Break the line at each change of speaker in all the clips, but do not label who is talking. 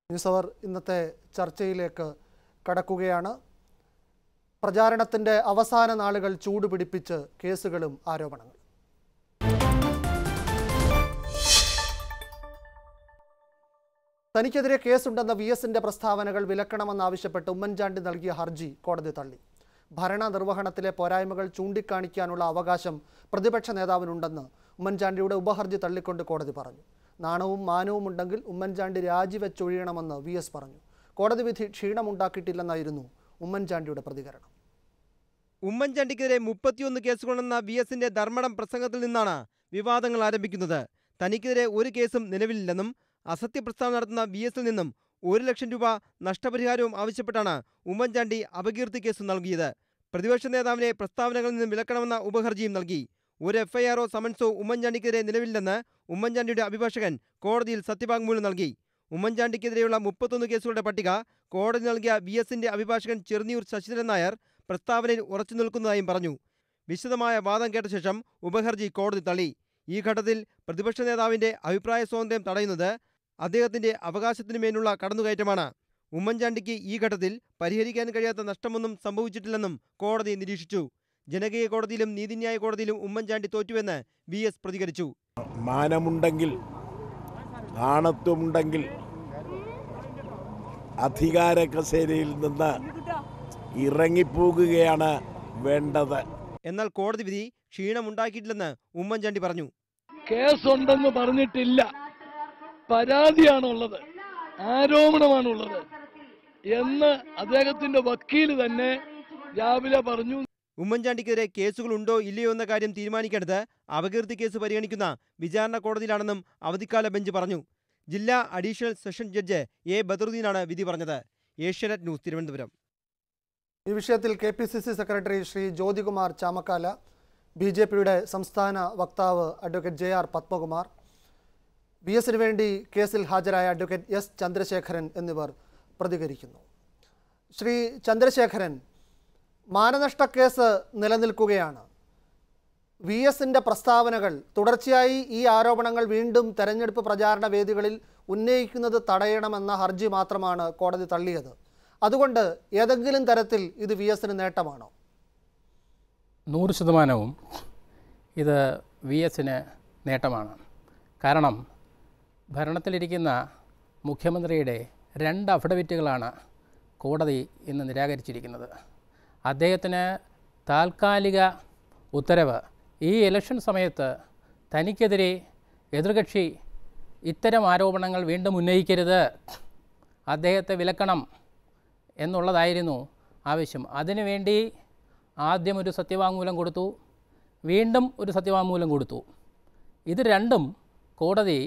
News അവർ ഇന്നത്തെ ചർച്ചയിലേക്ക് കടക്കുകയാണ് പ്രചാരണത്തിൻ്റെ അവസാന നാളുകൾ ചൂടുപിടിപ്പിച്ച് കേസുകളും ആരോപണങ്ങളും തനിക്കെതിരെ കേസുണ്ടെന്ന വി എസിന്റെ പ്രസ്താവനകൾ വിലക്കണമെന്നാവശ്യപ്പെട്ട് ഉമ്മൻചാണ്ടി നൽകിയ ഹർജി കോടതി തള്ളി ഭരണ നിർവഹണത്തിലെ പോരായ്മകൾ ചൂണ്ടിക്കാണിക്കാനുള്ള അവകാശം പ്രതിപക്ഷ നേതാവിനുണ്ടെന്ന് ഉമ്മൻചാണ്ടിയുടെ ഉപഹർജി തള്ളിക്കൊണ്ട് കോടതി പറഞ്ഞു നാണവും മാനവും ഉണ്ടെങ്കിൽ ഉമ്മൻചാണ്ടി രാജിവെച്ചൊഴിയണമെന്ന് വി എസ് പറഞ്ഞു കോടതി വിധി ക്ഷീണമുണ്ടാക്കിയിട്ടില്ലെന്നായിരുന്നു ഉമ്മൻചാണ്ടിയുടെ പ്രതികരണം
ഉമ്മൻചാണ്ടിക്കെതിരെ മുപ്പത്തിയൊന്ന് കേസുകളെന്ന വി എസിന്റെ ധർമ്മടം പ്രസംഗത്തിൽ നിന്നാണ് വിവാദങ്ങൾ ആരംഭിക്കുന്നത് തനിക്കെതിരെ ഒരു കേസും നിലവിലില്ലെന്നും അസത്യ പ്രസ്താവന നടത്തുന്ന വി എസിൽ നിന്നും ഒരു ലക്ഷം രൂപ നഷ്ടപരിഹാരവും ആവശ്യപ്പെട്ടാണ് ഉമ്മൻചാണ്ടി അപകീർത്തി കേസ് നൽകിയത് പ്രതിപക്ഷ നേതാവിനെ പ്രസ്താവനകളിൽ നിന്ന് വിലക്കണമെന്ന ഉപഹർജിയും നൽകി ഒരു എഫ്ഐആറോ സമൻസോ ഉമ്മൻചാണ്ടിക്കെതിരെ നിലവിലില്ലെന്ന് ഉമ്മൻചാണ്ടിയുടെ അഭിഭാഷകൻ കോടതിയിൽ സത്യവാങ്മൂലം നൽകി ഉമ്മൻചാണ്ടിക്കെതിരെയുള്ള മുപ്പത്തൊന്ന് കേസുകളുടെ പട്ടിക കോടതി നൽകിയ വി എസിന്റെ അഭിഭാഷകൻ ചെറുന്നിയൂർ ശശിധരൻ നായർ പ്രസ്താവനയിൽ ഉറച്ചു നിൽക്കുന്നതായും പറഞ്ഞു വിശദമായ വാദം കേട്ട ശേഷം ഉപഹർജി കോടതി തള്ളി ഈ ഘട്ടത്തിൽ പ്രതിപക്ഷ നേതാവിന്റെ അഭിപ്രായ സ്വാതന്ത്ര്യം തടയുന്നത് അദ്ദേഹത്തിന്റെ അവകാശത്തിനു മേലുള്ള കടന്നുകയറ്റമാണ് ഉമ്മൻചാണ്ടിക്ക് ഈ ഘട്ടത്തിൽ പരിഹരിക്കാൻ കഴിയാത്ത നഷ്ടമൊന്നും സംഭവിച്ചിട്ടില്ലെന്നും കോടതി നിരീക്ഷിച്ചു ജനകീയ കോടതിയിലും നീതിന്യായ കോടതിയിലും ഉമ്മൻചാണ്ടി തോറ്റുവെന്ന് വി എസ് പ്രതികരിച്ചു
മാനമുണ്ടെങ്കിൽ ആണത്വമുണ്ടെങ്കിൽ അധികാര കസേരയിൽ നിന്ന് ഇറങ്ങിപ്പോകുകയാണ് വേണ്ടത്
എന്നാൽ കോടതി വിധി ക്ഷീണമുണ്ടാക്കിയിട്ടില്ലെന്ന് ഉമ്മൻചാണ്ടി പറഞ്ഞു
കേസുണ്ടെന്ന് പറഞ്ഞിട്ടില്ല പരാതിയാണുള്ളത് ആരോപണമാണുള്ളത് എന്ന് അദ്ദേഹത്തിന്റെ വക്കീൽ തന്നെ രാവിലെ പറഞ്ഞു
ഉമ്മൻചാണ്ടിക്കെതിരെ കേസുകളുണ്ടോ ഇല്ലയോ എന്ന കാര്യം തീരുമാനിക്കേണ്ടത് അപകീർത്തി കേസ് പരിഗണിക്കുന്ന വിചാരണ കോടതിയിലാണെന്നും അവധിക്കാല ബെഞ്ച് പറഞ്ഞു ജില്ലാ അഡീഷണൽ സെഷൻ ജഡ്ജ് എ ബദറുദ്ദീനാണ് വിധി പറഞ്ഞത് ഏഷ്യാനെറ്റ് ന്യൂസ് തിരുവനന്തപുരം
ഈ വിഷയത്തിൽ കെ പി സി സി സെക്രട്ടറി ശ്രീ ജ്യോതികുമാർ ചാമക്കാല ബി ജെ പിയുടെ സംസ്ഥാന വക്താവ് അഡ്വക്കേറ്റ് ജെ ആർ പത്മകുമാർ ബി എസിന് വേണ്ടി കേസിൽ ഹാജരായ അഡ്വക്കേറ്റ് എസ് ചന്ദ്രശേഖരൻ എന്നിവർ പ്രതികരിക്കുന്നു ശ്രീ ചന്ദ്രശേഖരൻ മാനനഷ്ട കേസ് നിലനിൽക്കുകയാണ് വി എസിൻ്റെ പ്രസ്താവനകൾ തുടർച്ചയായി ഈ ആരോപണങ്ങൾ വീണ്ടും തെരഞ്ഞെടുപ്പ് പ്രചാരണ വേദികളിൽ ഉന്നയിക്കുന്നത് തടയണമെന്ന ഹർജി മാത്രമാണ് കോടതി തള്ളിയത് അതുകൊണ്ട് ഏതെങ്കിലും തരത്തിൽ ഇത് വി എസിന് നേട്ടമാണോ
നൂറ് ശതമാനവും ഇത് വി എസിന് നേട്ടമാണ് കാരണം ഭരണത്തിലിരിക്കുന്ന മുഖ്യമന്ത്രിയുടെ രണ്ട് അഫിഡവിറ്റുകളാണ് കോടതി ഇന്ന് നിരാകരിച്ചിരിക്കുന്നത് അദ്ദേഹത്തിന് താൽക്കാലിക ഉത്തരവ് ഈ ഇലക്ഷൻ സമയത്ത് തനിക്കെതിരെ എതിർകക്ഷി ഇത്തരം ആരോപണങ്ങൾ വീണ്ടും ഉന്നയിക്കരുത് അദ്ദേഹത്തെ വിലക്കണം എന്നുള്ളതായിരുന്നു ആവശ്യം അതിനുവേണ്ടി ആദ്യം ഒരു സത്യവാങ്മൂലം കൊടുത്തു വീണ്ടും ഒരു സത്യവാങ്മൂലം കൊടുത്തു ഇത് രണ്ടും കോടതി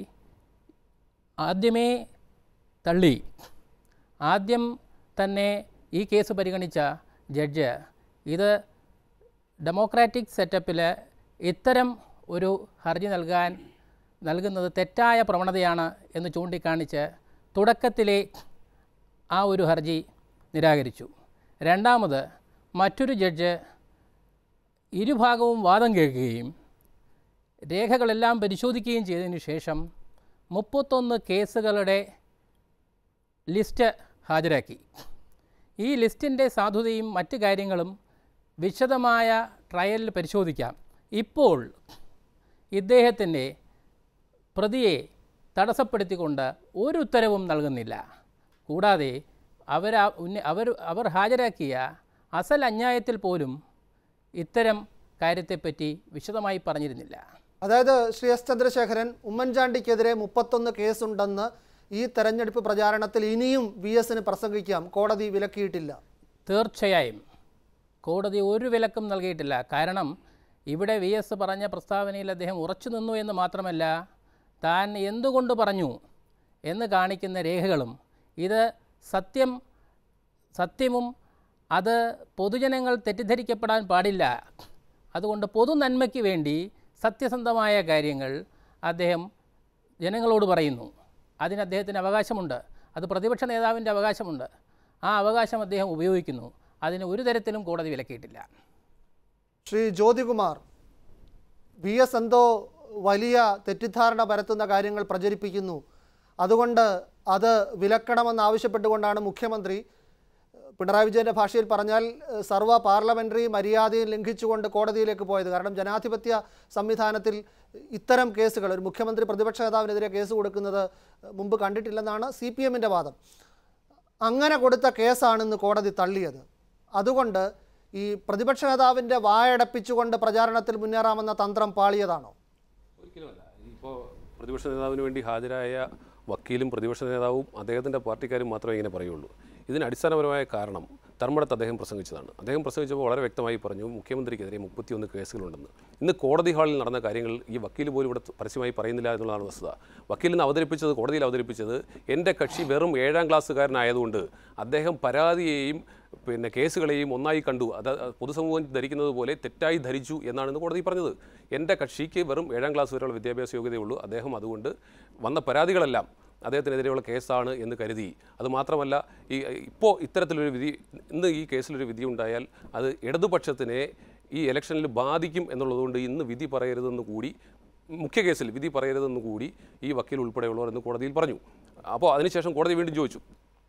ആദ്യമേ തള്ളി ആദ്യം തന്നെ ഈ കേസ് പരിഗണിച്ച ജഡ്ജ് ഇത് ഡെമോക്രാറ്റിക് സെറ്റപ്പിൽ ഇത്തരം ഒരു ഹർജി നൽകാൻ നൽകുന്നത് തെറ്റായ പ്രവണതയാണ് എന്ന് ചൂണ്ടിക്കാണിച്ച് തുടക്കത്തിലെ ആ ഒരു ഹർജി നിരാകരിച്ചു രണ്ടാമത് മറ്റൊരു ജഡ്ജ് ഇരുഭാഗവും വാദം കേൾക്കുകയും രേഖകളെല്ലാം പരിശോധിക്കുകയും ചെയ്തതിന് ശേഷം മുപ്പത്തൊന്ന് കേസുകളുടെ ലിസ്റ്റ് ഹാജരാക്കി ഈ ലിസ്റ്റിൻ്റെ സാധുതയും മറ്റ് കാര്യങ്ങളും വിശദമായ ട്രയലിൽ പരിശോധിക്കാം ഇപ്പോൾ ഇദ്ദേഹത്തിൻ്റെ പ്രതിയെ തടസ്സപ്പെടുത്തിക്കൊണ്ട് ഒരു ഉത്തരവും നൽകുന്നില്ല കൂടാതെ അവർ അവർ അവർ ഹാജരാക്കിയ അസൽ അന്യായത്തിൽ പോലും ഇത്തരം കാര്യത്തെപ്പറ്റി വിശദമായി പറഞ്ഞിരുന്നില്ല
അതായത് ശ്രീ എസ് ചന്ദ്രശേഖരൻ ഉമ്മൻചാണ്ടിക്കെതിരെ മുപ്പത്തൊന്ന് കേസുണ്ടെന്ന് ഈ തെരഞ്ഞെടുപ്പ് പ്രചാരണത്തിൽ ഇനിയും വി എസിന് പ്രസംഗിക്കാം കോടതി വിലക്കിയിട്ടില്ല
തീർച്ചയായും കോടതി ഒരു വിലക്കും നൽകിയിട്ടില്ല കാരണം ഇവിടെ വി എസ് പറഞ്ഞ പ്രസ്താവനയിൽ അദ്ദേഹം ഉറച്ചു നിന്നു എന്ന് മാത്രമല്ല താൻ എന്തുകൊണ്ട് പറഞ്ഞു എന്ന് കാണിക്കുന്ന രേഖകളും ഇത് സത്യം സത്യവും അത് പൊതുജനങ്ങൾ തെറ്റിദ്ധരിക്കപ്പെടാൻ പാടില്ല അതുകൊണ്ട് പൊതു നന്മയ്ക്ക് വേണ്ടി സത്യസന്ധമായ കാര്യങ്ങൾ അദ്ദേഹം ജനങ്ങളോട് പറയുന്നു അതിന് അദ്ദേഹത്തിന് അവകാശമുണ്ട് അത് പ്രതിപക്ഷ നേതാവിൻ്റെ അവകാശമുണ്ട് ആ അവകാശം അദ്ദേഹം ഉപയോഗിക്കുന്നു അതിന് ഒരു തരത്തിലും കോടതി വിലക്കിയിട്ടില്ല
ശ്രീ ജ്യോതികുമാർ വി എസ് എന്തോ വലിയ തെറ്റിദ്ധാരണ പരത്തുന്ന കാര്യങ്ങൾ പ്രചരിപ്പിക്കുന്നു അതുകൊണ്ട് അത് വിലക്കണമെന്ന് ആവശ്യപ്പെട്ടുകൊണ്ടാണ് മുഖ്യമന്ത്രി പിണറായി വിജയൻ്റെ ഭാഷയിൽ പറഞ്ഞാൽ ഏഹ്, സർവ്വ പാർലമെൻ്ററി മര്യാദയും ലംഘിച്ചുകൊണ്ട് കോടതിയിലേക്ക് പോയത് കാരണം ജനാധിപത്യ സംവിധാനത്തിൽ ഇത്തരം കേസുകൾ ഒരു മുഖ്യമന്ത്രി പ്രതിപക്ഷ നേതാവിനെതിരെ കേസ് കൊടുക്കുന്നത് മുമ്പ് കണ്ടിട്ടില്ലെന്നാണ് സി പി എമ്മിൻ്റെ വാദം അങ്ങനെ കൊടുത്ത കേസാണെന്ന് കോടതി തള്ളിയത് അതുകൊണ്ട് ഈ പ്രതിപക്ഷ നേതാവിൻ്റെ വായടപ്പിച്ചുകൊണ്ട് പ്രചാരണത്തിൽ മുന്നേറാമെന്ന തന്ത്രം പാളിയതാണോ
ഒരിക്കലുമല്ല ഇപ്പോൾ പ്രതിപക്ഷ നേതാവിന് വേണ്ടി ഹാജരായ വക്കീലും പ്രതിപക്ഷ നേതാവും അദ്ദേഹത്തിൻ്റെ പാർട്ടിക്കാരും മാത്രമേ ഇങ്ങനെ പറയുള്ളൂ ഇതിന് അടിസ്ഥാനപരമായ കാരണം ധർമ്മടത്ത് അദ്ദേഹം പ്രസംഗിച്ചതാണ് അദ്ദേഹം പ്രസംഗിച്ചപ്പോൾ വളരെ വ്യക്തമായി പറഞ്ഞു മുഖ്യമന്ത്രിക്കെതിരെ മുപ്പത്തിയൊന്ന് കേസുകളുണ്ടെന്ന് ഇന്ന് കോടതി ഹാളിൽ നടന്ന കാര്യങ്ങൾ ഈ വക്കീൽ പോലും ഇവിടെ പരസ്യമായി പറയുന്നില്ല എന്നുള്ളതാണ് വസ്തുത വക്കീൽ ഇന്ന് അവതരിപ്പിച്ചത് കോടതിയിൽ അവതരിപ്പിച്ചത് എൻ്റെ കക്ഷി വെറും ഏഴാം ക്ലാസ്സുകാരനായതുകൊണ്ട് അദ്ദേഹം പരാതിയെയും പിന്നെ കേസുകളെയും ഒന്നായി കണ്ടു അത് പൊതുസമൂഹം ധരിക്കുന്നത് പോലെ തെറ്റായി ധരിച്ചു എന്നാണ് ഇന്ന് കോടതി പറഞ്ഞത് എൻ്റെ കക്ഷിക്ക് വെറും ഏഴാം ക്ലാസ് വരെയുള്ള വിദ്യാഭ്യാസ യോഗ്യതയുള്ളൂ അദ്ദേഹം അതുകൊണ്ട് വന്ന പരാതികളെല്ലാം അദ്ദേഹത്തിനെതിരെയുള്ള കേസാണ് എന്ന് കരുതി അതുമാത്രമല്ല ഈ ഇപ്പോൾ ഇത്തരത്തിലൊരു വിധി ഇന്ന് ഈ കേസിലൊരു വിധി ഉണ്ടായാൽ അത് ഇടതുപക്ഷത്തിനെ ഈ ഇലക്ഷനിൽ ബാധിക്കും എന്നുള്ളതുകൊണ്ട് ഇന്ന് വിധി പറയരുതെന്ന് കൂടി മുഖ്യ കേസിൽ വിധി പറയരുതെന്ന് കൂടി ഈ വക്കീൽ ഉൾപ്പെടെയുള്ളവർ ഇന്ന് കോടതിയിൽ പറഞ്ഞു അപ്പോൾ അതിനുശേഷം കോടതി വീണ്ടും ചോദിച്ചു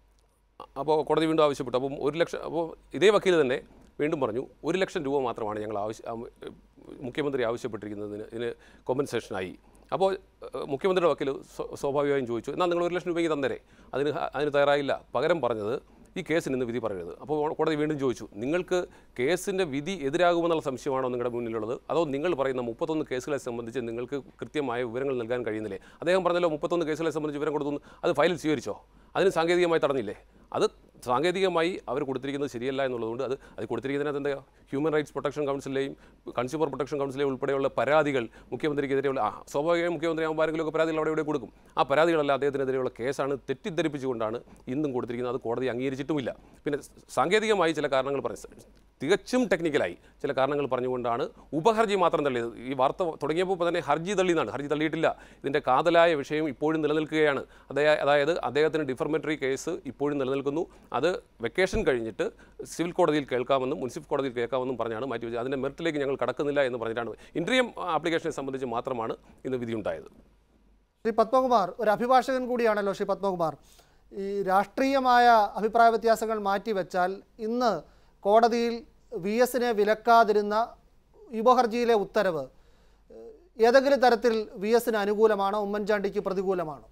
അപ്പോൾ കോടതി വീണ്ടും ആവശ്യപ്പെട്ടു അപ്പം ഒരു ലക്ഷം അപ്പോൾ ഇതേ വക്കീൽ തന്നെ വീണ്ടും പറഞ്ഞു ഒരു ലക്ഷം രൂപ മാത്രമാണ് ഞങ്ങൾ ആവശ്യ ആ, മുഖ്യമന്ത്രി ആവശ്യപ്പെട്ടിരിക്കുന്നതിന് ഇതിന് കോമ്പൻസേഷനായി അപ്പോൾ ഏഹ്, മുഖ്യമന്ത്രിയുടെ വക്കീൽ സ്വ- സ്വാഭാവികമായും ചോദിച്ചു എന്നാൽ നിങ്ങൾ ഒരു ലക്ഷം രൂപയ്ക്ക് തന്നേരെ അതിന് ഹ- അതിന് തയ്യാറായില്ല പകരം പറഞ്ഞത് ഈ കേസിന് ഇന്ന് വിധി പറയരുത് അപ്പോൾ കോടതി വീണ്ടും ചോദിച്ചു നിങ്ങൾക്ക് കേസിൻ്റെ വിധി എതിരാകുമെന്നുള്ള സംശയമാണോ നിങ്ങളുടെ മുന്നിലുള്ളത് അതോ നിങ്ങൾ പറയുന്ന മുപ്പത്തൊന്ന് കേസുകളെ സംബന്ധിച്ച് നിങ്ങൾക്ക് കൃത്യമായ വിവരങ്ങൾ നൽകാൻ കഴിയുന്നില്ലേ അദ്ദേഹം പറഞ്ഞല്ലോ മുപ്പത്തൊന്ന് കേസുകളെ സംബന്ധിച്ച് വിവരം കൊടുത്തു എന്ന്. അത് ഫയലിൽ സ്വീകരിച്ചോ അതിന് സാങ്കേതികമായി തടഞ്ഞില്ലേ അത് സാങ്കേതികമായി അവർ കൊടുത്തിരിക്കുന്നത് ശരിയല്ല എന്നുള്ളതുകൊണ്ട് അത് അത് കൊടുത്തിരിക്കുന്നതിനകത്ത് എന്താ ഹ്യൂമൻ റൈറ്റ്സ് പ്രൊട്ടക്ഷൻ കൗൺസിലെയും കൺസ്യൂമർ പ്രൊട്ടക്ഷൻ കൗൺസിലെയും ഉൾപ്പെടെയുള്ള പരാതികൾ മുഖ്യമന്ത്രിക്കെതിരെയുള്ള ആ സ്വാഭാവികമായും മുഖ്യമന്ത്രി ആകുമ്പോൾ ആരെങ്കിലുമൊക്കെ പരാതികൾ അവിടെ ഇവിടെ കൊടുക്കും ആ പരാതികളെല്ലാം അദ്ദേഹത്തിനെതിരെയുള്ള കേസാണ് തെറ്റിദ്ധരിപ്പിച്ചുകൊണ്ടാണ് ഇന്നും കൊടുത്തിരിക്കുന്നത് അത് കോടതി അംഗീകരിച്ചിട്ടുമില്ല പിന്നെ സാങ്കേതികമായി ചില കാരണങ്ങൾ പറഞ്ഞു തികച്ചും ടെക്നിക്കലായി ചില കാരണങ്ങൾ പറഞ്ഞുകൊണ്ടാണ് ഉപഹർജി മാത്രം തള്ളിയത് ഈ വാർത്ത തുടങ്ങിയപ്പോൾ തന്നെ ഹർജി തള്ളിയെന്നാണ് ഹർജി തള്ളിയിട്ടില്ല ഇതിൻ്റെ കാതലായ വിഷയം ഇപ്പോഴും നിലനിൽക്കുകയാണ് അതേ- അതായത് അദ്ദേഹത്തിന് ഡിഫർമേറ്ററി കേസ് ഇപ്പോഴും നിലനിൽക്കുന്നു അത് വെക്കേഷൻ കഴിഞ്ഞിട്ട് സിവിൽ കോടതിയിൽ കേൾക്കാമെന്നും മുനിസിപ്പൽ കോടതിയിൽ കേൾക്കാമെന്നും പറഞ്ഞാണ് മാറ്റിവെച്ചത് അതിൻ്റെ മെറിറ്റിലേക്ക് ഞങ്ങൾ കടക്കുന്നില്ല എന്ന് പറഞ്ഞിട്ടാണ് ഇൻട്രിയം ആപ്ലിക്കേഷനെ സംബന്ധിച്ച് മാത്രമാണ് ഇന്ന് വിധിയുണ്ടായത്
ശ്രീ പത്മകുമാർ ഒരു അഭിഭാഷകൻ കൂടിയാണല്ലോ ശ്രീ പത്മകുമാർ ഈ രാഷ്ട്രീയമായ അഭിപ്രായ വ്യത്യാസങ്ങൾ മാറ്റിവെച്ചാൽ ഇന്ന് കോടതിയിൽ വി എസിനെ വിലക്കാതിരുന്ന യുവഹർജിയിലെ ഉത്തരവ് ഏഹ്, ഏതെങ്കിലും തരത്തിൽ വി എസിന് അനുകൂലമാണോ ഉമ്മൻചാണ്ടിക്ക് പ്രതികൂലമാണോ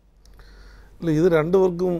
അല്ല ഇത് രണ്ടുപേർക്കും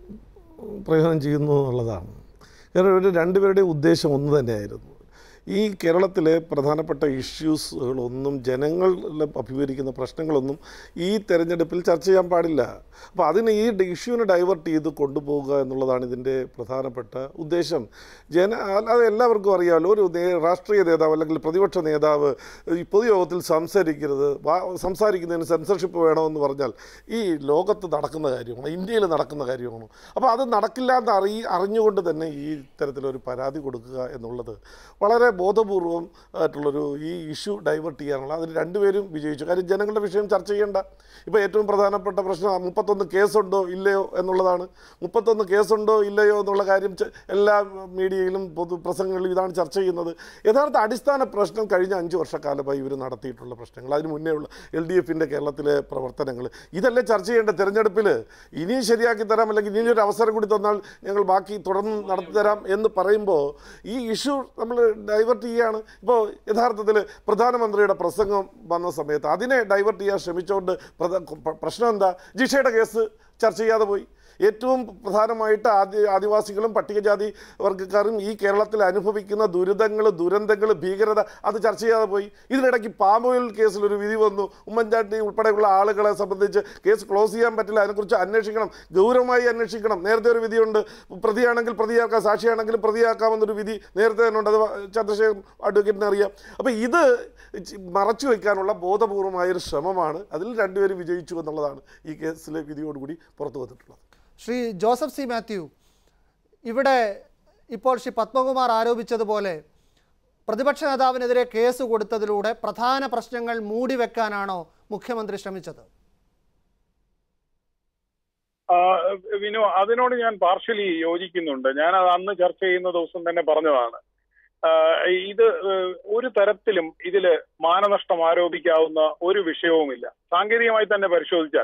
പ്രയോജനം ചെയ്യുന്നു എന്നുള്ളതാണ് കാരണം ഇവരുടെ രണ്ടുപേരുടെയും ഉദ്ദേശം ഒന്ന് തന്നെയായിരുന്നു ഈ കേരളത്തിലെ പ്രധാനപ്പെട്ട ഇഷ്യൂസുകളൊന്നും ജനങ്ങൾ അഭിമുഖീകരിക്കുന്ന പ്രശ്നങ്ങളൊന്നും ഈ തെരഞ്ഞെടുപ്പിൽ ചർച്ച ചെയ്യാൻ പാടില്ല അപ്പോൾ അതിന് ഈ ഇഷ്യൂവിനെ ഡൈവേർട്ട് ചെയ്ത് കൊണ്ടുപോകുക എന്നുള്ളതാണ് ഇതിൻ്റെ പ്രധാനപ്പെട്ട ഉദ്ദേശം ജന അല്ലാതെ എല്ലാവർക്കും അറിയാമല്ലോ ഒരു നേ- രാഷ്ട്രീയ നേതാവ് അല്ലെങ്കിൽ പ്രതിപക്ഷ നേതാവ് ഈ പൊതുയോഗത്തിൽ സംസാരിക്കരുത് വാ- സംസാരിക്കുന്നതിന് സെൻസർഷിപ്പ് വേണമെന്ന് പറഞ്ഞാൽ ഈ ലോകത്ത് നടക്കുന്ന കാര്യമാണ് ഇന്ത്യയിൽ നടക്കുന്ന കാര്യമാണ് അപ്പോൾ അത് നടക്കില്ല എന്ന് അറിയി അറിഞ്ഞുകൊണ്ട് തന്നെ ഈ തരത്തിലൊരു പരാതി കൊടുക്കുക എന്നുള്ളത് വളരെ ബോധപൂർവം ആയിട്ടുള്ളൊരു ഈ ഇഷ്യൂ ഡൈവേർട്ട് ചെയ്യാനുള്ള അതിന് രണ്ടുപേരും വിജയിച്ചു കാര്യം ജനങ്ങളുടെ വിഷയം ചർച്ച ചെയ്യേണ്ട ഇപ്പോൾ ഏറ്റവും പ്രധാനപ്പെട്ട പ്രശ്നം മുപ്പത്തൊന്ന് കേസുണ്ടോ ഇല്ലയോ എന്നുള്ളതാണ് മുപ്പത്തൊന്ന് കേസുണ്ടോ ഇല്ലയോ എന്നുള്ള കാര്യം ച- എല്ലാ മീഡിയയിലും പൊതു പ്രസംഗങ്ങളിലും ഇതാണ് ചർച്ച ചെയ്യുന്നത് യഥാർത്ഥ അടിസ്ഥാന പ്രശ്നം കഴിഞ്ഞ അഞ്ച് വർഷക്കാലമായി ഇവർ നടത്തിയിട്ടുള്ള പ്രശ്നങ്ങൾ അതിന് മുന്നേ ഉള്ള എൽ ഡി എഫിൻ്റെ കേരളത്തിലെ പ്രവർത്തനങ്ങൾ ഇതല്ലേ ചർച്ച ചെയ്യേണ്ട തെരഞ്ഞെടുപ്പിൽ ഇനിയും ശരിയാക്കി തരാം അല്ലെങ്കിൽ ഇനിയൊരു അവസരം കൂടി തന്നാൽ ഞങ്ങൾ ബാക്കി തുടർന്ന് നടത്തി തരാം എന്ന് പറയുമ്പോൾ ഈ ഇഷ്യൂ നമ്മൾ ഡൈവേർട്ട് ചെയ്യുകയാണ് ഇപ്പോൾ യഥാർത്ഥത്തിൽ പ്രധാനമന്ത്രിയുടെ പ്രസംഗം വന്ന സമയത്ത് അതിനെ ഡൈവേർട്ട് ചെയ്യാൻ ശ്രമിച്ചുകൊണ്ട് പ്രധ- പ്ര- പ്രശ്നം എന്താ ജിഷയുടെ കേസ് ചർച്ച ചെയ്യാതെ പോയി ഏറ്റവും പ്രധാനമായിട്ട് ആദി ആദിവാസികളും പട്ടികജാതി വർഗ്ഗക്കാരും ഈ കേരളത്തിൽ അനുഭവിക്കുന്ന ദുരിതങ്ങൾ ദുരന്തങ്ങൾ ഭീകരത അത് ചർച്ച ചെയ്യാതെ പോയി ഇതിനിടയ്ക്ക് പാമ്പോയിൽ കേസിൽ ഒരു വിധി വന്നു ഉമ്മൻചാണ്ടി ഉൾപ്പെടെയുള്ള ആളുകളെ സംബന്ധിച്ച് കേസ് ക്ലോസ് ചെയ്യാൻ പറ്റില്ല അതിനെക്കുറിച്ച് അന്വേഷിക്കണം ഗൗരവമായി അന്വേഷിക്കണം നേരത്തെ ഒരു വിധിയുണ്ട് പ്രതിയാണെങ്കിൽ പ്രതിയാക്കാം സാക്ഷിയാണെങ്കിലും പ്രതിയാക്കാമെന്നൊരു വിധി നേരത്തെ തന്നെ ഉണ്ട് അത് ചന്ദ്രശേഖരൻ അഡ്വക്കേറ്റിന് അറിയാം അപ്പോൾ ഇത് ചി- മറച്ചു വയ്ക്കാനുള്ള ബോധപൂർവമായൊരു ശ്രമമാണ് അതിൽ രണ്ടുപേരും വിജയിച്ചു എന്നുള്ളതാണ് ഈ കേസിലെ വിധിയോടുകൂടി പുറത്തു വന്നിട്ടുള്ളത്
ശ്രീ ജോസഫ് സി മാത്യു ഇവിടെ ഇപ്പോൾ ശ്രീ പത്മകുമാർ ആരോപിച്ചതുപോലെ പ്രതിപക്ഷ നേതാവിനെതിരെ കേസ് കൊടുത്തതിലൂടെ പ്രധാന പ്രശ്നങ്ങൾ മൂടിവെക്കാനാണോ മുഖ്യമന്ത്രി ശ്രമിച്ചത്
ആ, വിനു അതിനോട് ഞാൻ പാർഷ്യലി യോജിക്കുന്നുണ്ട് ഞാൻ അത് അന്ന് ചർച്ച ചെയ്യുന്ന ദിവസം തന്നെ പറഞ്ഞതാണ് ആ, ഇത് ഏഹ്, ഒരു തരത്തിലും ഇതില് മാനനഷ്ടം ആരോപിക്കാവുന്ന ഒരു വിഷയവുമില്ല സാങ്കേതികമായി തന്നെ പരിശോധിച്ചാൽ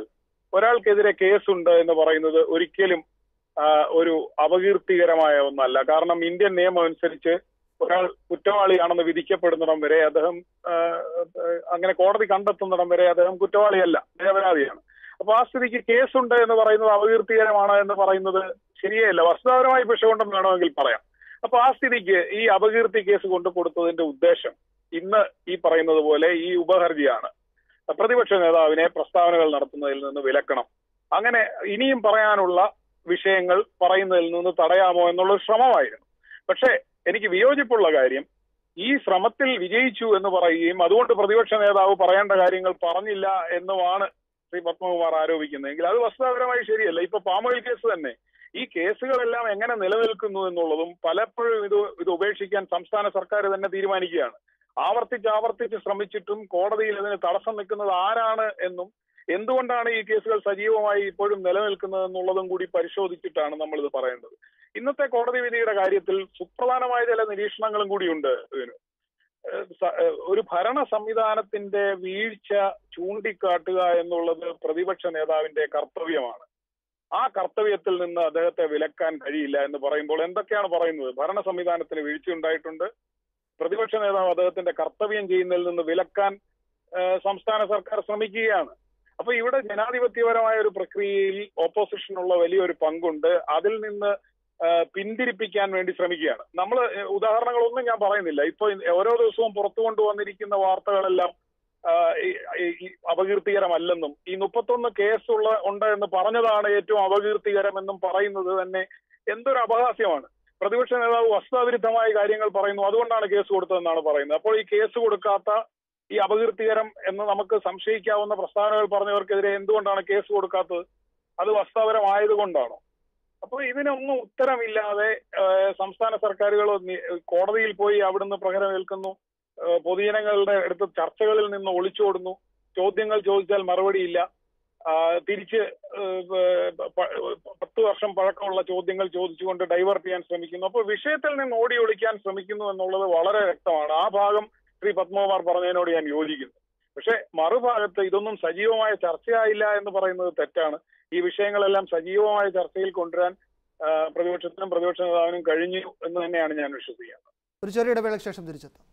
ഒരാൾക്കെതിരെ കേസുണ്ട് എന്ന് പറയുന്നത് ഒരിക്കലും ആ, ഒരു അപകീർത്തികരമായ ഒന്നല്ല കാരണം ഇന്ത്യൻ നിയമം അനുസരിച്ച് ഒരാൾ കുറ്റവാളിയാണെന്ന് വിധിക്കപ്പെടുന്നിടം വരെ അദ്ദേഹം ആ, ആ, അങ്ങനെ കോടതി കണ്ടെത്തുന്നിടം വരെ അദ്ദേഹം കുറ്റവാളിയല്ല നിരപരാധിയാണ് അപ്പൊ ആ സ്ഥിതിക്ക് കേസുണ്ട് എന്ന് പറയുന്നത് അപകീർത്തികരമാണ് എന്ന് പറയുന്നത് ശരിയല്ല വസ്തുതാപരമായി പിഴവുണ്ടെന്ന് വേണമെങ്കിൽ പറയാം അപ്പൊ ആ സ്ഥിതിക്ക് ഈ അപകീർത്തി കേസ് കൊണ്ടു കൊടുത്തതിന്റെ ഉദ്ദേശം ഇന്ന് ഈ പറയുന്നത് പോലെ ഈ ഉപഹർജിയാണ് പ്രതിപക്ഷ നേതാവിനെ പ്രസ്താവനകൾ നടത്തുന്നതിൽ നിന്ന് വിലക്കണം അങ്ങനെ ഇനിയും പറയാനുള്ള വിഷയങ്ങൾ പറയുന്നതിൽ നിന്ന് തടയാമോ എന്നുള്ള ഒരു ശ്രമമായിരുന്നു പക്ഷേ എനിക്ക് വിയോജിപ്പുള്ള കാര്യം ഈ ശ്രമത്തിൽ വിജയിച്ചു എന്ന് പറയുകയും അതുകൊണ്ട് പ്രതിപക്ഷ നേതാവ് പറയേണ്ട കാര്യങ്ങൾ പറഞ്ഞില്ല എന്നുമാണ് ശ്രീ പത്മകുമാർ ആരോപിക്കുന്നതെങ്കിൽ അത് വസ്തുതാപരമായി ശരിയല്ല ഇപ്പൊ പാമോയിൽ കേസ് തന്നെ ഈ കേസുകളെല്ലാം എങ്ങനെ നിലനിൽക്കുന്നു എന്നുള്ളതും പലപ്പോഴും ഇത് ഇത് ഉപേക്ഷിക്കാൻ സംസ്ഥാന സർക്കാർ തന്നെ തീരുമാനിക്കുകയാണ് ആവർത്തിച്ച് ആവർത്തിച്ച് ശ്രമിച്ചിട്ടും കോടതിയിൽ ഇതിന് തടസ്സം നിൽക്കുന്നത് ആരാണ് എന്നും എന്തുകൊണ്ടാണ് ഈ കേസുകൾ സജീവമായി ഇപ്പോഴും നിലനിൽക്കുന്നത് എന്നുള്ളതും കൂടി പരിശോധിച്ചിട്ടാണ് നമ്മൾ ഇത് പറയേണ്ടത് ഇന്നത്തെ കോടതി വിധിയുടെ കാര്യത്തിൽ സുപ്രധാനമായ ചില നിരീക്ഷണങ്ങളും കൂടിയുണ്ട് ഇതിന് ഏഹ് സ- ഏഹ് ഒരു ഭരണ സംവിധാനത്തിന്റെ വീഴ്ച ചൂണ്ടിക്കാട്ടുക എന്നുള്ളത് പ്രതിപക്ഷ നേതാവിന്റെ കർത്തവ്യമാണ് ആ കർത്തവ്യത്തിൽ നിന്ന് അദ്ദേഹത്തെ വിലക്കാൻ കഴിയില്ല എന്ന് പറയുമ്പോൾ എന്തൊക്കെയാണ് പറയുന്നത് ഭരണ സംവിധാനത്തിന് വീഴ്ച ഉണ്ടായിട്ടുണ്ട് പ്രതിപക്ഷ നേതാവ് അദ്ദേഹത്തിന്റെ കർത്തവ്യം ചെയ്യുന്നതിൽ നിന്ന് വിലക്കാൻ ഏഹ് സംസ്ഥാന സർക്കാർ ശ്രമിക്കുകയാണ് അപ്പൊ ഇവിടെ ജനാധിപത്യപരമായ ഒരു പ്രക്രിയയിൽ ഓപ്പോസിഷനുള്ള വലിയൊരു പങ്കുണ്ട് അതിൽ നിന്ന് ഏഹ് പിന്തിരിപ്പിക്കാൻ വേണ്ടി ശ്രമിക്കുകയാണ് നമ്മൾ ഉദാഹരണങ്ങളൊന്നും ഞാൻ പറയുന്നില്ല ഇപ്പൊ ഓരോ ദിവസവും പുറത്തു കൊണ്ടുവന്നിരിക്കുന്ന വാർത്തകളെല്ലാം ആഹ് ഈ- ഈ- ഈ അപകീർത്തികരമല്ലെന്നും ഈ മുപ്പത്തൊന്ന് കേസുള്ള ഉണ്ട് എന്ന് പറഞ്ഞതാണ് ഏറ്റവും അപകീർത്തികരമെന്നും പറയുന്നത് തന്നെ എന്തൊരു അപഹാസ്യമാണ് പ്രതിപക്ഷ നേതാവ് വസ്തുതാവിരുദ്ധമായ കാര്യങ്ങൾ പറയുന്നു അതുകൊണ്ടാണ് കേസ് കൊടുത്തതെന്നാണ് പറയുന്നത് അപ്പോൾ ഈ കേസ് കൊടുക്കാത്ത ഈ അപകീർത്തികരം എന്ന് നമുക്ക് സംശയിക്കാവുന്ന പ്രസ്താവനകൾ പറഞ്ഞവർക്കെതിരെ എന്തുകൊണ്ടാണ് കേസ് കൊടുക്കാത്തത് അത് വസ്തുതാപരമായതുകൊണ്ടാണോ അപ്പോൾ ഇതിനൊന്നും ഉത്തരമില്ലാതെ ഏഹ്, സംസ്ഥാന സർക്കാരുകൾ നി- കോടതിയിൽ പോയി അവിടുന്ന് പ്രഹരമേൽക്കുന്നു ഏഹ്, പൊതുജനങ്ങളുടെ അടുത്ത് ചർച്ചകളിൽ നിന്ന് ഒളിച്ചോടുന്നു ചോദ്യങ്ങൾ ചോദിച്ചാൽ മറുപടിയില്ല ആ, തിരിച്ച് ഏഹ്, പ- പ- പത്ത് വർഷം പഴക്കമുള്ള ചോദ്യങ്ങൾ ചോദിച്ചുകൊണ്ട് ഡൈവേർട്ട് ചെയ്യാൻ ശ്രമിക്കുന്നു അപ്പോൾ വിഷയത്തിൽ നിന്ന് ഓടി ഒളിക്കാൻ ശ്രമിക്കുന്നു എന്നുള്ളത് വളരെ വ്യക്തമാണ് ആ ഭാഗം ശ്രീ പത്മകുമാർ പറഞ്ഞതിനോട് ഞാൻ യോജിക്കുന്നു പക്ഷെ മറുഭാഗത്ത് ഇതൊന്നും സജീവമായ ചർച്ചയായില്ല എന്ന് പറയുന്നത് തെറ്റാണ് ഈ വിഷയങ്ങളെല്ലാം സജീവമായ ചർച്ചയിൽ കൊണ്ടുവരാൻ ആ, പ്രതിപക്ഷത്തിനും പ്രതിപക്ഷ നേതാവിനും കഴിഞ്ഞു എന്ന് തന്നെയാണ് ഞാൻ വിശ്വസിക്കുന്നത്
ഒരു ചെറിയ ഇടവേളയ്ക്ക് ശേഷം തിരിച്ചെത്താം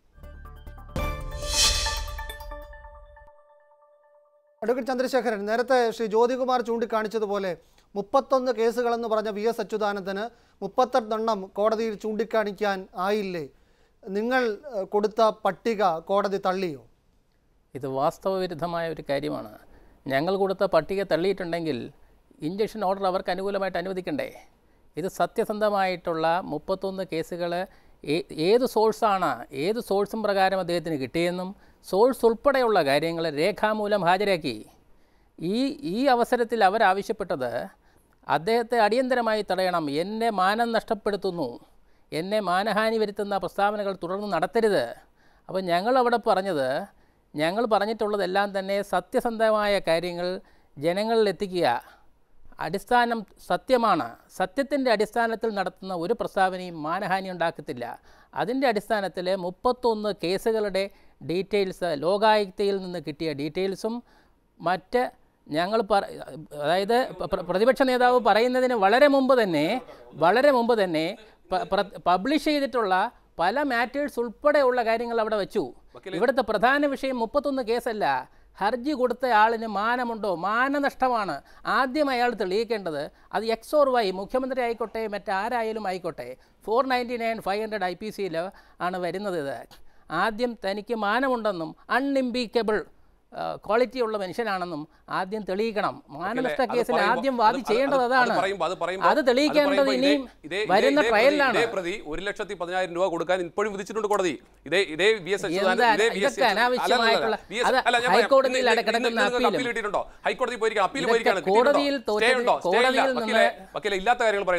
അഡ്വക്കേറ്റ് ചന്ദ്രശേഖരൻ നേരത്തെ ശ്രീ ജ്യോതികുമാർ ചൂണ്ടിക്കാണിച്ചതുപോലെ മുപ്പത്തൊന്ന് കേസുകളെന്ന് പറഞ്ഞ വി എസ് അച്യുതാനന്ദന് മുപ്പത്തെട്ടെണ്ണം കോടതിയിൽ ചൂണ്ടിക്കാണിക്കാൻ ആയില്ലേ നിങ്ങൾ ഏഹ്, കൊടുത്ത പട്ടിക കോടതി തള്ളിയോ
ഇത് വാസ്തവവിരുദ്ധമായ ഒരു കാര്യമാണ് ഞങ്ങൾ കൊടുത്ത പട്ടിക തള്ളിയിട്ടുണ്ടെങ്കിൽ ഇഞ്ചക്ഷൻ ഓർഡർ അവർക്ക് അനുകൂലമായിട്ട് അനുവദിക്കണ്ടേ ഇത് സത്യസന്ധമായിട്ടുള്ള മുപ്പത്തൊന്ന് കേസുകൾ ഏത് സോഴ്സാണ് ഏത് സോഴ്സും പ്രകാരം അദ്ദേഹത്തിന് കിട്ടിയെന്നും സോഴ്സ് ഉൾപ്പെടെയുള്ള കാര്യങ്ങൾ രേഖാമൂലം ഹാജരാക്കി ഈ ഈ അവസരത്തിൽ അവരാവശ്യപ്പെട്ടത് അദ്ദേഹത്തെ അടിയന്തരമായി തടയണം എന്നെ മാനം നഷ്ടപ്പെടുത്തുന്നു എന്നെ മാനഹാനി വരുത്തുന്ന പ്രസ്താവനകൾ തുടർന്ന് നടത്തരുത് അപ്പോൾ ഞങ്ങൾ അവിടെ പറഞ്ഞത് ഞങ്ങൾ പറഞ്ഞിട്ടുള്ളതെല്ലാം തന്നെ സത്യസന്ധമായ കാര്യങ്ങൾ ജനങ്ങളിൽ എത്തിക്കുക അടിസ്ഥാനം സത്യമാണ് സത്യത്തിൻ്റെ അടിസ്ഥാനത്തിൽ നടത്തുന്ന ഒരു പ്രസ്താവനയും മാനഹാനി ഉണ്ടാക്കത്തില്ല അതിൻ്റെ അടിസ്ഥാനത്തിൽ മുപ്പത്തൊന്ന് കേസുകളുടെ ഡീറ്റെയിൽസ് ലോകായുക്തയിൽ നിന്ന് കിട്ടിയ ഡീറ്റെയിൽസും മറ്റ് ഞങ്ങൾ പറ അതായത് പ്ര- പ്രതിപക്ഷ നേതാവ് പറയുന്നതിന് വളരെ മുമ്പ് തന്നെ വളരെ മുമ്പ് തന്നെ പ- പ്ര- പബ്ലിഷ് ചെയ്തിട്ടുള്ള പല മാറ്റേഴ്സ് ഉൾപ്പെടെയുള്ള കാര്യങ്ങൾ അവിടെ വെച്ചു ഇവിടുത്തെ പ്രധാന വിഷയം മുപ്പത്തൊന്ന് കേസല്ല ഹർജി കൊടുത്ത ആളിന് മാനമുണ്ടോ മാനനഷ്ടമാണ് ആദ്യം അയാൾ തെളിയിക്കേണ്ടത് അത് എക്സ് ഓർ വൈ മുഖ്യമന്ത്രി ആയിക്കോട്ടെ മറ്റാരായാലും ആയിക്കോട്ടെ four ninety nine five hundred I P സിയിൽ ആണ് വരുന്നത് ഇത് ആദ്യം തനിക്ക് മാനമുണ്ടെന്നും അൺഇംപീക്കബിൾ ക്വാളിറ്റി ഉള്ള മനുഷ്യനാണെന്നും ആദ്യം തെളിയിക്കണം മാനനഷ്ട
അത്
കേസിൽ
പറയുമ്പോ-
ആദ്യം
അത്
വാദി
അത്
ചെയ്യേണ്ടത്
അത്
അതാണ്
പറയുമ്പോ- അത് പറയുമ്പോ-
അത് തെളിയിക്കേണ്ടത്
പറയുമ്പോ ഇതേ-
ഇനിയും
ഇതേ- ഇതേ-
വരുന്ന
ഇതേ പ്രതി-
ട്രയലിലാണ്
ഇതേ പ്രതി ഒരു ലക്ഷത്തി പതിനായിരം രൂപ കൊടുക്കാൻ ഇപ്പോഴും വിധിച്ചിട്ടുണ്ട് കോടതി ഇതേ ഇതേ വി എസ്
എന്താ ഇതൊക്കെ അനാവശ്യമായിട്ടുള്ള- അത് ഹൈക്കോടതിയിൽ കിടക്കുന്ന അപ്പീലും.
അപ്പീൽ കിട്ടിയിട്ടുണ്ടോ ഹൈക്കോടതി പോയിരിക്കണം അപ്പീൽ
ഇതൊക്കെ
പോയിരിക്കാണ്
കോടതിയിൽ തോറ്റത്
സ്റ്റേ ഉണ്ടോ സ്റ്റേ ഇല്ല
കോടതിയിൽ
വക്കീലെ
നിന്ന്
വക്കീലെ ഇല്ലാത്ത കാര്യങ്ങൾ പറയുന്നത്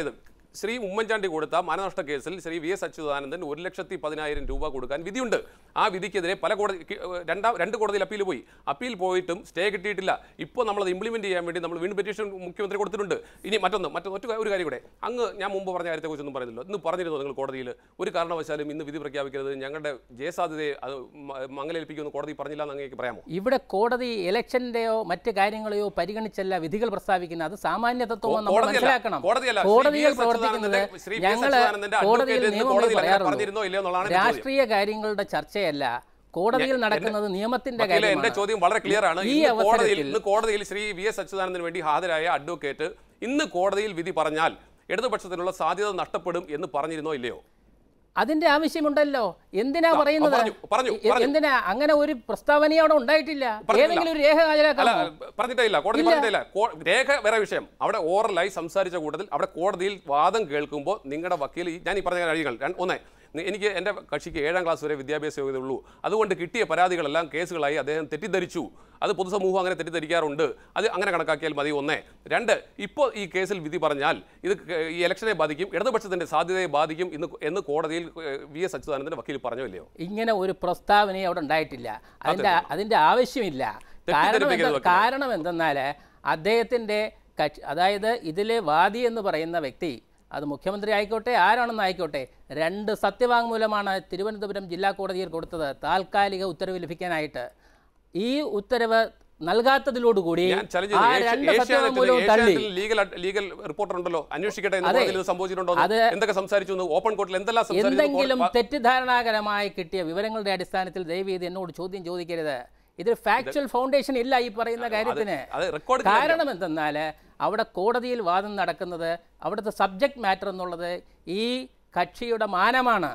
ശ്രീ ഉമ്മൻചാണ്ടി കൊടുത്ത മാനനഷ്ട കേസിൽ ശ്രീ വി എസ് അച്യുതാനന്ദൻ ഒരു ലക്ഷത്തി പതിനായിരം രൂപ കൊടുക്കാൻ വിധിയുണ്ട് ആ വിധിക്കെതിരെ പല കോടതി കി- രണ്ടാം രണ്ട് കോടതിയിൽ അപ്പീൽ പോയി അപ്പീൽ പോയിട്ടും സ്റ്റേ കിട്ടിയിട്ടില്ല ഇപ്പോൾ നമ്മളത് ഇംപ്ലിമെന്റ് ചെയ്യാൻ വേണ്ടി നമ്മൾ വീണ്ടും പെറ്റീഷൻ മുഖ്യമന്ത്രി കൊടുത്തിട്ടുണ്ട് ഇനി മറ്റൊന്ന് മറ്റൊന്ന് ഒറ്റ ഒരു കാര്യം കൂടെ അങ്ങ് ഞാൻ മുമ്പ് പറഞ്ഞ കാര്യത്തെക്കുറിച്ചൊന്നും പറയുന്നില്ല ഇന്ന് പറഞ്ഞിരുന്നു നിങ്ങൾ കോടതിയിൽ ഒരു കാരണവശാലും ഇന്ന് വിധി പ്രഖ്യാപിക്കരുത് ഞങ്ങളുടെ ജയസാധ്യതയെ അത് മ- മങ്ങലേൽപ്പിക്കുമെന്ന് കോടതി പറഞ്ഞില്ല എന്ന് അങ്ങേക്ക് പറയാമോ
ഇവിടെ കോടതി ഇലക്ഷന്റെയോ മറ്റ് കാര്യങ്ങളെയോ പരിഗണിച്ചല്ല വിധികൾ പ്രസ്താവിക്കുന്നത് അത് സാമാന്യ തത്വം നമ്മൾ
കോടതിയല്ല,
മനസ്സിലാക്കണം
കോടതിയല്ല. ശ്രീ
കോടതിയിൽ
വി. എസ്.
പ്രവർത്തിക്കുന്നത്
അച്യുതാനന്ദന്റെ- ശ്രീ വി. എസ്.
ഞങ്ങള്
അച്യുതാനന്ദന്റെ
കോടതിയിൽ
advocate എന്ന്
നിയമങ്ങൾ
കോടതിയിൽ അങ്ങനെ
പറയാറുള്ളൂ
പറഞ്ഞിരുന്നോ ഇല്ലയോ എന്നുള്ളതാണ് എന്റെ ചോദ്യം.
രാഷ്ട്രീയ കാര്യങ്ങളുടെ ചർച്ചയല്ല കോടതിയിൽ
എന്നെ-
നടക്കുന്നത് നിയമത്തിന്റെ
വക്കീലെ, എന്റെ
കാര്യമാണ്
ചോദ്യം വളരെ ക്ലിയർ ആണ്
ഈ
ഇന്ന് കോടതിയിൽ
അവസരത്തിൽ
ഇന്ന് കോടതിയിൽ ശ്രീ വി എസ് അച്യുതാനന്ദന് വേണ്ടി ഹാജരായ അഡ്വക്കേറ്റ് ഇന്ന് കോടതിയിൽ വിധി പറഞ്ഞാൽ ഇടതുപക്ഷത്തിനുള്ള സാധ്യത നഷ്ടപ്പെടും എന്ന് പറഞ്ഞിരുന്നോ ഇല്ലയോ
അതിന്റെ ആവശ്യമുണ്ടല്ലോ എന്തിനാ
ആ,
പറയുന്നത്
പറഞ്ഞു, പറഞ്ഞു,
എ-
പറഞ്ഞു.
എന്തിനാ അങ്ങനെ ഒരു പ്രസ്താവന അവിടെ ഉണ്ടായിട്ടില്ല
പറഞ്ഞില്ല.
ഏതെങ്കിലും ഒരു രേഖ
അല്ല
ഹാജരാക്കാമോ
പറഞ്ഞിട്ടില്ല കോടതി
ഇല്ല.
പറഞ്ഞിട്ടില്ല കോ- രേഖ വേറെ വിഷയം അവിടെ ഓറലായി സംസാരിച്ച കൂട്ടത്തിൽ അവിടെ കോടതിയിൽ വാദം കേൾക്കുമ്പോൾ നിങ്ങളുടെ വക്കീൽ ഈ- ഞാൻ ഈ പറഞ്ഞ കാര്യങ്ങൾ രണ്ട്- ഒന്ന് നി- എനിക്ക് എൻ്റെ കക്ഷിക്ക് ഏഴാം ക്ലാസ് വരെ വിദ്യാഭ്യാസ യോഗ്യത ഉള്ളൂ അതുകൊണ്ട് കിട്ടിയ പരാതികളെല്ലാം കേസുകളായി അദ്ദേഹം തെറ്റിദ്ധരിച്ചു അത് പൊതുസമൂഹം അങ്ങനെ തെറ്റിദ്ധരിക്കാറുണ്ട് അത് അങ്ങനെ കണക്കാക്കിയാൽ മതി ഒന്ന് രണ്ട് ഇപ്പോൾ ഈ കേസിൽ വിധി പറഞ്ഞാൽ ഇത് ക- ഈ ഇലക്ഷനെ ബാധിക്കും ഇടതുപക്ഷത്തിന്റെ സാധ്യതയെ ബാധിക്കും ഇന്ന് എന്ന് കോടതിയിൽ ഏഹ്, വി എസ് അച്യുതാനന്ദന്റെ വക്കീൽ പറഞ്ഞോ ഇല്ലയോ
ഇങ്ങനെ ഒരു പ്രസ്താവന അവിടെ ഉണ്ടായിട്ടില്ല അതിന്റെ അതിന്റെ ആവശ്യമില്ല കാരണം
തെറ്റിദ്ധരിപ്പിക്കരുത്
എന്താ-
വക്കീലെ.
കാരണം എന്തെന്നാൽ അദ്ദേഹത്തിന്റെ കക്ഷി അതായത് ഇതിലെ വാദി എന്ന് പറയുന്ന വ്യക്തി അത് മുഖ്യമന്ത്രി ആയിക്കോട്ടെ ആരാണെന്ന് ആയിക്കോട്ടെ രണ്ട് സത്യവാങ്മൂലമാണ് തിരുവനന്തപുരം ജില്ലാ കോടതിയിൽ കൊടുത്തത് താൽക്കാലിക ഉത്തരവ് ലഭിക്കാനായിട്ട് ഈ ഉത്തരവ് നൽകാത്തതിലോടുകൂടി
ഞാൻ ചലഞ്ച്
ആ
ചെയ്തു.
രണ്ട്
ഏഷ്യ-
സത്യവാങ്മൂലവും തള്ളി
ഏഷ്യാനെറ്റിൽ ലീഗൽ അഡ്- ലീഗൽ റിപ്പോർട്ടർ ഉണ്ടല്ലോ അന്വേഷിക്കട്ടെ എന്ന്
അതെ.
കോടതിയിൽ ഇത് സംഭവിച്ചിട്ടുണ്ടോ
അത്
എന്തൊക്കെ സംസാരിച്ചു എന്ന് ഓപ്പൺ കോർട്ടിൽ എന്തെല്ലാം സംസാരിച്ചു എന്ന്
എന്തെങ്കിലും
കോടതി-
തെറ്റിദ്ധാരണാകരമായി കിട്ടിയ വിവരങ്ങളുടെ അടിസ്ഥാനത്തിൽ ദയവ് ചെയ്ത് എന്നോട് ചോദ്യം ചോദിക്കരുത് ഇത് ഫാക്ച്വൽ ഫൗണ്ടേഷൻ ഇല്ല ഈ പറയുന്ന കാര്യത്തിന്
അത് റെക്കോർഡ് ചെയ്തില്ല.
കാരണം എന്തെന്നാൽ അവിടെ കോടതിയിൽ വാദം നടക്കുന്നത് അവിടുത്തെ സബ്ജക്ട് മാറ്റർ എന്നുള്ളത് ഈ കക്ഷിയുടെ മാനമാണ്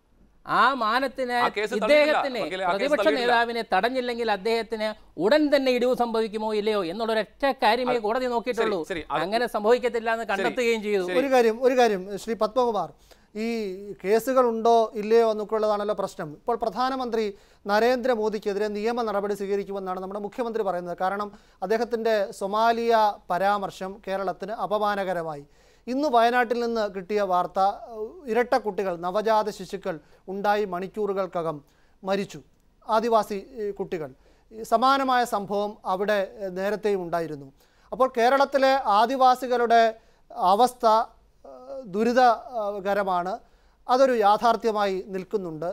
ആ മാനത്തിന്
ആ കേസ് തള്ളിയില്ല.
ഇദ്ദേഹത്തിന്
വക്കീലെ, ആ കേസ്
പ്രതിപക്ഷ
തള്ളിയില്ല.
നേതാവിനെ തടഞ്ഞില്ലെങ്കിൽ അദ്ദേഹത്തിന് ഉടൻ തന്നെ ഇടിവ് സംഭവിക്കുമോ ഇല്ലയോ എന്നുള്ള ഒരൊറ്റ കാര്യമേ കോടതി നോക്കിയിട്ടുള്ളൂ
ശരി, അത്
അങ്ങനെ സംഭവിക്കത്തില്ല എന്ന് കണ്ടെത്തുകയും ചെയ്തു
ഒരു കാര്യം ഒരു കാര്യം ശ്രീ പത്മകുമാർ ഈ കേസുകൾ ഉണ്ടോ ഇല്ലയോ എന്നൊക്കെയുള്ളതാണല്ലോ പ്രശ്നം ഇപ്പോൾ പ്രധാനമന്ത്രി നരേന്ദ്രമോദിക്കെതിരെ നിയമ നടപടി സ്വീകരിക്കുമെന്നാണ് നമ്മുടെ മുഖ്യമന്ത്രി പറയുന്നത് കാരണം അദ്ദേഹത്തിൻ്റെ സൊമാലിയ പരാമർശം കേരളത്തിന് അപമാനകരമായി ഇന്ന് വയനാട്ടിൽ നിന്ന് കിട്ടിയ വാർത്ത ഏഹ്, ഇരട്ട കുട്ടികൾ നവജാത ശിശുക്കൾ ഉണ്ടായി മണിക്കൂറുകൾക്കകം മരിച്ചു ആദിവാസി ഏഹ്, കുട്ടികൾ ഈ സമാനമായ സംഭവം അവിടെ ഏഹ്, നേരത്തെയും ഉണ്ടായിരുന്നു അപ്പോൾ കേരളത്തിലെ ആദിവാസികളുടെ അവസ്ഥ ഏഹ്, ദുരിതകരമാണ് അതൊരു യാഥാർത്ഥ്യമായി നിൽക്കുന്നുണ്ട്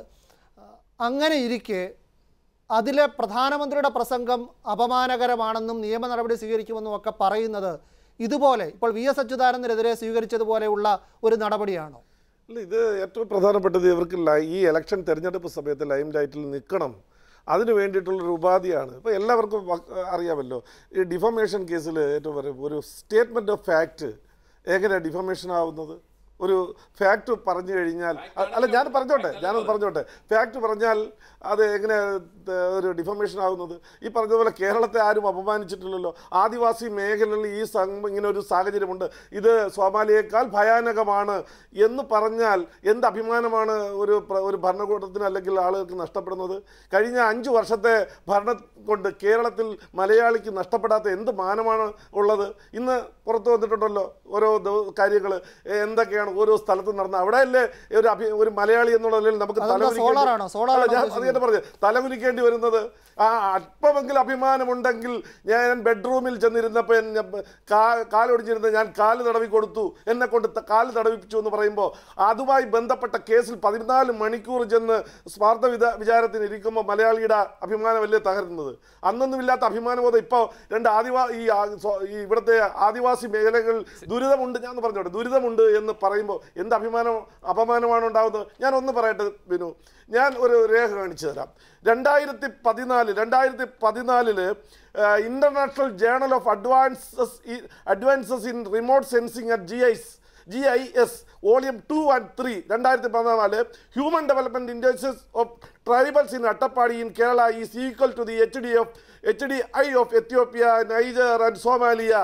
അങ്ങനെ ഇരിക്കെ അതിലെ പ്രധാനമന്ത്രിയുടെ പ്രസംഗം അപമാനകരമാണെന്നും നിയമ നടപടി സ്വീകരിക്കുമെന്നും ഒക്കെ പറയുന്നത് ഇതുപോലെ ഇപ്പോൾ വി എസ് അച്യുതാനന്ദനെതിരെ സ്വീകരിച്ചതുപോലെയുള്ള ഒരു നടപടിയാണോ
അല്ല ഇത് ഏറ്റവും പ്രധാനപ്പെട്ടത് ഇവർക്ക് ലൈ- ഈ ഇലക്ഷൻ തെരഞ്ഞെടുപ്പ് സമയത്ത് ലൈം ലൈറ്റിൽ നിൽക്കണം അതിന് വേണ്ടിയിട്ടുള്ളൊരു ഉപാധിയാണ് ഇപ്പോൾ എല്ലാവർക്കും വ- അറിയാമല്ലോ ഈ ഡിഫമേഷൻ കേസിൽ ഏറ്റവും പറയും ഒരു സ്റ്റേറ്റ്മെൻറ്റ് ഓഫ് ഫാക്റ്റ് എങ്ങനെയാണ് ഡിഫമേഷൻ ആവുന്നത് ഒരു ഫാക്റ്റ് പറഞ്ഞു കഴിഞ്ഞാൽ അ- അല്ല ഞാൻ പറഞ്ഞോട്ടെ ഞാനത് പറഞ്ഞോട്ടെ ഫാക്റ്റ് പറഞ്ഞാൽ അത് എങ്ങനെ ത- ഒരു ഡിഫമേഷൻ ആവുന്നത് ഈ പറഞ്ഞതുപോലെ കേരളത്തെ ആരും അപമാനിച്ചിട്ടില്ലല്ലോ ആദിവാസി മേഖലകളിൽ ഈ സം ഇങ്ങനെ ഒരു സാഹചര്യമുണ്ട് ഇത് സോമാലിയേക്കാൾ ഭയാനകമാണ് എന്ന് പറഞ്ഞാൽ എന്ത് അഭിമാനമാണ് ഒരു പ്ര- ഒരു ഭരണകൂടത്തിന് അല്ലെങ്കിൽ ആളുകൾക്ക് നഷ്ടപ്പെടുന്നത് കഴിഞ്ഞ അഞ്ച് വർഷത്തെ ഭരണം കൊണ്ട് കേരളത്തിൽ മലയാളിക്ക് നഷ്ടപ്പെടാത്ത എന്ത് മാനമാണ് ഉള്ളത് ഇന്ന് പുറത്തു വന്നിട്ടുണ്ടല്ലോ ഓരോ കാര്യങ്ങൾ എന്തൊക്കെയാണ് ഓരോ സ്ഥലത്തും നടന്ന അവിടെയല്ലേ ഒരു അഭി ഒരു മലയാളി എന്നുള്ള നിലയിൽ നമുക്ക്
അതെന്താ
തലകുനിക്കേണ്ടി-
സോളാറാണോ? സോളാറാണോ
അല്ല, ഞാൻ
ഉദ്ദേശിക്കുന്നത്?
അത് തന്നെ പറഞ്ഞു തലകുനിക്കേണ്ടി വരുന്നത് ആ അല്പമെങ്കിലും അഭിമാനമുണ്ടെങ്കിൽ ഞാൻ ബെഡ്റൂമിൽ ചെന്നിരുന്നപ്പോൾ എന്നെ കാ- കാലൊടിഞ്ഞിരുന്ന ഞാൻ കാല് തടവി കൊടുത്തു എന്നെ കൊണ്ട് ത- കാല് തടവിപ്പിച്ചു എന്ന് പറയുമ്പോൾ അതുമായി ബന്ധപ്പെട്ട കേസിൽ പതിനാല് മണിക്കൂർ ചെന്ന് സ്വാർത്ഥ വിധ വിചാരത്തിന് ഇരിക്കുമ്പോൾ മലയാളിയുടെ അഭിമാനമല്ലേ തകരുന്നത് അന്നൊന്നുമില്ലാത്ത അഭിമാനബോധം ഇപ്പോൾ രണ്ട് ആദിവാ ഈ ആ- സ്വ- ഈ ഇവിടുത്തെ ആദിവാസി മേഖലകൾ ദുരിതമുണ്ട് ഞാൻ പറഞ്ഞോട്ടെ ദുരിതമുണ്ട് എന്ന് പറയുമ്പോൾ എന്ത് അഭിമാനം അപമാനമാണ് ഉണ്ടാകുന്നത് ഞാൻ ഒന്ന് പറയട്ടെ ബിനു ഞാൻ ഒരു രേഖ കാണിച്ചു തരാം രണ്ടായിരത്തി പതിനാല് രണ്ടായിരത്തി പതിനാലില് international journal of advances advances in remote sensing at G I S G I S volume two and three രണ്ടായിരത്തി പതിനാല് human development indexes of tribals in Attappadi in Kerala is equal to the H D of H D I of Ethiopia Niger and Somalia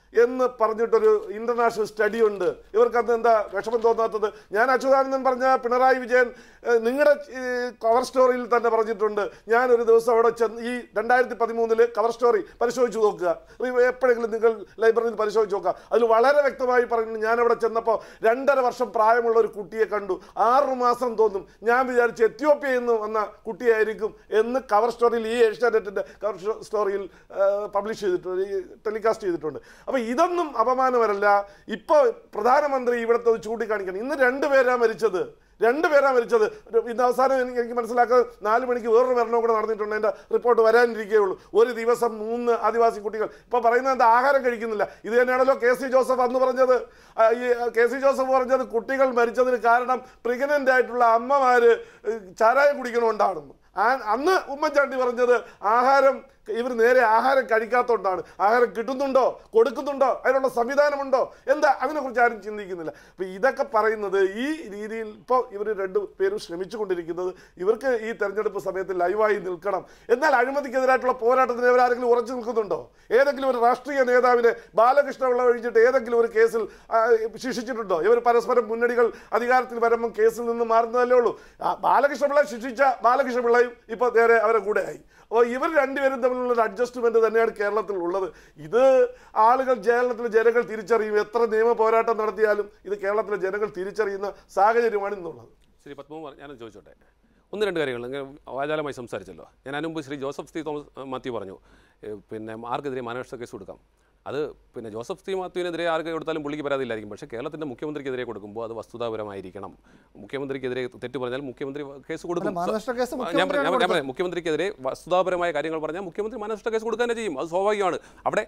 എന്ന് പറഞ്ഞിട്ടൊരു international study ഉണ്ട് ഇവർക്ക് അന്ന് എന്താ വിഷമം തോന്നാത്തത് ഞാൻ അച്യുതാനന്ദൻ പറഞ്ഞ പിണറായി വിജയൻ ഏഹ്, നിങ്ങളുടെ കവർ സ്റ്റോറിയിൽ തന്നെ പറഞ്ഞിട്ടുണ്ട് ഞാൻ ഒരു ദിവസം അവിടെ ചെന്ന് ഈ രണ്ടായിരത്തി പതിമൂന്നില് കവർ സ്റ്റോറി പരിശോധിച്ച് നോക്കുക റിവ- എപ്പോഴെങ്കിലും നിങ്ങൾ ലൈബ്രറിയിൽ പരിശോധിച്ച് നോക്കുക അതിൽ വളരെ വ്യക്തമായി പറയുന്നു ഞാൻ അവിടെ ചെന്നപ്പോൾ രണ്ടര വർഷം പ്രായമുള്ള ഒരു കുട്ടിയെ കണ്ടു ആറു മാസം തോന്നും ഞാൻ വിചാരിച്ചു എത്യോപ്യയിൽ നിന്ന് വന്ന കുട്ടിയായിരിക്കും എന്ന് കവർ സ്റ്റോറിയിൽ ഈ ഏഷ്യാനെറ്റിന്റെ കവർ സ്റ്റോ- സ്റ്റോറിയിൽ പബ്ലിഷ് ചെയ്തിട്ടുണ്ട് ഈ ടെലികാസ്റ്റ് ചെയ്തിട്ടുണ്ട് അപ്പോൾ ഇതൊന്നും അപമാനമല്ല ഇപ്പോൾ പ്രധാനമന്ത്രി ഇവിടുത്തെ ഒന്ന് ചൂണ്ടിക്കാണിക്കണം ഇന്ന് രണ്ടുപേരാ മരിച്ചത് രണ്ടുപേരാ മരിച്ചത് ഒരു- ഇന്ന് അവസാനം എനിക്ക് എനിക്ക് മനസ്സിലാക്കുക നാല് മണിക്ക് വേറൊരു മരണവും കൂടെ നടന്നിട്ടുണ്ട് എൻ്റെ റിപ്പോർട്ട് വരാനിരിക്കുകയുള്ളൂ ഒരു ദിവസം മൂന്ന് ആദിവാസി കുട്ടികൾ ഇപ്പോൾ പറയുന്നത് എന്താ ആഹാരം കഴിക്കുന്നില്ല ഇത് തന്നെയാണല്ലോ കെ സി ജോസഫ് അന്ന് പറഞ്ഞത് ആ, ഈ കെ സി ജോസഫ് പറഞ്ഞത് കുട്ടികൾ മരിച്ചതിന് കാരണം പ്രഗ്നൻ്റ് ആയിട്ടുള്ള അമ്മമാര് ഏഹ്, ചാരായം കുടിക്കണമുണ്ടാണെന്ന് ആ- അന്ന് ഉമ്മൻചാണ്ടി പറഞ്ഞത് ആഹാരം ഇവർ നേരെ ആഹാരം കഴിക്കാത്തതുകൊണ്ടാണ് ആഹാരം കിട്ടുന്നുണ്ടോ കൊടുക്കുന്നുണ്ടോ അതിനുള്ള സംവിധാനമുണ്ടോ എന്താ അതിനെക്കുറിച്ച് ആരും ചിന്തിക്കുന്നില്ല അപ്പം ഇതൊക്കെ പറയുന്നത് ഈ രീതിയിൽ ഇപ്പോൾ ഇവർ രണ്ടു പേരും ശ്രമിച്ചുകൊണ്ടിരിക്കുന്നത് ഇവർക്ക് ഈ തെരഞ്ഞെടുപ്പ് സമയത്ത് ലൈവായി നിൽക്കണം എന്നാൽ അഴിമതിക്കെതിരായിട്ടുള്ള പോരാട്ടത്തിന് ഇവരാരെങ്കിലും ഉറച്ചു നിൽക്കുന്നുണ്ടോ ഏതെങ്കിലും ഒരു രാഷ്ട്രീയ നേതാവിനെ ബാലകൃഷ്ണപിള്ള ഒഴിച്ചിട്ട് ഏതെങ്കിലും ഒരു കേസിൽ ആ, ശിക്ഷിച്ചിട്ടുണ്ടോ ഇവർ പരസ്പരം മുന്നണികൾ അധികാരത്തിൽ വരുമ്പം കേസിൽ നിന്ന് മാറുന്നതല്ലേ ഉള്ളൂ ആ, ബാലകൃഷ്ണപിള്ള ശിക്ഷിച്ച ബാലകൃഷ്ണപിള്ളയും ഇപ്പോൾ നേരെ അവരെ കൂടെ ആയി അപ്പോൾ ഇവർ രണ്ടുപേരും തമ്മിലുള്ള ഒരു അഡ്ജസ്റ്റ്മെന്റ് തന്നെയാണ് കേരളത്തിൽ ഉള്ളത് ഇത് ആളുകൾ കേരളത്തിലെ ജനങ്ങൾ തിരിച്ചറിയും എത്ര നിയമ പോരാട്ടം നടത്തിയാലും ഇത് കേരളത്തിലെ ജനങ്ങൾ തിരിച്ചറിയുന്ന സാഹചര്യമാണ് ഇന്നുള്ളത്
ശ്രീ പത്മകുമാർ ഞാനത് ചോദിച്ചോട്ടെ ഒന്ന് രണ്ട് കാര്യങ്ങൾ നിങ്ങൾ വാചാലമായി സംസാരിച്ചല്ലോ ഞാൻ അതിന് മുമ്പ് ശ്രീ ജോസഫ് സ്ത്രീ തോമസ് ഏഹ്, മാത്യു പറഞ്ഞു ഏഹ്, പിന്നെ ആർക്കെതിരെ മാനനഷ്ട കേസ് കൊടുക്കാം അത് പിന്നെ ജോസഫ് സ്ത്രീ മാത്യുവിനെതിരെ ആർക്ക് കൊടുത്താലും പുള്ളിക്ക് പരാതിയില്ലായിരിക്കും പക്ഷേ കേരളത്തിൻ്റെ മുഖ്യമന്ത്രിക്കെതിരെ കൊടുക്കുമ്പോൾ അത് വസ്തുതാപരമായിരിക്കണം മുഖ്യമന്ത്രിക്കെതിരെ തെറ്റ് പറഞ്ഞാൽ മുഖ്യമന്ത്രി കേസ് കൊടുക്കും
അല്ല, മാനനഷ്ട കേസ്
ഞാൻ പറയാം, ഞാൻ
മുഖ്യമന്ത്രിയാണ്
പറയാം, ഞാൻ പറയാം മുഖ്യമന്ത്രിക്കെതിരെ വസ്തുതാപരമായ കാര്യങ്ങൾ പറഞ്ഞാൽ മുഖ്യമന്ത്രി മാനനഷ്ട കേസ് കൊടുക്കുക തന്നെ ചെയ്യും അത് സ്വാഭാവികമാണ് അവിടെ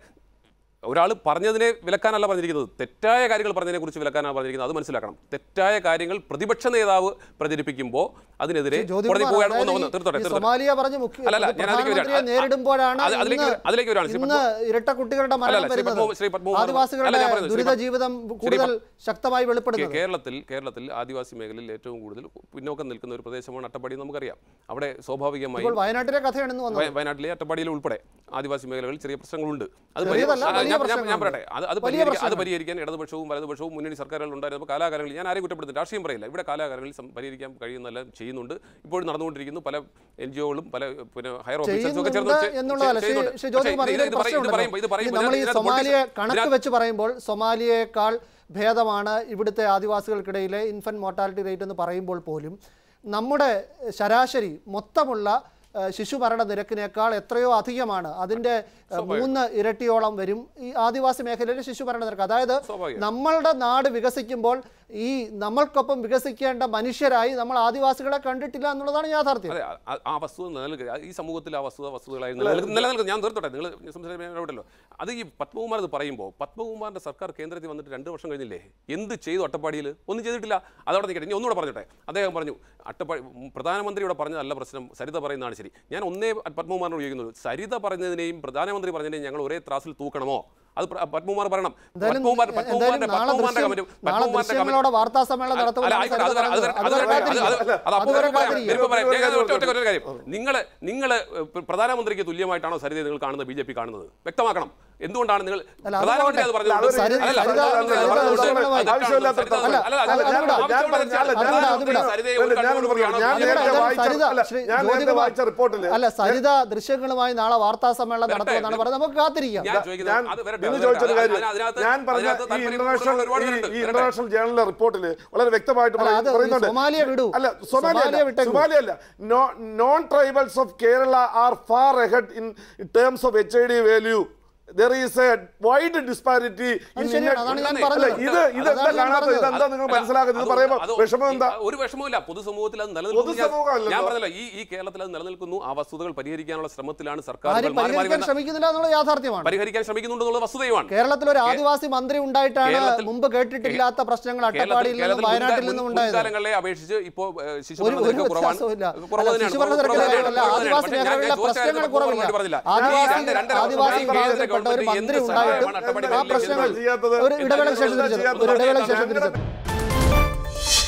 ഒരാൾ പറഞ്ഞതിനെ വിലക്കാനല്ല പറഞ്ഞിരിക്കുന്നത് തെറ്റായ കാര്യങ്ങൾ പറഞ്ഞതിനെ കുറിച്ച് വിലക്കാനാണ് പറഞ്ഞിരിക്കുന്നത് അത് മനസ്സിലാക്കണം തെറ്റായ കാര്യങ്ങൾ പ്രതിപക്ഷ നേതാവ് പ്രചരിപ്പിക്കുമ്പോൾ അതിനെതിരെ
ജ്യോതികുമാർ,
കോടതി പോവുകയാണ്
അതായത്
ഒന്ന് ഒന്ന്
ഈ
തീർത്തോട്ടെ തീർത്തോട്ടെ
സൊമാലിയ പറഞ്ഞ് മുഖ്യ
അല്ലല്ല,
ഇത്
ഞാൻ അതിലേക്ക് വരാം.
പ്രധാനമന്ത്രിയെ
അത്
നേരിടുമ്പോഴാണ്
അത് അതിലേക്ക്
ഇന്ന്
വരാം. അതിലേക്ക് വരാം. ശ്രീ
ഇന്ന്
പത്മ-
ഇരട്ട കുട്ടികളുടെ
അല്ലല്ല,
മരണം
ശ്രീ
വരുന്നത്
പത്മ- ശ്രീ പത്മകുമാർ- അല്ല,
ആദിവാസികളുടെ
ഞാൻ പറയുന്നത് ശ്രീ
ദുരിത
പത്മ-
ജീവിതം
ശ്രീ
കൂടുതൽ
പത്മ-
ശക്തമായി
കേ-
വെളിപ്പെടുന്നത്
കേരളത്തിൽ കേരളത്തിൽ ആദിവാസി മേഖലയിൽ ഏറ്റവും കൂടുതൽ പിന്നോക്കം നിൽക്കുന്ന ഒരു പ്രദേശമാണ് അട്ടപ്പാടി എന്ന് നമുക്കറിയാം അവിടെ സ്വാഭാവികമായി
ഇപ്പോൾ വയനാട്ടിലെ കഥയാണ് ഇന്ന് വന്നത്
വയ- വയനാട്ടിലെ അട്ടപ്പാടിയിൽ ഉൾപ്പെടെ ആദിവാസി മേഖലകളിൽ ചെറിയ പ്രശ്നങ്ങളുണ്ട് അത്
ചെറിയതല്ല,
പരിഹരി-
വലിയ
ഞാൻ- ഞാൻ- ഞാൻ
പ്രശ്നങ്ങളുണ്ട്.
പറയട്ടെ അത് അത്
വലിയ
പരിഹരിക്കാൻ അത്
പ്രശ്നങ്ങൾ.
പരിഹരിക്കാൻ ഇടതുപക്ഷവും വലതുപക്ഷവും മുന്നണി സർക്കാരുകൾ ഉണ്ടായിരുന്നപ്പോൾ കാലാകാലങ്ങളിൽ ഞാൻ ആരെയും കുറ്റപ്പെടുത്തുന്നു രാഷ്ട്രീയം പറയില്ല ഇവിടെ കാലാകാലങ്ങളിൽ സം- പരിഹരിക്കാൻ കഴിയുന്നെല്ലാം ചെയ്യുന്നുണ്ട് ഇപ്പോഴും നടന്നുകൊണ്ടിരിക്കുന്നു പല എൻ ജി ഒകളും പല പിന്നെ ഹയർ ഓഫീസേഴ്സും ഒക്കെ ചേർന്ന്
ചെയ്യുന്നുണ്ട് എന്നുള്ളതല്ല ശ്രീ
ചെയ്യുന്നുണ്ട്.
ശ്രീ
പക്ഷേ
ജ്യോതികുമാർ
ഇത്
ഇതിലൊരു
ഇത് പറയും- ഇത് പറയുമ്പോൾ ഇത്
പ്രശ്നമുണ്ടല്ലോ
പറയുമ്പോൾ
നമ്മൾ ഈ
ഇതിനകത്ത്
സൊമാലിയെ
politics-
കണക്ക്
ഇതിനകത്ത്
വെച്ച് പറയുമ്പോൾ സൊമാലിയേക്കാൾ ഭേദമാണ് ഇവിടുത്തെ ആദിവാസികൾക്കിടയിലെ ഇൻഫന്റ് മോർട്ടാലിറ്റി റേറ്റ് എന്ന് പറയുമ്പോൾ പോലും നമ്മുടെ ശരാശരി മൊത്തമുള്ള ഏഹ്, ശിശുമരണ നിരക്കിനേക്കാൾ എത്രയോ അധികമാണ് അതിൻ്റെ ഏഹ്, മൂന്ന് ഇരട്ടിയോളം വരും ഈ ആദിവാസി മേഖലയിലെ ശിശുമരണ നിരക്ക് അതായത്
സ്വാഭാവികം.
നമ്മളുടെ നാട് വികസിക്കുമ്പോൾ ഈ നമ്മൾക്കൊപ്പം വികസിക്കേണ്ട മനുഷ്യരായി നമ്മൾ ആദിവാസികളെ കണ്ടിട്ടില്ല എന്നുള്ളതാണ് യാഥാർത്ഥ്യം
അതെ ആ- ആ വസ്തുത നിലനിൽക്കുക ഈ സമൂഹത്തിൽ ആ വസ്തുത വസ്തുതകളായി നിലനിൽക്കും നിലനിൽക്കും ഞാൻ തീർത്തോട്ടെ നിങ്ങൾ സംസാരിക്കാനല്ലോ അത് ഈ പത്മകുമാർ ഇത് പറയുമ്പോൾ പത്മകുമാറിന്റെ സർക്കാർ കേന്ദ്രത്തിൽ വന്നിട്ട് രണ്ട് വർഷം കഴിഞ്ഞില്ലേ എന്ത് ചെയ്തു അട്ടപ്പാടിയിൽ ഒന്നും ചെയ്തിട്ടില്ല അതവിടെ നിൽക്കട്ടെ ഇനി ഒന്നുകൂടെ പറഞ്ഞോട്ടെ അദ്ദേഹം പറഞ്ഞു അട്ടപ്പാടി ഉം, പ്രധാനമന്ത്രിയുടെ പറഞ്ഞതല്ല പ്രശ്നം സരിത പറയുന്നതാണ് ശരി ഞാൻ ഒന്നേ പത്മകുമാറിനോട് ചോദിക്കുന്നത് സരിത പറഞ്ഞതിനെയും പ്രധാനമന്ത്രി പറഞ്ഞതിനെയും ഞങ്ങൾ ഒരേ ത്രാസിൽ തൂക്കണമോ അത് പ്ര- പത്മകുമാർ പറയണം
എന്തായാലും
പത്മകുമാർ
എന്തായാലും
പത്മകുമാറിന്റെ
നാളെ
പത്മകുമാറിന്റെ
ദൃശ്യം-
കമന്റ്
നാളെ
പത്മകുമാറിന്റെ കമന്റ്
ദൃശ്യങ്ങളോടെ വാർത്താ സമ്മേളനം
അല്ല,
നടത്തുമെന്നാണ്
ആയിക്കോട്ടെ, അത് വരാം, അത് വരാം, അത്
അതുവരെ
വരാം, അത്
കാത്തിരിക്കാം.
അത് അത്
അതുവരെ
അപ്പോൾ പറയാം,
കാത്തിരിക്കാം.
ഇപ്പൊ പറയാം. ഞാൻ ഒറ്റ- ഒറ്റ- ഒറ്റ- ഒറ്റ കാര്യം നിങ്ങൾ നിങ്ങൾ പ്രധാനമന്ത്രിക്ക് തുല്യമായിട്ടാണോ സരിതയെ നിങ്ങൾ കാണുന്നത് ബി ജെ പി കാണുന്നത് വ്യക്തമാക്കണം എന്തുകൊണ്ടാണ് നിങ്ങൾ
അല്ല, അത്
പ്രധാനമന്ത്രി അത്
പോട്ടെ.
പറഞ്ഞു
അതൊരു സരിത-
അല്ല,
സരിത-
പ്രധാനമന്ത്രി അത്
സരിത
പറഞ്ഞു.
ഉദാഹരണമായി.
അത്
ആവശ്യമില്ലാത്ത
സരിത-
അല്ല,
അല്ല, അല്ല,
അത്
ഞാൻ-
വിടാം.
ഞാൻ പറഞ്ഞ-
അല്ല,
അല്ല,
ഞാൻ-
പ്രധാനമന്ത്രി
അത്
സരിതയെ
അല്ല,
ഒരു
ഞാൻ
കണ്ണോട്
പറയാം.
കൂടിയാണോ
ഞാൻ
ബി ജെ പി
നേരത്തെ
ഏതായാലും
വായിച്ച-
സരിത
അല്ല,
ശ്രീ
ഞാൻ നേരത്തെ
ജ്യോതികുമാർ-
വായിച്ച റിപ്പോർട്ടില്
അല്ല സരിത ദൃശ്യങ്ങളുമായി നാളെ വാർത്താ സമ്മേളനം
വരട്ടെ.
നടത്തുമെന്നാണ് പറയുന്നത് നമുക്ക് കാത്തിരിക്കാം
ഞാൻ ചോദിക്കുന്നത്
ഞാൻ
അത് വരട്ടെ,
ഇന്ന്
അത്
ചോദിച്ചൊരു
വരട്ടെ.
കാര്യം
അതിനകത്ത്
ഞാൻ പറഞ്ഞ
അതിനകത്ത്
ഈ
താല്പര്യം
ഇന്റർനാഷണൽ
കൂടുതലുള്ള ഒരുപാട്
ഈ-
പേരുണ്ട്.
ഈ
വരട്ടെ.
ഇന്റർനാഷണൽ ജേണലിലെ റിപ്പോർട്ടിൽ വളരെ വ്യക്തമായിട്ട്
അല്ല, അത് ഈ
പറയുന്നുണ്ട്
സൊമാലിയ വിടൂ.
അല്ല സൊമാലിയ
സൊമാലിയ വിട്ടേക്കൂ.
സൊമാലിയ അല്ല non tribals of Kerala are far ahead in terms of H I D value there is a wide disparity
അത് ശരിയാണ്. അതാണ് ഞാൻ പറഞ്ഞത്.
ഇത് ഇത്
അതാണ്
എന്താ
ഞാൻ
കാണാത്തത്
പറഞ്ഞത്.
ഇതെന്താ നിങ്ങൾ
അല്ല,
മനസ്സിലാക്കുന്നത് ഇത്
അത്
പറയുമ്പോൾ
അത്
വിഷമം എന്താ
ഈ- ഒരു വിഷമവുമില്ല പൊതുസമൂഹത്തിൽ അത് നിലനിൽക്കുന്നു
പൊതുസമൂഹമല്ലല്ലോ.
ഞാൻ പറഞ്ഞല്ലോ ഈ ഈ കേരളത്തിൽ അത് നിലനിൽക്കുന്നു ആ വസ്തുതകൾ പരിഹരിക്കാനുള്ള ശ്രമത്തിലാണ് സർക്കാർ
ആരും പരിഹരിക്കാൻ ശ്രമിക്കുന്നില്ല എന്നുള്ള യാഥാർത്ഥ്യമാണ്
പരിഹരിക്കാൻ ശ്രമിക്കുന്നുണ്ടെന്നുള്ള വസ്തുതയുമാണ്
കേരളത്തിൽ ഒരു ആദിവാസി മന്ത്രി ഉണ്ടായിട്ടാണ്
കേരളത്തിൽ-
മുമ്പ് കേട്ടിട്ടില്ലാത്ത പ്രശ്നങ്ങൾ
കേരളത്തിൽ
അട്ടപ്പാടിയിൽ നിന്നും
കേരളത്തിൽ
വയനാട്ടിൽ
മുൻകാ-
നിന്നും
മുൻ-
ഉണ്ടായത്
മുൻകാലങ്ങളെ അപേക്ഷിച്ച് ഇപ്പോൾ
ഒരു
ശിശുമരണ
ഒരു
നിരക്ക് കുറവാണ്
വ്യത്യാസവുമില്ല.
കുറവ്
അല്ല,
തന്നെയാണ്.
ശിശുമരണ
കുറവ്
നിരക്കിലെ
തന്നെയാണ്.
അല്ല,
കുറവ്
ആദിവാസി
തന്നെയാണ്. പക്ഷേ ഞാൻ
മേഖലയിലെ
ചോദിച്ച
പ്രശ്നങ്ങൾ
കാര്യത്തിൽ
കുറവില്ല.
മറുപടി പറഞ്ഞില്ല. ഈ
ആദിവാസി
രണ്ട് രണ്ടര വർഷം
ആദിവാസി
മുമ്പ് കേന്ദ്ര
വിഭാഗത്തിൽപ്പെട്ട ഒരു
ഗവൺമെന്റ്
മന്ത്രി
എന്ത്
ഉണ്ടായിട്ടും
സഹായമാണ് അട്ടപ്പാടി
ആ
മേഖലയിൽ
പ്രശ്നങ്ങൾ
ചെയ്യാത്തത്?
ഒരു ഇടവേളയ്ക്ക് ശേഷം
എന്താ
തിരിച്ചത്
ചെയ്യാത്തത്?
ഒരു ഇടവേളയ്ക്ക് ശേഷം
ഞങ്ങളുടെ-
തിരിച്ചത്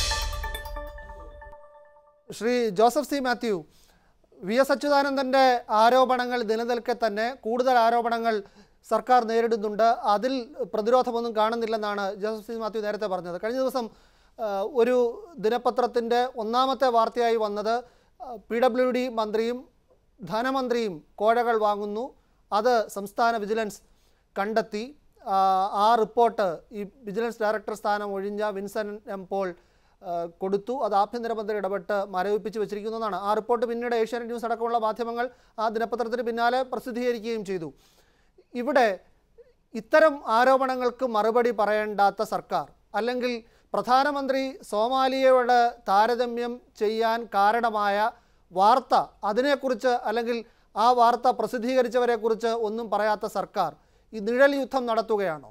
ശ്രീ ജോസഫ് സി മാത്യു വി എസ് അച്യുതാനന്ദൻ്റെ ആരോപണങ്ങൾ നിലനിൽക്കെ തന്നെ കൂടുതൽ ആരോപണങ്ങൾ സർക്കാർ നേരിടുന്നുണ്ട് അതിൽ പ്രതിരോധമൊന്നും കാണുന്നില്ലെന്നാണ് ജോസഫ് സി മാത്യു നേരത്തെ പറഞ്ഞത് കഴിഞ്ഞ ദിവസം ആ, ഒരു ദിനപത്രത്തിൻ്റെ ഒന്നാമത്തെ വാർത്തയായി വന്നത് പി ഡബ്ല്യു ഡി മന്ത്രിയും ധനമന്ത്രിയും കോഴകൾ വാങ്ങുന്നു അത് സംസ്ഥാന വിജിലൻസ് കണ്ടെത്തി ആ, ആ റിപ്പോർട്ട് ഈ വിജിലൻസ് ഡയറക്ടർ സ്ഥാനം ഒഴിഞ്ഞ വിൻസെൻ്റ് എം പോൾ ആ, കൊടുത്തു അത് ആഭ്യന്തരമന്ത്രി ഇടപെട്ട് മരവിപ്പിച്ച് വെച്ചിരിക്കുന്നതാണ് ആ റിപ്പോർട്ട് പിന്നീട് ഏഷ്യാനെറ്റ് ന്യൂസ് അടക്കമുള്ള മാധ്യമങ്ങൾ ആ ദിനപത്രത്തിന് പിന്നാലെ പ്രസിദ്ധീകരിക്കുകയും ചെയ്തു ഇവിടെ ഇത്തരം ആരോപണങ്ങൾക്ക് മറുപടി പറയേണ്ടാത്ത സർക്കാർ അല്ലെങ്കിൽ പ്രധാനമന്ത്രി സോമാലിയയോട് താരതമ്യം ചെയ്യാൻ കാരണമായ വാർത്ത അതിനെക്കുറിച്ച് അല്ലെങ്കിൽ ആ വാർത്ത പ്രസിദ്ധീകരിച്ചവരെക്കുറിച്ച് ഒന്നും പറയാത്ത സർക്കാർ ഈ നിഴൽ യുദ്ധം നടത്തുകയാണോ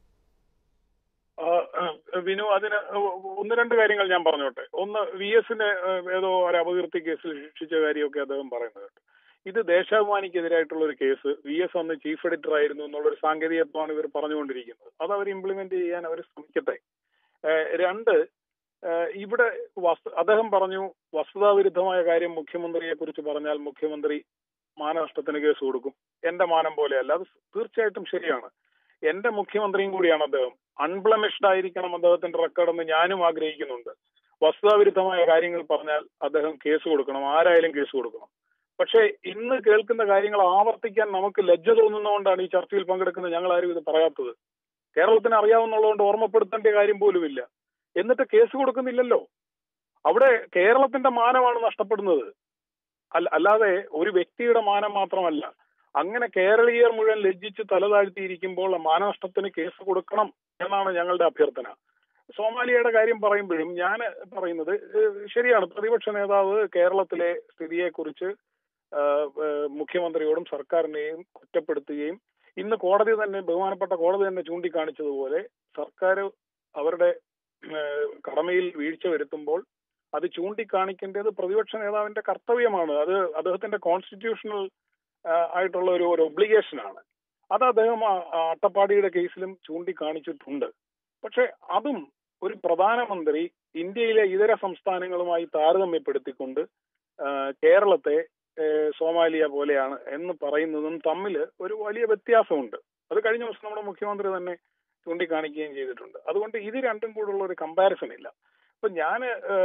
ആ, വിനു അതിന് ഒന്ന് രണ്ട് കാര്യങ്ങൾ ഞാൻ പറഞ്ഞോട്ടെ ഒന്ന് വി എസിന് ഏതോ ഒരു അപകീർത്തി കേസിൽ ശിക്ഷിച്ച കാര്യമൊക്കെ അദ്ദേഹം പറയുന്നത് കേട്ടു ഇത് ദേശാഭിമാനിക്കെതിരായിട്ടുള്ള ഒരു കേസ് വി എസ് അന്ന് ചീഫ് എഡിറ്റർ ആയിരുന്നു എന്നുള്ള ഒരു സാങ്കേതികത്വമാണ് ഇവർ പറഞ്ഞുകൊണ്ടിരിക്കുന്നത് അത് അവർ ഇംപ്ലിമെന്റ് ചെയ്യാൻ അവർ ശ്രമിക്കട്ടെ ഏഹ് രണ്ട് ഏഹ് ഇവിടെ വസ്തു അദ്ദേഹം പറഞ്ഞു വസ്തുതാവിരുദ്ധമായ കാര്യം മുഖ്യമന്ത്രിയെ കുറിച്ച് പറഞ്ഞാൽ മുഖ്യമന്ത്രി മാനനഷ്ടത്തിന് കേസ് കൊടുക്കും എന്റെ മാനം പോലെയല്ല അത് തീർച്ചയായിട്ടും ശരിയാണ് എന്റെ മുഖ്യമന്ത്രിയും കൂടിയാണ് അദ്ദേഹം അൺബ്ലമിഷ്ഡ് ആയിരിക്കണം അദ്ദേഹത്തിന്റെ റെക്കോർഡ് എന്ന് ഞാനും ആഗ്രഹിക്കുന്നുണ്ട് വസ്തുതാവിരുദ്ധമായ കാര്യങ്ങൾ പറഞ്ഞാൽ അദ്ദേഹം കേസ് കൊടുക്കണം ആരായാലും കേസ് കൊടുക്കണം പക്ഷേ ഇന്ന് കേൾക്കുന്ന കാര്യങ്ങൾ ആവർത്തിക്കാൻ നമുക്ക് ലജ്ജ തോന്നുന്നതുകൊണ്ടാണ് ഈ ചർച്ചയിൽ പങ്കെടുക്കുന്ന ഞങ്ങൾ ആരും ഇത് പറയാത്തത് കേരളത്തിന് അറിയാവുന്നതുകൊണ്ട് ഓർമ്മപ്പെടുത്തേണ്ട കാര്യം പോലുമില്ല എന്നിട്ട് കേസ് കൊടുക്കുന്നില്ലല്ലോ അവിടെ കേരളത്തിന്റെ മാനമാണ് നഷ്ടപ്പെടുന്നത് അല്ല അല്ലാതെ ഒരു വ്യക്തിയുടെ മാനം മാത്രമല്ല അങ്ങനെ കേരളീയർ മുഴുവൻ ലജ്ജിച്ച് തലതാഴ്ത്തിയിരിക്കുമ്പോൾ മാനനഷ്ടത്തിന് കേസ് കൊടുക്കണം എന്നാണ് ഞങ്ങളുടെ അഭ്യർത്ഥന സോമാലിയയുടെ കാര്യം പറയുമ്പോഴും ഞാൻ പറയുന്നത് ഏഹ് ശരിയാണ് പ്രതിപക്ഷ നേതാവ് കേരളത്തിലെ സ്ഥിതിയെക്കുറിച്ച് ആഹ് ഏഹ് മുഖ്യമന്ത്രിയോടും സർക്കാരിനെയും കുറ്റപ്പെടുത്തുകയും ഇന്ന് കോടതി തന്നെ ബഹുമാനപ്പെട്ട കോടതി തന്നെ ചൂണ്ടിക്കാണിച്ചതുപോലെ സർക്കാർ അവരുടെ ഏഹ് കടമയിൽ വീഴ്ച വരുത്തുമ്പോൾ അത് ചൂണ്ടിക്കാണിക്കേണ്ടത് പ്രതിപക്ഷ നേതാവിന്റെ കർത്തവ്യമാണ് അത് അദ്ദേഹത്തിന്റെ കോൺസ്റ്റിറ്റ്യൂഷണൽ ആയിട്ടുള്ള ഒരു ഒരു ഒബ്ലിഗേഷൻ ആണ് അത് അദ്ദേഹം ആ- ആ അട്ടപ്പാടിയുടെ കേസിലും ചൂണ്ടിക്കാണിച്ചിട്ടുണ്ട് പക്ഷെ അതും ഒരു പ്രധാനമന്ത്രി ഇന്ത്യയിലെ ഇതര സംസ്ഥാനങ്ങളുമായി താരതമ്യപ്പെടുത്തിക്കൊണ്ട് ആ, കേരളത്തെ ഏ, സോമാലിയ പോലെയാണ് എന്ന് പറയുന്നതും തമ്മിൽ ഒരു വലിയ വ്യത്യാസമുണ്ട് അത് കഴിഞ്ഞ ദിവസം നമ്മുടെ മുഖ്യമന്ത്രി തന്നെ ചൂണ്ടിക്കാണിക്കുകയും ചെയ്തിട്ടുണ്ട് അതുകൊണ്ട് ഇത് രണ്ടും കൂടുള്ള ഒരു കമ്പാരിസൺ ഇല്ല ഇപ്പൊ ഞാൻ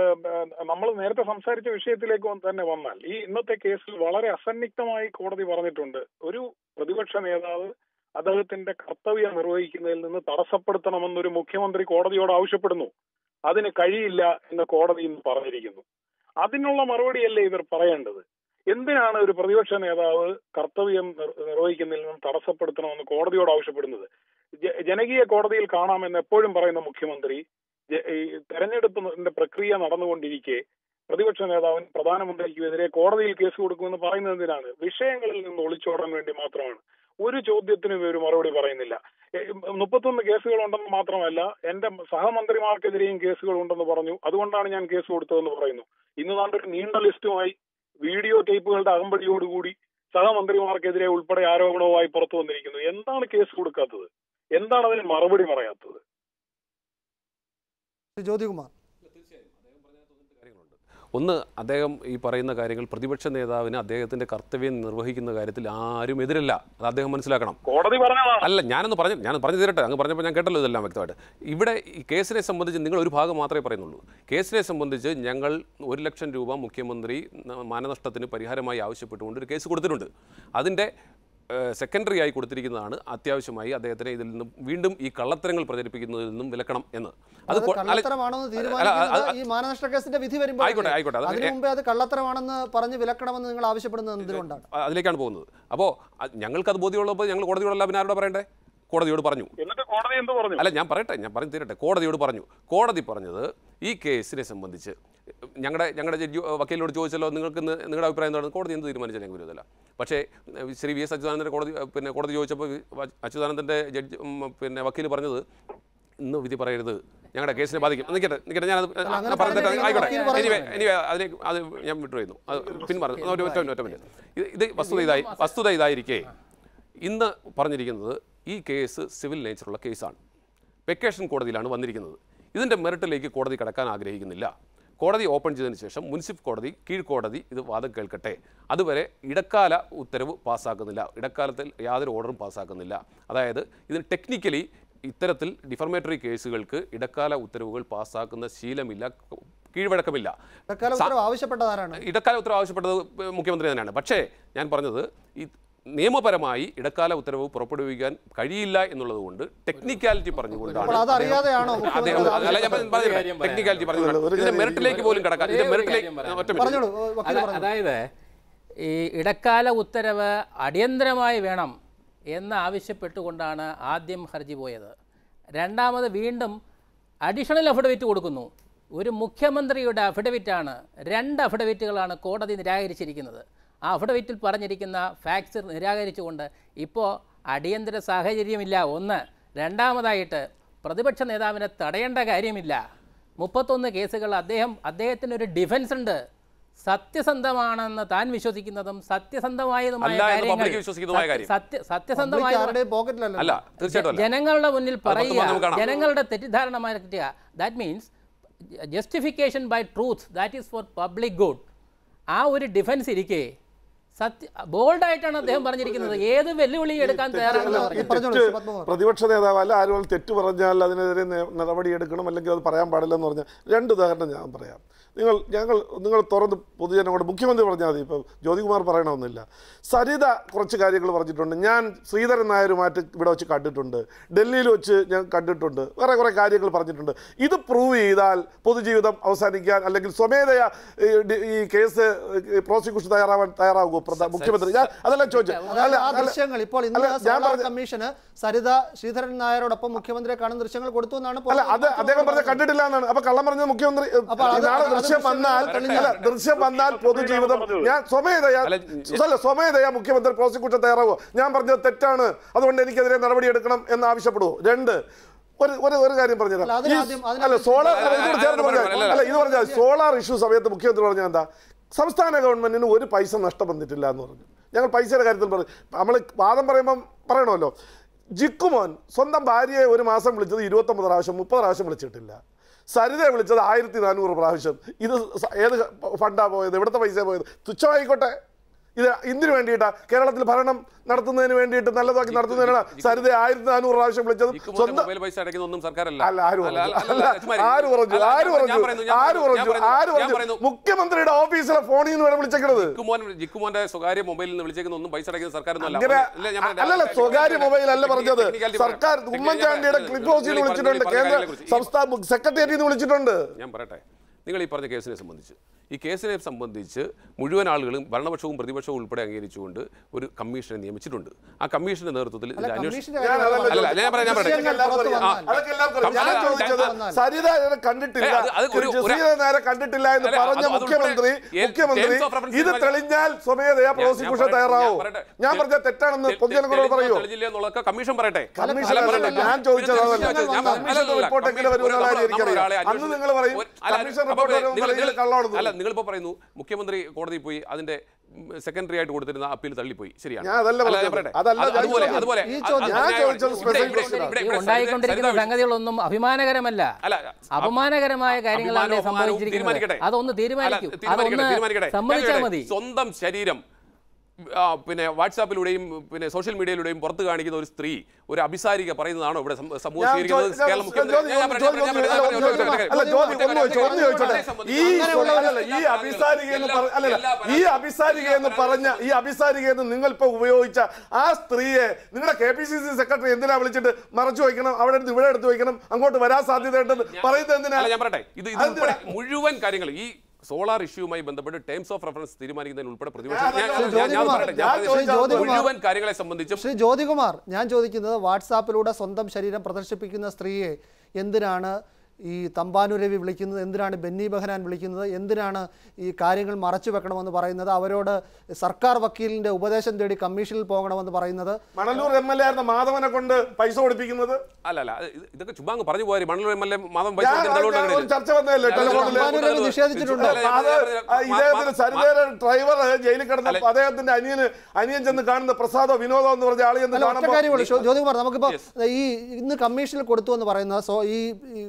നമ്മൾ നേരത്തെ സംസാരിച്ച വിഷയത്തിലേക്ക് വന്ന് തന്നെ വന്നാൽ ഈ ഇന്നത്തെ കേസിൽ വളരെ അസന്നിഗ്ധമായി കോടതി പറഞ്ഞിട്ടുണ്ട് ഒരു പ്രതിപക്ഷ നേതാവ് അദ്ദേഹത്തിന്റെ കർത്തവ്യം നിർവഹിക്കുന്നതിൽ നിന്ന് തടസ്സപ്പെടുത്തണമെന്നൊരു മുഖ്യമന്ത്രി കോടതിയോട് ആവശ്യപ്പെടുന്നു അതിന് കഴിയില്ല എന്ന് കോടതി ഇന്ന് പറഞ്ഞിരിക്കുന്നു അതിനുള്ള മറുപടിയല്ലേ ഇവർ പറയേണ്ടത് എന്തിനാണ് ഒരു പ്രതിപക്ഷ നേതാവ് കർത്തവ്യം നിർ- നിർവഹിക്കുന്നതിൽ നിന്ന് തടസ്സപ്പെടുത്തണമെന്ന് കോടതിയോട് ആവശ്യപ്പെടുന്നത് ജ- ജനകീയ കോടതിയിൽ കാണാമെന്ന് എപ്പോഴും പറയുന്ന മുഖ്യമന്ത്രി ജ- ഈ തെരഞ്ഞെടുപ്പിന്റെ പ്രക്രിയ നടന്നുകൊണ്ടിരിക്കെ പ്രതിപക്ഷ നേതാവിന് പ്രധാനമന്ത്രിക്കുമെതിരെ കോടതിയിൽ കേസ് കൊടുക്കുമെന്ന് പറയുന്നത് എന്തിനാണ് വിഷയങ്ങളിൽ നിന്ന് ഒളിച്ചോടാൻ വേണ്ടി മാത്രമാണ് ഒരു ചോദ്യത്തിനും ഇവർ മറുപടി പറയുന്നില്ല എ- മുപ്പത്തൊന്ന് കേസുകൾ ഉണ്ടെന്ന് മാത്രമല്ല എന്റെ സഹമന്ത്രിമാർക്കെതിരെയും കേസുകൾ ഉണ്ടെന്ന് പറഞ്ഞു അതുകൊണ്ടാണ് ഞാൻ കേസ് കൊടുത്തതെന്ന് പറയുന്നു ഇന്ന് താണ്ട് ഒരു നീണ്ട ലിസ്റ്റുമായി വീഡിയോ ടേപ്പുകളുടെ അകമ്പടിയോടുകൂടി സഹമന്ത്രിമാർക്കെതിരെ ഉൾപ്പെടെ ആരോപണവുമായി പുറത്തു വന്നിരിക്കുന്നു എന്താണ് കേസ് കൊടുക്കാത്തത് എന്താണ് അതിന് മറുപടി പറയാത്തത്
ശ്രീ ജ്യോതികുമാർ
ഒന്ന് അദ്ദേഹം ഈ പറയുന്ന കാര്യങ്ങൾ പ്രതിപക്ഷ നേതാവിന് അദ്ദേഹത്തിന്റെ കർത്തവ്യം നിർവഹിക്കുന്ന കാര്യത്തിൽ ആരും എതിരല്ല അത് അദ്ദേഹം മനസ്സിലാക്കണം
കോടതി പറഞ്ഞതാണ്
അല്ല ഞാനൊന്ന് പറഞ്ഞു ഞാൻ പറഞ്ഞു തീരട്ടെ അങ്ങ് പറഞ്ഞപ്പോൾ ഞാൻ കേട്ടല്ലോ ഇതെല്ലാം വ്യക്തമായിട്ട് ഇവിടെ ഈ കേസിനെ സംബന്ധിച്ച് നിങ്ങൾ ഒരു ഭാഗം മാത്രമേ പറയുന്നുള്ളൂ കേസിനെ സംബന്ധിച്ച് ഞങ്ങൾ ഒരു ലക്ഷം രൂപ മുഖ്യമന്ത്രി ന- മാനനഷ്ടത്തിന് പരിഹാരമായി ആവശ്യപ്പെട്ടുകൊണ്ട് ഒരു കേസ് കൊടുത്തിട്ടുണ്ട് അതിൻ്റെ സെക്കൻഡറി ആയി കൊടുത്തിരിക്കുന്നതാണ് അത്യാവശ്യമായി അദ്ദേഹത്തിനെ ഇതിൽ നിന്നും വീണ്ടും ഈ കള്ളത്തരങ്ങൾ പ്രചരിപ്പിക്കുന്നതിൽ നിന്നും വിലക്കണം എന്ന്
അത്
കൊ- അല്ല-
കള്ളത്തരമാണോ എന്ന്
അല്ല,
തീരുമാനിക്കുന്നത്
അത്
ഈ മാനനഷ്ട കേസിന്റെ വിധി വരുമ്പോൾ
ആയിക്കോട്ടെ, ആയിക്കോട്ടെ. അത്
അതിനു മുമ്പേ അത് കള്ളത്തരമാണെന്ന് പറഞ്ഞ് വിലക്കണമെന്ന് നിങ്ങൾ ആവശ്യപ്പെടുന്നത് എന്തുകൊണ്ടാണ്
അ- അതിലേക്കാണ് പോകുന്നത് അപ്പോൾ ഞങ്ങൾക്കത് ബോധ്യമുള്ളപ്പോൾ ഞങ്ങൾ കോടതിയോടല്ല പിന്നെ ആരോട് പറയണ്ടേ കോടതിയോട് പറഞ്ഞു
എന്നിട്ട് കോടതി എന്ത് പറഞ്ഞു
അല്ല ഞാൻ പറയട്ടെ ഞാൻ പറഞ്ഞു തീരട്ടെ കോടതിയോട് പറഞ്ഞു കോടതി പറഞ്ഞത് ഈ കേസിനെ സംബന്ധിച്ച് ഞങ്ങളുടെ ഞങ്ങളുടെ ജഡ്ജി വക്കീലിനോട് ചോദിച്ചല്ലോ നിങ്ങൾക്ക് ഇന്ന് നിങ്ങളുടെ അഭിപ്രായം എന്താണ് കോടതി എന്ത് തീരുമാനിച്ചാൽ ഞങ്ങൾക്ക് വിരോധമില്ല പക്ഷേ ഏഹ്, ശ്രീ വി എസ് അച്യുതാനന്ദൻ്റെ കോടതി ഏഹ്, പിന്നെ കോടതി ചോദിച്ചപ്പോൾ വി- വ- അച്യുതാനന്ദൻ്റെ ജഡ്ജി ഉം, പിന്നെ വക്കീൽ പറഞ്ഞത് ഇന്ന് വിധി പറയരുത് ഞങ്ങളുടെ കേസിനെ ബാധിക്കും നിൽക്കട്ടെ നിൽക്കട്ടെ ഞാൻ
അങ്ങനെ
പറഞ്ഞിട്ട്
പറഞ്ഞിട്ട്
ആയിക്കോട്ടെ
വക്കീൽ പറയുന്നത്.
എനിവേ എനിവേ അതിനെ അത് ഞാൻ വിട്ടുപോയിരുന്നു അത് പിന്മാറുന്നു ഒരു ഒറ്റ ഒറ്റ മിനിറ്റ് ഇത് ഇത് വസ്തുത ഇതായി വസ്തുത ഇതായിരിക്കേ ഇന്ന് പറഞ്ഞിരിക്കുന്നത് ഈ കേസ് സിവിൽ നേച്ചറുള്ള കേസാണ് വെക്കേഷൻ കോടതിയിലാണ് വന്നിരിക്കുന്നത് ഇതിൻ്റെ മെറിറ്റിലേക്ക് കോടതി കടക്കാൻ ആഗ്രഹിക്കുന്നില്ല കോടതി ഓപ്പൺ ചെയ്തതിന് ശേഷം മുൻസിഫ് കോടതി കീഴ്ക്കോടതി ഇത് വാദം കേൾക്കട്ടെ അതുവരെ ഇടക്കാല ഉത്തരവ് പാസ്സാക്കുന്നില്ല ഇടക്കാലത്തിൽ യാതൊരു ഓർഡറും പാസ്സാക്കുന്നില്ല അതായത് ഇതിന് ടെക്നിക്കലി ഇത്തരത്തിൽ ഡിഫർമേറ്ററി കേസുകൾക്ക് ഇടക്കാല ഉത്തരവുകൾ പാസ്സാക്കുന്ന ശീലമില്ല കീഴ്വഴക്കമില്ല
ഇടക്കാല
സാ-
ഉത്തരവ് ആവശ്യപ്പെട്ടതാരാണ്
ഇടക്കാല ഉത്തരവ് ആവശ്യപ്പെട്ടത് മുഖ്യമന്ത്രി തന്നെയാണ് പക്ഷേ ഞാൻ പറഞ്ഞത് ഈ നിയമപരമായി ഇടക്കാല ഉത്തരവ് പുറപ്പെടുവിക്കാൻ കഴിയില്ല എന്നുള്ളത് കൊണ്ട് ടെക്നിക്കാലിറ്റി പറഞ്ഞുകൊണ്ടാണ്
അപ്പോൾ അതറിയാതെയാണോ
അദ്ദേഹം-
മുഖ്യമന്ത്രി
അല്ല ഞാൻ പറഞ്ഞത് ടെക്നിക്കാലിറ്റി പറഞ്ഞുകൊണ്ടാണ് ഇതിന്റെ മെറിറ്റിലേക്ക് പോലും കിടക്കാം ഇതിന്റെ
ഒരേ ഒരു
മെറിറ്റിലേക്ക്
കാര്യം പറയാം.
ഒറ്റ മിനിറ്റ്.
പറഞ്ഞോളൂ വക്കീൽ
അത-
പറഞ്ഞു
അതായത് ഈ ഇടക്കാല ഉത്തരവ് അടിയന്തരമായി വേണം എന്ന് ആവശ്യപ്പെട്ടുകൊണ്ടാണ് ആദ്യം ഹർജി പോയത് രണ്ടാമത് വീണ്ടും അഡീഷണൽ അഫിഡവിറ്റ് കൊടുക്കുന്നു ഒരു മുഖ്യമന്ത്രിയുടെ അഫിഡവിറ്റാണ് രണ്ട് അഫിഡവിറ്റുകളാണ് കോടതി നിരാകരിച്ചിരിക്കുന്നത് ആ അഫിഡവിറ്റിൽ പറഞ്ഞിരിക്കുന്ന ഫാക്ട്സ് നിരാകരിച്ചുകൊണ്ട് ഇപ്പോൾ അടിയന്തര സാഹചര്യമില്ല ഒന്ന് രണ്ടാമതായിട്ട് പ്രതിപക്ഷ നേതാവിനെ തടയേണ്ട കാര്യമില്ല മുപ്പത്തൊന്ന് കേസുകൾ അദ്ദേഹം അദ്ദേഹത്തിന് ഒരു ഡിഫൻസ് ഉണ്ട് സത്യസന്ധമാണെന്ന് താൻ വിശ്വസിക്കുന്നതും സത്യസന്ധമായതുമായ
അല്ല എന്ന്
കാര്യങ്ങൾ
public വിശ്വസിക്കുന്നതുമായ കാര്യം.
സത്യ സത്യസന്ധമായ
ആരുടെയും പോക്കറ്റിലല്ലോ
അല്ല തീർച്ചയായിട്ടും അല്ല
ജനങ്ങളുടെ മുന്നിൽ
അത് നമുക്ക്
പറയുക
കാണാം.
ജനങ്ങളുടെ തെറ്റിദ്ധാരണ മാറ്റുക that means justification by truth that is for public good ആ ഒരു ഡിഫൻസ് ഇരിക്കെ സത്യ ബോൾഡായിട്ടാണ് അദ്ദേഹം പറഞ്ഞിരിക്കുന്നത് ഏത് വെല്ലുവിളി എടുക്കാൻ തയ്യാറാണെന്ന്
ഈ
പറഞ്ഞു
പറഞ്ഞോളൂ
തെറ്റ്
ശ്രീ പത്മകുമാർ
പ്രതിപക്ഷ നേതാവ് അല്ല ആരും തെറ്റ് പറഞ്ഞാൽ അതിനെതിരെ നേ- നടപടിയെടുക്കണം അല്ലെങ്കിൽ അത് പറയാൻ പാടില്ലെന്ന് പറഞ്ഞാൽ രണ്ട് ഉദാഹരണം ഞാൻ പറയാം നിങ്ങൾ ഞങ്ങൾ നിങ്ങൾ തുറന്ന് പൊതുജനങ്ങളോട് മുഖ്യമന്ത്രി പറഞ്ഞാൽ മതി ഇപ്പം ജ്യോതികുമാർ പറയണമെന്നില്ല സരിത കുറച്ച് കാര്യങ്ങൾ പറഞ്ഞിട്ടുണ്ട് ഞാൻ ശ്രീധരൻ നായരുമായിട്ട് ഇവിടെ വെച്ച് കണ്ടിട്ടുണ്ട് ഡൽഹിയിൽ വെച്ച് ഞാൻ കണ്ടിട്ടുണ്ട് വേറെ കുറേ കാര്യങ്ങൾ പറഞ്ഞിട്ടുണ്ട് ഇത് പ്രൂവ് ചെയ്താൽ പൊതുജീവിതം അവസാനിക്കാൻ അല്ലെങ്കിൽ സ്വമേധയാ ഈ ഡി- ഈ കേസ് പ്രോസിക്യൂഷൻ തയ്യാറാവാൻ തയ്യാറാകുമോ പ്രധാ- മുഖ്യമന്ത്രി ഞാൻ അതെല്ലാം ചോദിച്ചു
അതായത് ആ ദൃശ്യങ്ങൾ ഇപ്പോൾ ഇന്ന്
അല്ല, ഞാൻ
സോളാർ
പറഞ്ഞ-
കമ്മീഷന് സരിത ശ്രീധരൻ നായരോടൊപ്പം മുഖ്യമന്ത്രിയെ കാണുന്ന ദൃശ്യങ്ങൾ കൊടുത്തു എന്നാണ് ഇപ്പോൾ
അല്ല അത് അദ്ദേഹം പറഞ്ഞ കണ്ടിട്ടില്ല എന്നാണ് അപ്പൊ കള്ളം പറഞ്ഞ മുഖ്യമന്ത്രി
അപ്പൊ അത്
നാളെ
അത്
ദൃശ്യം
ദൃശ്യം
വന്നാൽ
തെളിഞ്ഞ-
അല്ല ദൃശ്യം വന്നാൽ പൊതുജീവിതം
പറഞ്ഞത്.
ഞാൻ സ്വമേധയാ
അല്ല,
അല്ല സ്വമേധയാ മുഖ്യമന്ത്രി പ്രോസിക്യൂഷൻ തയ്യാറാവോ ഞാൻ പറഞ്ഞത് തെറ്റാണ് അതുകൊണ്ട് എനിക്കെതിരെ നടപടി എടുക്കണം എന്ന് ആവശ്യപ്പെടുവോ രണ്ട് ഒരു ഒരു ഒരു കാര്യം
അല്ല, അതിന്
പറഞ്ഞുതരാം
ആദ്യം-
ഈ-
അതിന്
അല്ല സോളാർ
അല്ല,
ഇതുകൂടെ
അല്ല,
ചേർത്ത്
അല്ല,
പറഞ്ഞാൽ
അല്ല,
അല്ല ഇത് പറഞ്ഞാൽ സോളാർ ഇഷ്യൂ സമയത്ത് മുഖ്യമന്ത്രി പറഞ്ഞാൽ എന്താ സംസ്ഥാന ഗവൺമെന്റിന് ഒരു പൈസ നഷ്ടം വന്നിട്ടില്ല എന്ന് പറഞ്ഞു ഞങ്ങൾ പൈസയുടെ കാര്യത്തിൽ പറഞ്ഞു നമ്മൾ വാദം പറയുമ്പം പറയണമല്ലോ ജിക്കുമോൻ സ്വന്തം ഭാര്യയെ ഒരു മാസം വിളിച്ചത് ഇരുപത്തൊമ്പത് പ്രാവശ്യം മുപ്പത് പ്രാവശ്യം വിളിച്ചിട്ടില്ല സരിതയെ വിളിച്ചത് ആയിരത്തി നാനൂറ് പ്രാവശ്യം ഇത് സ- ഏത് ഫണ്ടാ പോയത് എവിടുത്തെ പൈസ പോയത് തുച്ഛമായിക്കോട്ടെ ഇത് എന്തിനു വേണ്ടിയിട്ടാ കേരളത്തിൽ ഭരണം നടത്തുന്നതിന് വേണ്ടിയിട്ട് നല്ലതാക്കി നടത്തുന്നതിനാണ് സരിത ആയിരത്തി നാനൂറ് പ്രാവശ്യം വിളിച്ചത്
ഇക്കുമോന്റെ
സ്വന്തം
മൊബൈൽ പൈസ അടയ്ക്കുന്ന ഒന്നും സർക്കാരല്ല
അല്ല ആര്
അല്ല,
പറഞ്ഞു
അല്ല, അല്ല,
അല്ല,
ചുമ്മാ
ആര്
ഇരിക്ക്.
പറഞ്ഞു
അല്ല,
ആര്
ഞാൻ
പറഞ്ഞു
പറയുന്നു, ഞാൻ
ആര്
പറയുന്നു,
പറഞ്ഞു
ഞാൻ
ആര്
പറയുന്നു, ഞാൻ
പറഞ്ഞു
പറയുന്നു.
മുഖ്യമന്ത്രിയുടെ ഓഫീസിലെ ഫോണിൽ നിന്ന് വേണം വിളിച്ചേക്കണത്
ജിക്കുമോൻ ജിക്കുമോന്റെ സ്വകാര്യ മൊബൈലിൽ നിന്ന് വിളിച്ചേക്കുന്ന ഒന്നും പൈസ അടയ്ക്കുന്ന സർക്കാരൊന്നും അല്ല
അങ്ങനെ
ഇല്ല, ഞാൻ പറഞ്ഞത്
അല്ലല്ല സ്വകാര്യ മൊബൈൽ അല്ല പറഞ്ഞത്
ടെക്നിക്കാലിറ്റി
സർക്കാർ
പറയാം.
ഉമ്മൻചാണ്ടിയുടെ
ടെക്നിക്കാലിറ്റി
ക്ലിപ്പ് ഹൗസിൽ നിന്ന്
നിങ്ങൾ ഈ
വിളിച്ചിട്ടുണ്ട്
പറഞ്ഞ
കേന്ദ്ര
കാര്യങ്ങളെക്കുറിച്ച്.
സംസ്ഥാന സെക്രട്ടേറിയറ്റിൽ നിന്ന് വിളിച്ചിട്ടുണ്ട്
ഞാൻ പറയട്ടെ നിങ്ങൾ ഈ പറഞ്ഞ കേസിനെ സംബന്ധിച്ച് ഈ കേസിനെ സംബന്ധിച്ച് മുഴുവൻ ആളുകളും ഭരണപക്ഷവും പ്രതിപക്ഷവും ഉൾപ്പെടെ അംഗീകരിച്ചുകൊണ്ട് ഒരു കമ്മീഷനെ നിയമിച്ചിട്ടുണ്ട് ആ കമ്മീഷന്റെ നേതൃത്വത്തിൽ
അല്ല,
ഇത് അന്വേഷണം
കമ്മീഷന്റെ
ഞാൻ
കാര്യം
അതല്ല
അല്ല, ഞാൻ പറയാം, ഞാൻ പറയട്ടെ.
ദൃശ്യങ്ങൾ പുറത്ത്
ആ,
വന്നാൽ
അതൊക്കെ എല്ലാം പറയും. ഞാൻ
അല്ല,
ചോദിച്ചത്
അല്ല,
സരിത ഇതിനെ കണ്ടിട്ടില്ല
ഏ, അത് അത് ഒരു- ഒരു-
ജസീല നേരെ കണ്ടിട്ടില്ല എന്ന്
അല്ല,
പറഞ്ഞ
അത് അതുൾപ്പെടെ
മുഖ്യമന്ത്രി
ഏ-
മുഖ്യമന്ത്രി
terms of reference
ഇത്
തീരുമാനിച്ച-
തെളിഞ്ഞാൽ സ്വമേധയാ
ഞാൻ-
പ്രോസിക്യൂഷൻ
ഞാൻ
തയ്യാറാവോ
പറയട്ടെ.
ഞാൻ
തെ-
പറഞ്ഞ തെറ്റാണെന്ന്
തെ-
പൊതുജനങ്ങളോട്
തെളിഞ്ഞോ
പറയൂ
തെളിഞ്ഞില്ലേ എന്നുള്ളതൊക്കെ കമ്മീഷൻ പറയട്ടെ
കമ്മീഷൻ
അല്ല,
അല്ലല്ല,
പറയട്ടെ.
ഞാൻ ചോദിച്ചത്
പിന്നെ
അതല്ല.
ചോദിച്ചത് ഞാൻ പറഞ്ഞത്
കമ്മീഷൻ
അല്ലല്ല,
റിപ്പോർട്ട് എങ്കിലും
കമ്മീഷൻ
വരുമെന്നുള്ള കാര്യം
നമ്മൾ ഒരാളെ
എനിക്കറിയാം. അന്ന്
അന്വേഷിച്ച്
നിങ്ങൾ പറയും,
ഒരു- അല്ല,
കമ്മീഷൻ
അപ്പോൾ
റിപ്പോർട്ട്
നിങ്ങൾ-
വരുമെന്ന്
നിങ്ങൾ-
കള്ളമാണെന്ന്
അല്ല നിങ്ങളിപ്പോ പറയുന്നു മുഖ്യമന്ത്രി കോടതിയിൽ പോയി അതിന്റെ സെക്കൻഡറി ആയിട്ട് കൊടുത്തിരുന്ന അപ്പീൽ തള്ളിപ്പോയി ശരിയാണ്
ഞാൻ അതല്ല
അല്ല,
പറഞ്ഞത്.
പറയട്ടെ.
അതല്ല
അത്
ഞാൻ
അതുപോലെ
ചോദിച്ചത്.
അതുപോലെ
ഈ
അത്
ചോദ്യം-
അത്
ഞാൻ
ന്യായമാണ്.
ചോദിച്ചത്
ഇവിടെ-
special
ഇവിടെ-
question ആണ്.
ഇവിടെ-
ഈ
ഇവിടെ
ഉണ്ടായിക്കൊണ്ടിരിക്കുന്ന
സരിത വിഷയം-
സംഗതികളൊന്നും അഭിമാനകരമല്ല
അല്ല,
അപമാനകരമായ കാര്യങ്ങളാണ്
അഭിമാനവും അപമാനവും
സംഭവിച്ചിരിക്കുന്നത്
തീരുമാനിക്കട്ടെ.
അതൊന്ന്
അല്ല,
തീരുമാനിക്കൂ
തീരുമാനിക്കട്ടെ,
അതൊന്ന്
തീരുമാനിക്കട്ടെ.
സമ്മതിച്ചാൽ
ഞാൻ
മതി
സ്വന്തം ശരീരം ആ, പിന്നെ വാട്സാപ്പിലൂടെയും പിന്നെ സോഷ്യൽ മീഡിയയിലൂടെയും പുറത്ത് കാണിക്കുന്ന ഒരു സ്ത്രീ ഒരു അഭിസാരിക പറയുന്നതാണോ ഇവിടെ സം- സമൂഹം
ഞാൻ
സ്വീകരിക്കുന്നത്
ചോദിച്ചത്
കേരള മുഖ്യമന്ത്രി
ജോലി,
ഞാൻ പറയട്ടെ, ഞാൻ
ജോലി,
പറയട്ടെ, ഞാൻ
ജോലി,
പറയട്ടെ,
ജോലി,
ഞാൻ പറയട്ടെ,
അല്ല, ജോലി,
ഞാൻ
ഒന്ന് ചോദിച്ചു, ഒന്ന് ചോദിച്ചോട്ടെ. ഈ അല്ലല്ല, ഈ അഭിസാരിക എന്ന് പറ- അല്ലല്ല, ഈ അഭിസാരിക എന്ന് പറഞ്ഞ ഈ അഭിസാരിക എന്ന് നിങ്ങൾ ഇപ്പൊ ഉപയോഗിച്ച ആ സ്ത്രീയെ നിങ്ങളുടെ കെ പി സി സി സെക്രട്ടറി എന്തിനാ വിളിച്ചിട്ട് മറച്ചു വയ്ക്കണം അവിടെ എടുത്ത് ഇവിടെ എടുത്ത് വയ്ക്കണം അങ്ങോട്ട് വരാൻ സാധ്യതയുണ്ടെന്ന് പറയുന്നത് എന്തിനാ
അല്ല ഞാൻ പറയട്ടെ ഇത് ഇത് ഉൾപ്പെടെ മുഴുവൻ കാര്യങ്ങൾ ഈ സോളാർ ഇഷ്യൂവുമായി ബന്ധപ്പെട്ട് ടേംസ് ഓഫ് റെഫറൻസ് തീരുമാനിക്കുന്നതിന് ഉൾപ്പെടെ പ്രതിപക്ഷം ഞാൻ-
ഞാൻ-
ഞാൻ- ഞാൻ
ജ്യോതികുമാർ,
പറയട്ടെ, ഞാൻ
ഞാൻ
പറഞ്ഞത്
ചോദിച്ചത്
ജ്യോതികുമാർ,
മുഴുവൻ കാര്യങ്ങളെ സംബന്ധിച്ചും
ശ്രീ ജ്യോതികുമാർ ഞാൻ ചോദിക്കുന്നത് വാട്സാപ്പിലൂടെ സ്വന്തം ശരീരം പ്രദർശിപ്പിക്കുന്ന സ്ത്രീയെ എന്തിനാണ് ഈ തമ്പാനു രവി വിളിക്കുന്നത് എന്തിനാണ് ബെന്നി ബെഹനാൻ വിളിക്കുന്നത് എന്തിനാണ് ഈ കാര്യങ്ങൾ മറച്ചു വെക്കണമെന്ന് പറയുന്നത് അവരോട് സർക്കാർ വക്കീലിന്റെ ഉപദേശം തേടി കമ്മീഷനിൽ പോകണമെന്ന് പറയുന്നത്
മണലൂർ എം എൽ എ ആയിരുന്ന മാധവനെ കൊണ്ട് പൈസ കൊടുപ്പിക്കുന്നത്
അല്ല അല്ല അത് ഇത് ഇതൊക്കെ ചുമ്മാ അങ്ങ് പറഞ്ഞു പോയാൽ Mannur M L A Madhavan പൈസ
ഞാൻ-
കൊടുത്തിട്ട് തെളിവുണ്ട്
ഞാൻ ഒരു
അങ്ങനെ.
ചർച്ച വന്നതല്ലേ
അല്ല,
ടെലിഫോണിൽ
തമ്പാനു രവി നിഷേധിച്ചിട്ടുണ്ട്
അല്ല, ഞാൻ
അത്
പറഞ്ഞത്
ആ ഇദ്ദേഹത്തിന്
മാ-
സരിതയുടെ ഡ്രൈവർ ജയിലിൽ കിടന്ന
അല്ല.
അദ്ദേഹത്തിന്റെ അനിയന് അനിയൻ ചെന്ന് കാണുന്ന പ്രസാദോ വിനോദോ എന്ന് പറഞ്ഞ ആളെ ചെന്ന്
അല്ല ഒറ്റ
കാണുമ്പോൾ
കാര്യമുള്ളൂ ജ്യോതികുമാർ നമുക്കിപ്പോൾ
Yes.
ഈ ഇന്ന് കമ്മീഷനിൽ കൊടുത്തു എന്ന് പറയുന്ന സോ ഈ ഈ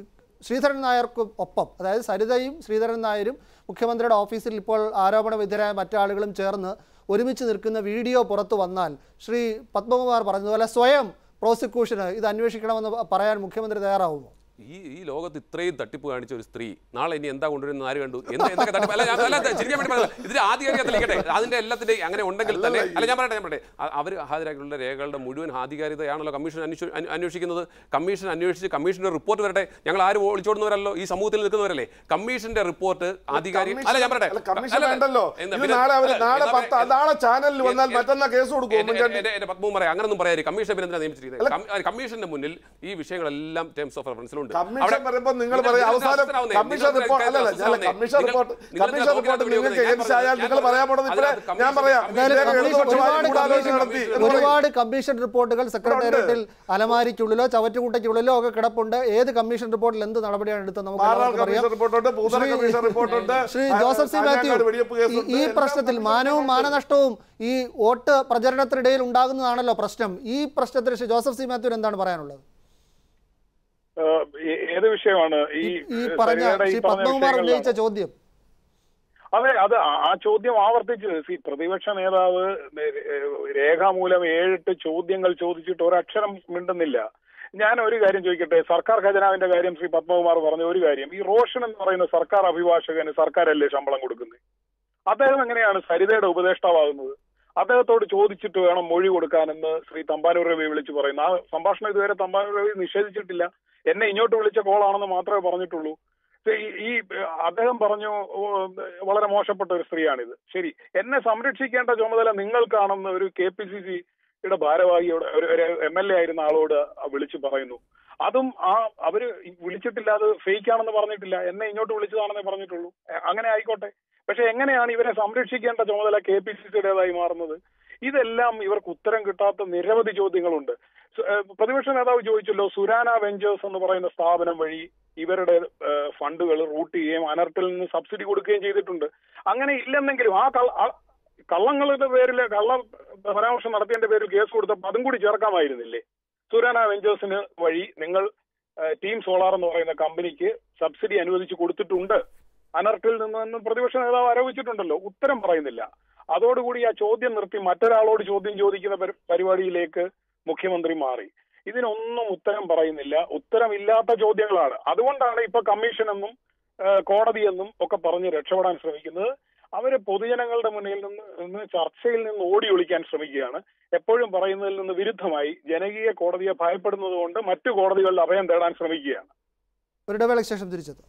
ശ്രീധരൻ നായർക്കും ഒപ്പം അതായത് സരിതയും ശ്രീധരൻ നായരും മുഖ്യമന്ത്രിയുടെ ഓഫീസിൽ ഇപ്പോൾ ആരോപണ വിധേയരായ മറ്റാളുകളും ചേർന്ന് ഒരുമിച്ച് നിൽക്കുന്ന വീഡിയോ പുറത്തു വന്നാൽ ശ്രീ പത്മകുമാർ പറഞ്ഞതുപോലെ സ്വയം പ്രോസിക്യൂഷന് ഇത് അന്വേഷിക്കണമെന്ന് പറയാൻ മുഖ്യമന്ത്രി തയ്യാറാവുമോ
ഈ ഈ ലോകത്ത് ഇത്രയും തട്ടിപ്പ് കാണിച്ച ഒരു സ്ത്രീ നാളെ ഇനി എന്താ കൊണ്ടുവരുന്നത് ആര് കണ്ടു എന്ത് എന്തൊക്കെ തട്ടിപ്പ് അല്ല ഞാൻ അല്ല ചിരിക്കാൻ വേണ്ടി പറഞ്ഞത് ഇതിന്റെ ആധികാരികത്തിലേക്കട്ടെ അതിന്റെ എല്ലാത്തിന്റെ അങ്ങനെ ഉണ്ടെങ്കിൽ തന്നെ അല്ല ഞാൻ പറയട്ടെ ഞാൻ പറയട്ടെ അവർ ഹാജരാക്കിയിട്ടുള്ള രേഖകളുടെ മുഴുവൻ ആധികാരികതയാണല്ലോ കമ്മീഷൻ അന്വേഷി- അന്വ- അന്വേഷിക്കുന്നത് കമ്മീഷൻ അന്വേഷിച്ച് കമ്മീഷന്റെ റിപ്പോർട്ട് വരട്ടെ ഞങ്ങൾ ആരും ഒളിച്ചോടുന്നവരല്ലോ ഈ സമൂഹത്തിൽ നിൽക്കുന്നവരല്ലേ കമ്മീഷന്റെ റിപ്പോർട്ട് ആധികാരിക അല്ല ഞാൻ പറയട്ടെ
അല്ല, കമ്മീഷൻ
അല്ല, അല്ല.
വേണ്ടല്ലോ
എന്താ
ഇത്
പിന്നെ-
നാളെ അവര്
അല്ല,
നാളെ
എന്നാ
പത്ത്
പിന്നെ-
നാളെ ചാനലിൽ വന്നാൽ
എന്റെ-
മറ്റന്നാ കേസ് കൊടുക്കും
എന്റെ-
ഉമ്മൻചാണ്ടി
എന്റെ- എന്റെ പത്മവും പറയാം അങ്ങനൊന്നും പറയാം കമ്മീഷൻ പിന്നെ എന്തിനാ നിയമിച്ചിരിക്കുന്നത് കം- കമ്മീഷന്റെ മുന്നിൽ ഈ വിഷയങ്ങളെല്ലാം ടേംസ് ഓഫ് റെഫറൻസിലുണ്ട്
കമ്മീഷൻ പറയുമ്പോൾ നിങ്ങൾ പറയും അവസാനം കമ്മീഷൻ റിപ്പോർട്ട് അല്ലല്ല അല്ല കമ്മീഷൻ റിപ്പോർട്ട് കമ്മീഷൻ റിപ്പോർട്ട് നിങ്ങൾക്ക് എഗൻസ്റ്റ് ആയാൽ നിങ്ങൾ പറയാൻ പോണത് ഇപ്പഴേ ഞാൻ പറയാം
എന്തായാലും
ഇദ്ദേഹം
കമ്മീഷൻ
ഇടതുപക്ഷമായി
ഒരുപാട്
ഗൂഢാലോചന
കമ്മീഷൻ
നടത്തി എന്ന് പറയും.
ഒരുപാട് കമ്മീഷൻ റിപ്പോർട്ടുകൾ സെക്രട്ടേറിയറ്റിൽ അലമാരിക്കുള്ളിലോ ചവറ്റുകുട്ടയ്ക്കുള്ളിലോ ഒക്കെ കിടപ്പുണ്ട് ഏത് കമ്മീഷൻ റിപ്പോർട്ടിൽ എന്ത് നടപടിയാണ് എടുത്തത് നമുക്ക്
മാറാൾ
എല്ലാവർക്കും അറിയാം
കമ്മീഷൻ റിപ്പോർട്ടുണ്ട് പൂതറ
ശ്രീ-
കമ്മീഷൻ റിപ്പോർട്ടുണ്ട്
ശ്രീ
ആ-
ജോസഫ് സി മാത്യു
ആഞ്ഞാങ്ങാട് വെടിവെപ്പ്
ഈ-
കേസുണ്ട്
ഈ
എല്ലാം
പ്രശ്നത്തിൽ
ഉണ്ട്.
മാനവും മാനനഷ്ടവും ഈ വോട്ട് പ്രചരണത്തിനിടയിൽ ഉണ്ടാകുന്നതാണല്ലോ പ്രശ്നം ഈ പ്രശ്നത്തിൽ ശ്രീ ജോസഫ് സി മാത്യുവിന് എന്താണ് പറയാനുള്ളത്
ഏഹ് ഏ- ഏത് വിഷയമാണ് ഈ
ഈ പറഞ്ഞ
സരിതയുടെ ഈ
ശ്രീ
പറഞ്ഞ
പത്മകുമാർ
വിഷയങ്ങളിലാണോ?
ഉന്നയിച്ച ചോദ്യം
അതെ അത് ആ- ആ ചോദ്യം ആവർത്തിച്ച് സി പ്രതിപക്ഷ നേതാവ് ഏഹ് രേഖാമൂലം ഏഴെട്ട് ചോദ്യങ്ങൾ ചോദിച്ചിട്ട് ഒരക്ഷരം മിണ്ടുന്നില്ല ഞാൻ ഒരു കാര്യം ചോദിക്കട്ടെ സർക്കാർ ഖജനാവിന്റെ കാര്യം ശ്രീ പത്മകുമാർ പറഞ്ഞ ഒരു കാര്യം ഈ റോഷൻ എന്ന് പറയുന്ന സർക്കാർ അഭിഭാഷകന് സർക്കാരല്ലേ ശമ്പളം കൊടുക്കുന്നത് അദ്ദേഹം എങ്ങനെയാണ് സരിതയുടെ ഉപദേഷ്ടാവാകുന്നത് അദ്ദേഹത്തോട് ചോദിച്ചിട്ട് വേണം മൊഴി കൊടുക്കാനെന്ന് ശ്രീ തമ്പാനൂർ രവി വിളിച്ചു പറയുന്നു ആ സംഭാഷണം ഇതുവരെ തമ്പാനൂർ രവി നിഷേധിച്ചിട്ടില്ല എന്നെ ഇങ്ങോട്ട് വിളിച്ച കോളാണെന്ന് മാത്രമേ പറഞ്ഞിട്ടുള്ളൂ ഈ- ഈ അദ്ദേഹം പറഞ്ഞു ഓ, വളരെ മോശപ്പെട്ട ഒരു സ്ത്രീയാണിത് ശരി എന്നെ സംരക്ഷിക്കേണ്ട ചുമതല നിങ്ങൾക്കാണെന്ന് ഒരു കെ പി സി സിയുടെ ഭാരവാഹിയോട് ഒരു എം എൽ എ ആയിരുന്ന ആളോട് വിളിച്ചു പറയുന്നു അതും ആ അവര് വിളിച്ചിട്ടില്ല അത് ഫേക്ക് ആണെന്ന് പറഞ്ഞിട്ടില്ല എന്നെ ഇങ്ങോട്ട് വിളിച്ചതാണെന്നേ പറഞ്ഞിട്ടുള്ളൂ എ, അങ്ങനെ ആയിക്കോട്ടെ പക്ഷെ എങ്ങനെയാണ് ഇവരെ സംരക്ഷിക്കേണ്ട ചുമതല കെ പി സി സിയുടേതായി മാറുന്നത് ഇതെല്ലാം ഇവർക്ക് ഉത്തരം കിട്ടാത്ത നിരവധി ചോദ്യങ്ങളുണ്ട് സു- ഏ, പ്രതിപക്ഷ നേതാവ് ചോദിച്ചല്ലോ സുരാന വെഞ്ചേഴ്സ് എന്ന് പറയുന്ന സ്ഥാപനം വഴി ഇവരുടെ ഫണ്ടുകൾ റൂട്ട് ചെയ്യുകയും അനർട്ടിൽ നിന്ന് സബ്സിഡി കൊടുക്കുകയും ചെയ്തിട്ടുണ്ട് അങ്ങനെ ഇല്ലെന്നെങ്കിലും ആ കള്ള ആ കള്ളങ്ങളുടെ പേരിൽ കള്ള പരാമർശം നടത്തിയതിന്റെ പേരിൽ കേസ് കൊടുത്തപ്പോൾ അതും കൂടി ചേർക്കാമായിരുന്നില്ലേ സുരാന വെഞ്ചേഴ്സിന് വഴി നിങ്ങൾ ഏഹ്, ടീം സോളാർ എന്ന് പറയുന്ന കമ്പനിക്ക് സബ്സിഡി അനുവദിച്ചു കൊടുത്തിട്ടുണ്ട് അനർട്ടിൽ നിന്ന് പ്രതിപക്ഷ നേതാവ് ആരോപിച്ചിട്ടുണ്ടല്ലോ ഉത്തരം പറയുന്നില്ല അതോടുകൂടി ആ ചോദ്യം നിർത്തി മറ്റൊരാളോട് ചോദ്യം ചോദിക്കുന്ന പരി- പരിപാടിയിലേക്ക് മുഖ്യമന്ത്രി മാറി ഇതിനൊന്നും ഉത്തരം പറയുന്നില്ല ഉത്തരമില്ലാത്ത ചോദ്യങ്ങളാണ് അതുകൊണ്ടാണ് ഇപ്പൊ കമ്മീഷൻ എന്നും ഏഹ്, കോടതിയെന്നും ഒക്കെ പറഞ്ഞ് രക്ഷപ്പെടാൻ ശ്രമിക്കുന്നത് അവര് പൊതുജനങ്ങളുടെ മുന്നിൽ നിന്ന് നിന്ന് ചർച്ചയിൽ നിന്ന് ഓടി ഒളിക്കാൻ ശ്രമിക്കുകയാണ് എപ്പോഴും പറയുന്നതിൽ നിന്ന് വിരുദ്ധമായി ജനകീയ കോടതിയെ ഭയപ്പെടുന്നത് കൊണ്ട് മറ്റു കോടതികളിൽ അഭയം തേടാൻ ശ്രമിക്കുകയാണ്
ഒരു ഇടവേളയ്ക്ക് ശേഷം തിരിച്ചെത്തും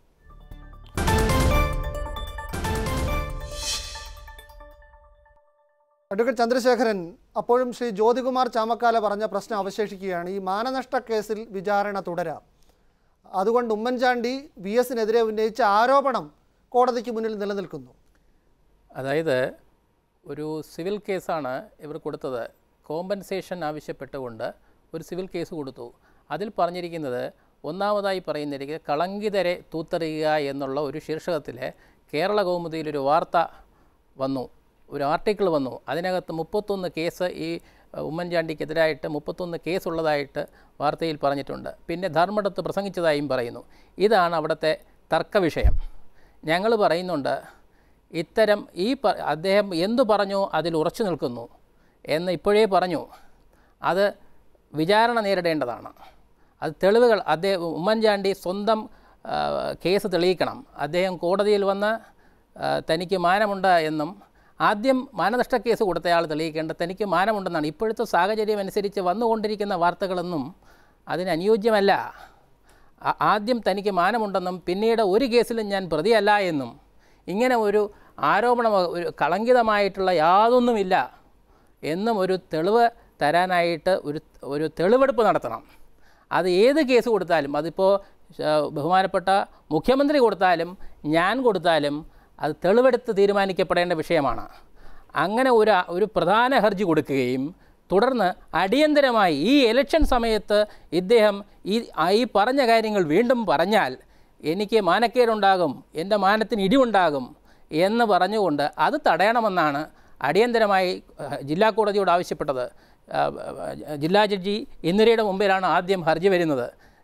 അഡ്വക്കേറ്റ് ചന്ദ്രശേഖരൻ അപ്പോഴും ശ്രീ ജ്യോതികുമാർ ചാമക്കാല പറഞ്ഞ പ്രശ്നം അവശേഷിക്കുകയാണ് ഈ മാനനഷ്ട കേസിൽ വിചാരണ തുടരാം അതുകൊണ്ട് ഉമ്മൻചാണ്ടി വി എസിനെതിരെ ഉന്നയിച്ച ആരോപണം കോടതിക്ക് മുന്നിൽ നിലനിൽക്കുന്നു
അതായത് ഒരു സിവിൽ കേസാണ് ഇവർ കൊടുത്തത് കോമ്പൻസേഷൻ ആവശ്യപ്പെട്ടുകൊണ്ട് ഒരു സിവിൽ കേസ് കൊടുത്തു അതിൽ പറഞ്ഞിരിക്കുന്നത് ഒന്നാമതായി പറയുന്നിരിക്കുന്നത് കളങ്കിതരെ തൂത്തെറിയുക എന്നുള്ള ഒരു ശീർഷകത്തിൽ കേരള കൗമുദിയിലൊരു വാർത്ത വന്നു ഒരു ആർട്ടിക്കിൾ വന്നു അതിനകത്ത് മുപ്പത്തൊന്ന് കേസ് ഈ അഹ്, ഉമ്മൻചാണ്ടിക്കെതിരായിട്ട് മുപ്പത്തൊന്ന് കേസ് ഉള്ളതായിട്ട് വാർത്തയിൽ പറഞ്ഞിട്ടുണ്ട് പിന്നെ ധർമ്മടത്ത് പ്രസംഗിച്ചതായും പറയുന്നു ഇതാണ് അവിടുത്തെ തർക്ക വിഷയം ഞങ്ങൾ പറയുന്നുണ്ട് ഇത്തരം ഈ പ അദ്ദേഹം എന്തു പറഞ്ഞോ അതിൽ ഉറച്ചു നിൽക്കുന്നു എന്ന് ഇപ്പോഴേ പറഞ്ഞു അത് വിചാരണ നേരിടേണ്ടതാണ് അത് തെളിവുകൾ അദ്ദേഹം ഉമ്മൻചാണ്ടി സ്വന്തം ആ, കേസ് തെളിയിക്കണം അദ്ദേഹം കോടതിയിൽ വന്ന് ആ, തനിക്ക് മാനമുണ്ട് എന്നും ആദ്യം മാനനഷ്ട കേസ് കൊടുത്തയാൾ തെളിയിക്കേണ്ട തനിക്ക് മാനമുണ്ടെന്നാണ് ഇപ്പോഴത്തെ സാഹചര്യം അനുസരിച്ച് വന്നുകൊണ്ടിരിക്കുന്ന വാർത്തകളൊന്നും അതിന് അനുയോജ്യമല്ല ആ- ആദ്യം തനിക്ക് മാനമുണ്ടെന്നും പിന്നീട് ഒരു കേസിലും ഞാൻ പ്രതിയല്ല എന്നും ഇങ്ങനെ ഒരു ആരോപണം ഒരു കളങ്കിതമായിട്ടുള്ള യാതൊന്നുമില്ല എന്നും ഒരു തെളിവ് തരാനായിട്ട് ഒരു ഒരു തെളിവെടുപ്പ് നടത്തണം അത് ഏത് കേസ് കൊടുത്താലും അതിപ്പോൾ ആ, ബഹുമാനപ്പെട്ട മുഖ്യമന്ത്രി കൊടുത്താലും ഞാൻ കൊടുത്താലും അത് തെളിവെടുത്ത് തീരുമാനിക്കപ്പെടേണ്ട വിഷയമാണ് അങ്ങനെ ഒരു ഒരു പ്രധാന ഹർജി കൊടുക്കുകയും തുടർന്ന് അടിയന്തരമായി ഈ ഇലക്ഷൻ സമയത്ത് ഇദ്ദേഹം ഈ ആ ഈ പറഞ്ഞ കാര്യങ്ങൾ വീണ്ടും പറഞ്ഞാൽ എനിക്ക് മാനക്കേടുണ്ടാകും എൻ്റെ മാനത്തിന് ഇടിവുണ്ടാകും എന്ന് പറഞ്ഞുകൊണ്ട് അത് തടയണമെന്നാണ് അടിയന്തരമായി ഏഹ്, ജില്ലാ കോടതിയോട് ആവശ്യപ്പെട്ടത് ആ, ജില്ലാ ജഡ്ജി ഇന്ദിരയുടെ മുമ്പിലാണ് ആദ്യം ഹർജി വരുന്നത്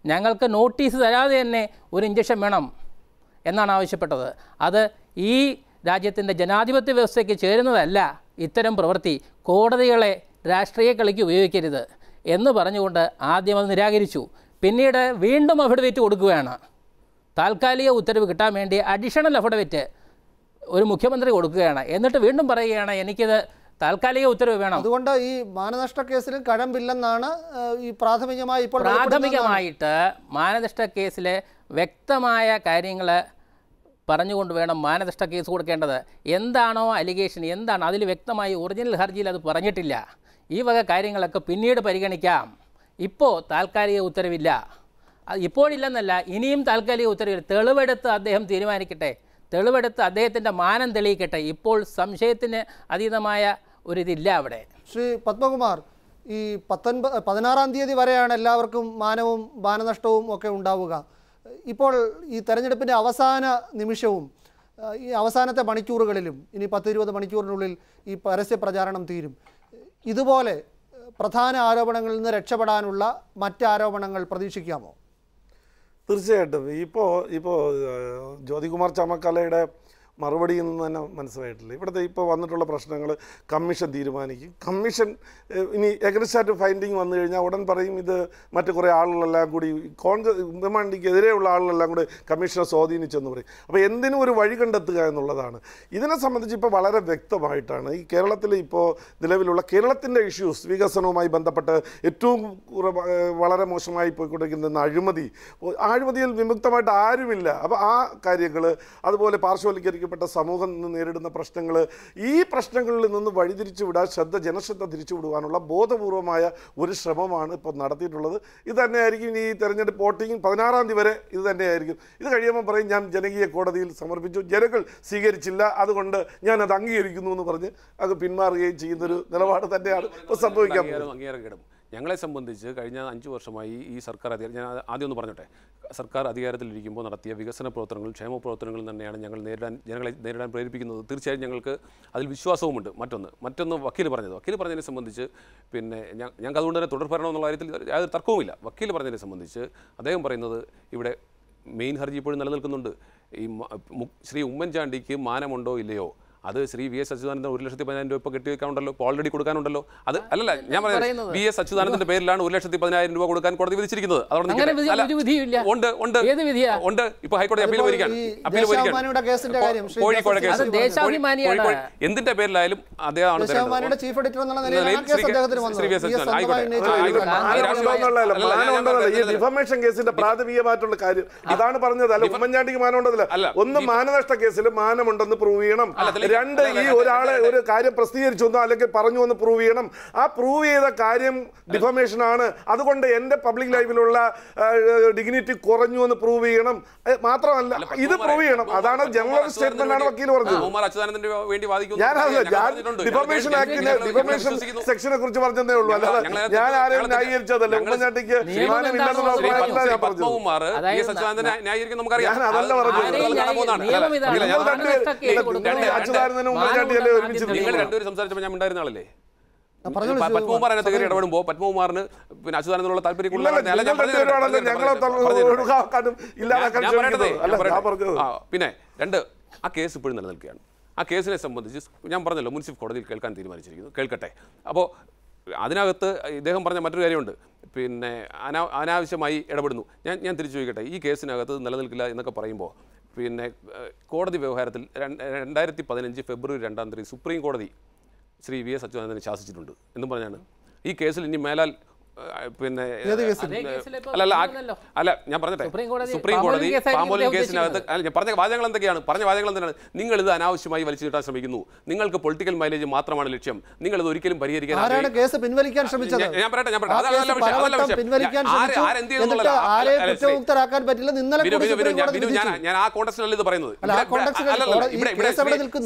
ഞങ്ങൾക്ക് നോട്ടീസ് തരാതെ തന്നെ ഒരു ഇഞ്ചക്ഷൻ വേണം എന്നാണ് ആവശ്യപ്പെട്ടത് അത് ഈ രാജ്യത്തിൻ്റെ ജനാധിപത്യ വ്യവസ്ഥയ്ക്ക് ചേരുന്നതല്ല ഇത്തരം പ്രവൃത്തി കോടതികളെ രാഷ്ട്രീയ കളിക്ക് ഉപയോഗിക്കരുത് എന്ന് പറഞ്ഞുകൊണ്ട് ആദ്യം അത് നിരാകരിച്ചു പിന്നീട് വീണ്ടും അഫിഡവിറ്റ് കൊടുക്കുകയാണ് താൽക്കാലിക ഉത്തരവ് കിട്ടാൻ വേണ്ടി അഡീഷണൽ അഫിഡവിറ്റ് ഒരു മുഖ്യമന്ത്രി കൊടുക്കുകയാണ് എന്നിട്ട് വീണ്ടും പറയുകയാണ് എനിക്കിത് താൽക്കാലിക ഉത്തരവ് വേണം
അതുകൊണ്ട് ഈ മാനനഷ്ട കേസിലും കഴമ്പില്ലെന്നാണ് ഏഹ്, ഈ പ്രാഥമികമായി ഇപ്പോൾ വെളിപ്പെടുത്തുന്നതാണ്.
പ്രാഥമികമായിട്ട് മാനനഷ്ട കേസിലെ വ്യക്തമായ കാര്യങ്ങൾ പറഞ്ഞുകൊണ്ട് വേണം മാനനഷ്ട കേസ് കൊടുക്കേണ്ടത് എന്താണോ അലിഗേഷൻ എന്താണ് അതിൽ വ്യക്തമായി ഒറിജിനൽ ഹർജിയിൽ അത് പറഞ്ഞിട്ടില്ല ഈ വക കാര്യങ്ങളൊക്കെ പിന്നീട് പരിഗണിക്കാം ഇപ്പോൾ താൽക്കാലിക ഉത്തരവില്ല അത് ഇപ്പോഴില്ലെന്നല്ല ഇനിയും താൽക്കാലിക ഉത്തരവില്ല തെളിവെടുത്ത് അദ്ദേഹം തീരുമാനിക്കട്ടെ തെളിവെടുത്ത് അദ്ദേഹത്തിൻ്റെ മാനം തെളിയിക്കട്ടെ ഇപ്പോൾ സംശയത്തിന് അതീതമായ ഒരിതില്ല അവിടെ
ശ്രീ പത്മകുമാർ ഈ പത്തൊൻപത് പതിനാറാം തീയതി വരെയാണ് എല്ലാവർക്കും മാനവും മാനനഷ്ടവും ഒക്കെ ഉണ്ടാവുക ഇപ്പോൾ ഈ തെരഞ്ഞെടുപ്പിൻ്റെ അവസാന നിമിഷവും ആ, ഈ അവസാനത്തെ മണിക്കൂറുകളിലും ഇനി പത്ത് ഇരുപത് മണിക്കൂറിനുള്ളിൽ ഈ പരസ്യ പ്രചാരണം തീരും ഇതുപോലെ ഏഹ്, പ്രധാന ആരോപണങ്ങളിൽ നിന്ന് രക്ഷപ്പെടാനുള്ള മറ്റ് ആരോപണങ്ങൾ പ്രതീക്ഷിക്കാമോ
തീർച്ചയായിട്ടും ഇപ്പോൾ ഇപ്പോൾ ജ്യോതികുമാർ ചമക്കലയുടെ മറുപടിയിൽ നിന്ന് തന്നെ മനസ്സിലായിട്ടില്ല ഇവിടുത്തെ ഇപ്പോൾ വന്നിട്ടുള്ള പ്രശ്നങ്ങൾ കമ്മീഷൻ തീരുമാനിക്കും കമ്മീഷൻ ഏഹ്, ഇനി എഗ്രസ്റ്റാറ്റ് ഫൈൻഡിങ് വന്നു കഴിഞ്ഞാൽ ഉടൻ പറയും ഇത് മറ്റു കുറേ ആളുകളെല്ലാം കൂടി കോൺഗ്രസ് ഉമ്മൻചാണ്ടിക്കെതിരെയുള്ള ആളുകളെല്ലാം കൂടി കമ്മീഷനെ സ്വാധീനിച്ചെന്ന് പറയും അപ്പോൾ എന്തിനും ഒരു വഴി കണ്ടെത്തുക എന്നുള്ളതാണ് ഇതിനെ സംബന്ധിച്ച് ഇപ്പോൾ വളരെ വ്യക്തമായിട്ടാണ് ഈ കേരളത്തിൽ ഇപ്പോൾ നിലവിലുള്ള കേരളത്തിൻ്റെ ഇഷ്യൂസ് വികസനവുമായി ബന്ധപ്പെട്ട് ഏറ്റവും കുറവ് ഏഹ്, വളരെ മോശമായി പോയിക്കൊണ്ടിരിക്കുന്ന അഴിമതി ആ അഴിമതിയിൽ വിമുക്തമായിട്ട് ആരുമില്ല അപ്പോൾ ആ കാര്യങ്ങൾ അതുപോലെ പാർശ്വവൽക്കരിക്കപ്പെട്ട സമൂഹം നിന്ന് നേരിടുന്ന പ്രശ്നങ്ങൾ ഈ പ്രശ്നങ്ങളിൽ നിന്ന് വഴിതിരിച്ചു വിടാൻ ശ്രദ്ധ ജനശ്രദ്ധ തിരിച്ചു വിടുവാനുള്ള ബോധപൂർവമായ ഒരു ശ്രമമാണ് ഇപ്പോൾ നടത്തിയിട്ടുള്ളത് ഇത് തന്നെയായിരിക്കും ഇനി ഈ തെരഞ്ഞെടുപ്പ് വോട്ടിംഗ് പതിനാറാം തീയതി വരെ ഇത് തന്നെയായിരിക്കും ഇത് കഴിയുമ്പോൾ പറയും ഞാൻ ജനകീയ കോടതിയിൽ സമർപ്പിച്ചു ജനങ്ങൾ സ്വീകരിച്ചില്ല അതുകൊണ്ട് ഞാൻ അത് അംഗീകരിക്കുന്നു എന്ന് പറഞ്ഞ് അത് പിന്മാറുകയും ചെയ്യുന്നൊരു നിലപാട് തന്നെയാണ് ഇപ്പോൾ സംഭവിക്കാൻ പോകുന്നത്
അംഗീകാരം അംഗീകാരം കിടും ഞങ്ങളെ സംബന്ധിച്ച് കഴിഞ്ഞ അഞ്ച് വർഷമായി ഈ സർക്കാർ അധികാരം ഞാൻ ആദ്യം ഒന്ന് പറഞ്ഞോട്ടെ സർക്കാർ അധികാരത്തിലിരിക്കുമ്പോൾ നടത്തിയ വികസന പ്രവർത്തനങ്ങൾ ക്ഷേമ പ്രവർത്തനങ്ങൾ തന്നെയാണ് ഞങ്ങൾ നേരിടാൻ ജനങ്ങളെ നേരിടാൻ പ്രേരിപ്പിക്കുന്നത് തീർച്ചയായും ഞങ്ങൾക്ക് അതിൽ വിശ്വാസവുമുണ്ട് മറ്റൊന്ന് മറ്റൊന്ന് വക്കീൽ പറഞ്ഞത് വക്കീൽ പറഞ്ഞതിനെ സംബന്ധിച്ച് പിന്നെ ഞ- ഞങ്ങൾക്ക് അതുകൊണ്ട് തന്നെ തുടർഭരണം എന്നുള്ള കാര്യത്തിൽ യാതൊരു തർക്കവുമില്ല വക്കീൽ പറഞ്ഞതിനെ സംബന്ധിച്ച് അദ്ദേഹം പറയുന്നത് ഇവിടെ മെയിൻ ഹർജി ഇപ്പോഴും നിലനിൽക്കുന്നുണ്ട് ഈ മ- മു- ശ്രീ ഉമ്മൻചാണ്ടിക്ക് മാനമുണ്ടോ ഇല്ലയോ അത് ശ്രീ വി എസ് അച്യുതാനന്ദൻ ഒരു ലക്ഷത്തി പതിനായിരം രൂപ ഇപ്പോൾ കെട്ടിവെക്കാനുണ്ടല്ലോ ഇപ്പോൾ ഓൾറെഡി കൊടുക്കാനുണ്ടല്ലോ അത് അല്ലല്ല ഞാൻ പറയുന്നത്
പറയുന്നത്.
വി എസ് അച്യുതാനന്ദന്റെ പേരിലാണ് ഒരു ലക്ഷത്തി പതിനായിരം രൂപ കൊടുക്കാൻ കോടതി വിധിച്ചിരിക്കുന്നത് അതവിടെ
അങ്ങനെ
നിൽക്കട്ടെ.
വിധി-
അല്ല,
ഒരു വിധിയുമില്ല.
ഉണ്ട് ഉണ്ട്
ഏത് വിധിയാ?
ഉണ്ട് ഇപ്പോൾ ഹൈക്കോടതി അപ്പീൽ
അതിപ്പോൾ
പോയിരിക്കുകയാണ്
ഈ
അപ്പീൽ പോയിരിക്കുകയാണ്
ദേശാഭിമാനിയുടെ കേസിന്റെ കാര്യം ശ്രീ
കോഴിക്കോട്
ജോസഫ്
കേസ്
അത് ദേശാഭിമാനിയാണ്.
കോഴിക്കോട് എന്തിന്റെ പേരിലായാലും അദ്ദേഹമാണ്
ദേശാഭിമാനിയുടെ
തരേണ്ടത്.
ചീഫ് എഡിറ്റർ എന്നുള്ള
നിലയിൽ
നിലയിലാണ് ആ കേസ്
ശ്രീ-
അദ്ദേഹത്തിന്
ശ്രീ
വന്നത്
വി എസ്
ഈ
അച്യുതാനന്ദൻ.
സ്വന്തമായി
ആയിക്കോട്ടെ.
ഉന്നയിച്ച
ആയിക്കോട്ടെ.
കാര്യമാണ്.
ആയിക്കോട്ടെ.
മാനമുണ്ടോന്നുള്ളതല്ല
അല്ല, ഞാൻ
മാനമുണ്ടോന്നല്ല ഈ
പറഞ്ഞത്
ഡിഫമേഷൻ കേസിന്റെ പ്രാഥമികമായിട്ടുള്ള കാര്യം ഇതാണ് പറഞ്ഞത് അല്ല ഉമ്മൻചാണ്ടിക്ക് മാനമുണ്ടെന്നില്ല
അല്ല,
ഒന്ന് മാനനഷ്ട കേസിൽ മാനമുണ്ടെന്ന് പ്രൂവ് ചെയ്യണം
അല്ല, അതിലേക്ക്
രണ്ട്
അല്ല,
ഈ
അല്ല,
ഒരാളെ
അല്ല,
ഒരു കാര്യം പ്രസിദ്ധീകരിച്ചു എന്നോ അല്ലെങ്കിൽ പറഞ്ഞു എന്ന് പ്രൂവ് ചെയ്യണം ആ പ്രൂവ് ചെയ്ത കാര്യം ഡിഫമേഷൻ ആണ് അതുകൊണ്ട് എന്റെ പബ്ലിക് ലൈഫിലുള്ള ഡിഗ്നിറ്റി കുറഞ്ഞു എന്ന് പ്രൂവ് ചെയ്യണം ഏ, മാത്രമല്ല
അല്ല,
ഇത്
പത്മകുമാറെ,
പ്രൂവ് ചെയ്യണം
പത്മകുമാർ
അതാണ് ജനറൽ
അച്യുതാനന്ദന്
സ്റ്റേറ്റ്മെന്റ് ആണ്
വേണ്ടി-
വക്കീൽ പറഞ്ഞത്
പത്മകുമാർ അച്യുതാനന്ദന് വേണ്ടി വാദിക്കുന്നു
ഞാനല്ല
ഞങ്ങൾ
ഞാൻ
പറഞ്ഞിട്ടുണ്ട്.
ഡിഫമേഷൻ
ഞങ്ങൾ
ആക്ടിന്റെ
ഞങ്ങൾ
ഡിഫമേഷൻ
വിശ്വസിക്കുന്നു.
സെക്ഷനെ കുറിച്ച് പറഞ്ഞതേ ഉള്ളൂ അല്ലാതെ
ഞങ്ങൾ-
ഞാൻ ആരെയും
ഞങ്ങൾ-
ന്യായീകരിച്ചതല്ല
ഞങ്ങൾ-
ഉമ്മൻചാണ്ടിക്ക്
നിയമം
മാനമില്ലെന്നുള്ള
എന്താണെന്ന്
ശ്രീ
അഭിപ്രായമല്ല
ശ്രീ
ഞാൻ പറഞ്ഞത്
പത്മകുമാർ വി
അതായത്
എസ് അച്യുതാനന്ദനെ ന്യായീകരിക്കും നമുക്കറിയാം
ഞാൻ അതല്ല പറഞ്ഞത്.
അത്
ആരെയും
കാണാൻ പോകുന്നതാണ്.
നിയമം
അല്ല,
ഇതാണ്.
ഇല്ല, ഞാൻ
നിങ്ങൾ
പറഞ്ഞത്
രണ്ടുപേരും-
മാനനഷ്ട കേസ്
രണ്ട്-
കൊടുക്കണം.
രണ്ട്-
അച്യുതാനന്ദനും ഉമ്മൻചാണ്ടിയല്ലേ
മാനനഷ്ട
ഒരുമിച്ച്
ആദ്യം
നിങ്ങൾ
നിൽക്കുന്നത്?
രണ്ടുപേരും സംസാരിച്ചപ്പോൾ ഞാൻ ഉണ്ടായിരുന്ന ആളല്ലേ
ആ, പറഞ്ഞോളൂ,
പ-
ശ്രീ
പത്മകുമാർ അതിനകത്ത് കയറി
സമയം.
ഇടപെടുമ്പോൾ പത്മകുമാറിന് പിന്നെ അച്യുതാനന്ദനുള്ള താല്പര്യം
ഇല്ലല്ല,
കൂടുതലാണ്. അല്ല, ഞാൻ
നിങ്ങൾ
പറഞ്ഞത്
രണ്ടുപേരുമാണല്ലോ
പറഞ്ഞത്
ഞങ്ങളെ
പറഞ്ഞത് പറഞ്ഞത്
ഒഴിവാക്കാനും ഇല്ലാതാക്കാനും
ഞാൻ പറയട്ടെ,
ശ്രമിക്കുന്നത്. അല്ല
ഞാൻ
ഞാൻ
പറയട്ടെ.
പറഞ്ഞത്
ആ, പിന്നെ രണ്ട് ആ കേസ് ഇപ്പോഴും നിലനിൽക്കുകയാണ് ആ കേസിനെ സംബന്ധിച്ച് ഞാൻ പറഞ്ഞല്ലോ മുനിസിഫ് കോടതിയിൽ കേൾക്കാൻ തീരുമാനിച്ചിരിക്കുന്നു കേൾക്കട്ടെ അപ്പോൾ അതിനകത്ത് ഇദ്ദേഹം പറഞ്ഞ മറ്റൊരു കാര്യമുണ്ട് പിന്നെ അനാ അനാവശ്യമായി ഇടപെടുന്നു ഞാൻ ഞാൻ തിരിച്ചു ചോദിക്കട്ടെ ഈ കേസിനകത്ത് നിലനിൽക്കില്ല എന്നൊക്കെ പറയുമ്പോൾ പിന്നെ ഏഹ്, കോടതി വ്യവഹാരത്തിൽ രണ്ട് രണ്ടായിരത്തി പതിനഞ്ച് ഫെബ്രുവരി രണ്ടാം തീയതി സുപ്രീം കോടതി ശ്രീ വി എസ് അച്യുതാനന്ദനെ ശാസിച്ചിട്ടുണ്ട് എന്നും പറഞ്ഞാണ് ഈ കേസിൽ ഇനി മേലാൽ ഏഹ്, പിന്നെ
ഏത് കേസിൽ?
അതേ കേസിൽ ഇപ്പോൾ
അല്ല അല്ല ആ-
തീരുന്നല്ലോ.
അല്ല ഞാൻ പറഞ്ഞിട്ടെ
സുപ്രീം കോടതി
സുപ്രീം
പാമ്പോലിൻ
കോടതി
കേസായിരിക്കും
പാമ്പോലിൻ
ഇദ്ദേഹം
കേസിനകത്ത് അല്ല ഞാൻ പറഞ്ഞ വാചകങ്ങൾ എന്തൊക്കെയാണ് പറഞ്ഞ വാചകങ്ങൾ എന്താണ് നിങ്ങൾ ഇത് അനാവശ്യമായി വലിച്ചു നീട്ടാൻ ശ്രമിക്കുന്നു നിങ്ങൾക്ക് പൊളിറ്റിക്കൽ മൈലേജ് മാത്രമാണ് ലക്ഷ്യം നിങ്ങൾ ഇത് ഒരിക്കലും പരിഹരിക്കാൻ
ആരാണ്
ആഗ്രഹി-
കേസ് പിൻവലിക്കാൻ ശ്രമിച്ചത്
ഞാൻ- ഞാൻ പറയട്ടെ, ഞാൻ പറയട്ടെ.
ആ
അതല്ല
കേസ്
വിഷയം, അതല്ല
പലവട്ടം
വിഷയം.
പിൻവലിക്കാൻ
ആര്-
ശ്രമിച്ചു
ആരെന്ത്
എന്നിട്ട്
ചെയ്യുന്നുള്ളതല്ല.
ആരെയും
അല്ല, ശ്രീ-
കുറ്റമുക്തരാക്കാൻ പറ്റില്ല ഇന്നലെ
വിനു,
കൂടി
വിനു, വിനു,
സുപ്രീം
ഞാൻ-
കോടതി
വിനു, ഞാൻ
വിധിച്ചു.
ഞാൻ ആ കോണ്ടക്സ്റ്റിലല്ല ഇത് പറയുന്നത്
അല്ല, ആ
ഇവിടെ-
കോണ്ടക്സ്റ്റിൽ
അല്ലല്ല,
കോടതി- ഈ
ഇവിടെ- ഇവിടെ
കേസ് എവിടെ
ശ്രീ-
നിൽക്കുന്നു?
ശ്രീ-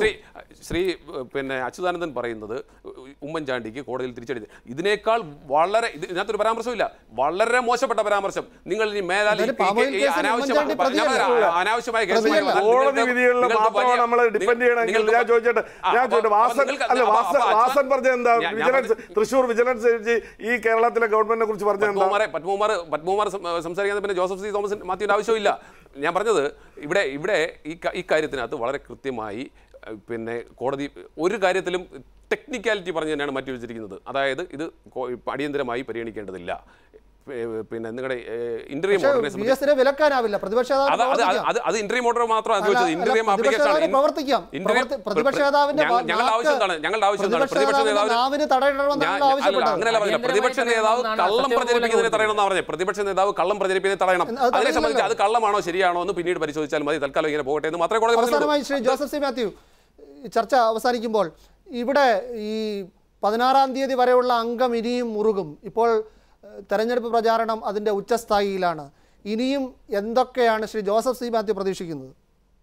ശ്രീ ഏഹ്, പിന്നെ അച്യുതാനന്ദൻ പറയുന്നത് ഉമ്മൻചാണ്ടിക്ക് കോടതിയിൽ തിരിച്ചടി ഇതിനേക്കാൾ വളരെ ഇത് ഇതിനകത്തൊരു പരാമർശമില്ല വളരെ മോശപ്പെട്ട പരാമർശം നിങ്ങൾ ഇനി മേലാൽ ഈ-
എന്തായാലും
ഈ-
പാമോയിൽ
ഈ
കേസിൽ
അനാവശ്യമായ
ഉമ്മൻചാണ്ടി
ഞാൻ പറയാം,
പ്രതിയല്ല.
അനാവശ്യമായ കേസ്
പ്രതിയല്ല.
വന്നാൽ
കോടതി
നിങ്ങൾക്ക്
വിധികളിൽ
നിങ്ങൾക്ക്
മാത്രമാണ്
വലിയ-
നമ്മൾ ഡിപ്പെൻഡ് ചെയ്യണമെങ്കിൽ
നിങ്ങൾക്ക്
ഞാൻ ചോദിച്ചോട്ടെ
ആ,
ഞാൻ
അപ്പൊ-
ചോദിച്ചോട്ടെ
അപ്പൊ
വാസൻ
നിങ്ങൾക്ക്
അല്ല
അപ്പൊ-
വാസൻ
അപ്പൊ
വാസൻ പറഞ്ഞത് എന്താ
ഞാൻ- ഞാൻ
വിജിലൻസ്
പറഞ്ഞത്
തൃശ്ശൂർ വിജിലൻസ് ജഡ്ജി ഈ കേരളത്തിലെ ഗവൺമെന്റിനെ കുറിച്ച് പറഞ്ഞത് എന്താ
പത്മകുമാറെ പത്മകുമാർ പത്മകുമാർ സം- സംസാരിക്കുന്നത് പിന്നെ ജോസഫ് സി തോമസ് മാത്യുവിൻ്റെ ആവശ്യമില്ല ഞാൻ പറഞ്ഞത് ഇവിടെ ഇവിടെ ഈ ക- ഈ കാര്യത്തിനകത്ത് വളരെ കൃത്യമായി അഹ്, പിന്നെ കോടതി ഒരു കാര്യത്തിലും ടെക്നിക്കാലിറ്റി പറഞ്ഞ് തന്നെയാണ് മാറ്റി വെച്ചിരിക്കുന്നത് അതായത് ഇത് കോ- അടിയന്തരമായി പരിഗണിക്കേണ്ടതില്ല ഏ, പിന്നെ നിങ്ങളുടെ ഇന്റർവ്യൂ
പക്ഷേ
മോഡലിനെ
വി
സംബന്ധിച്ച്
എസിനെ വിലക്കാനാവില്ല പ്രതിപക്ഷ നേതാവിന്
അത് അത്
പ്രവർത്തിക്കാം.
അത് അത് ഇന്റർവ്യൂ മോഡൽ മാത്രമാണ്
അല്ല,
ചോദിച്ചത്
അല്ല,
ഇന്റർവ്യൂ
പ്രതിപക്ഷ
ആപ്ലിക്കേഷൻ
നേതാവിന് പ്രവർത്തിക്കാം. പ്രവർത്തി- പ്രതിപക്ഷ നേതാവിന്റെ
ഞങ്ങൾ- ഞങ്ങളുടെ
നാക്ക്
ആവശ്യം എന്താണ് ഞങ്ങളുടെ ആവശ്യം എന്താണ്
പ്രതിപക്ഷ
പ്രതിപക്ഷ
നേതാവിന്റെ
നേതാവ്
നാവിന് തടയിടണമെന്നാണ്
ഞാൻ-
ഞങ്ങൾ
അല്ല,
ആവശ്യപ്പെട്ടത്.
അങ്ങനെയല്ല പറഞ്ഞത് പ്രതിപക്ഷ നേതാവ്
അടിയന്തരമായി
കള്ളം
തടയണമെന്നാണ്
പ്രചരിപ്പിക്കുന്നതിനെ
സത്യം
തടയണമെന്നാണ് പറഞ്ഞത് പ്രതിപക്ഷ നേതാവ് കള്ളം പ്രചരിപ്പിക്കുന്നതിനെ തടയണം
അത്
അതിനെ
തടയുന്നില്ലല്ലോ.
സംബന്ധിച്ച് അത് കള്ളമാണോ ശരിയാണോ എന്ന് പിന്നീട് പരിശോധിച്ചാൽ മതി തൽക്കാലം ഇങ്ങനെ പോകട്ടെ എന്ന് മാത്രമേ കോടതി പറഞ്ഞുള്ളൂ
അവസാനമായി ശ്രീ ജോസഫ് സി മാത്യു ഈ ചർച്ച അവസാനിക്കുമ്പോൾ ഇവിടെ ഈ പതിനാറാം തീയതി വരെയുള്ള അംഗം ഇനിയും മുറുകും ഇപ്പോൾ ഏഹ്, തെരഞ്ഞെടുപ്പ് പ്രചാരണം അതിൻ്റെ ഉച്ചസ്ഥായിയിലാണ് ഇനിയും എന്തൊക്കെയാണ് ശ്രീ ജോസഫ് സി മാത്യു പ്രതീക്ഷിക്കുന്നത്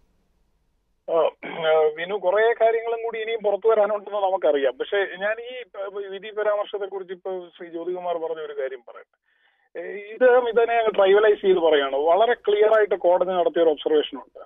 ആ, വിനു കുറെ കാര്യങ്ങളും കൂടി ഇനിയും പുറത്തു വരാനുണ്ടെന്ന് നമുക്കറിയാം പക്ഷെ ഞാൻ ഈ ഏഹ്, വിധി പരാമർശത്തെ കുറിച്ച് ഇപ്പൊ ശ്രീ ജ്യോതികുമാർ പറഞ്ഞ ഒരു കാര്യം പറയട്ടെ ഏഹ്, ഇദ്ദേഹം ഇതിനെ ട്രൈവലൈസ് ചെയ്ത് പറയാണ് വളരെ ക്ലിയർ ആയിട്ട് കോടതി നടത്തിയ ഒരു ഒബ്സർവേഷൻ ഉണ്ട്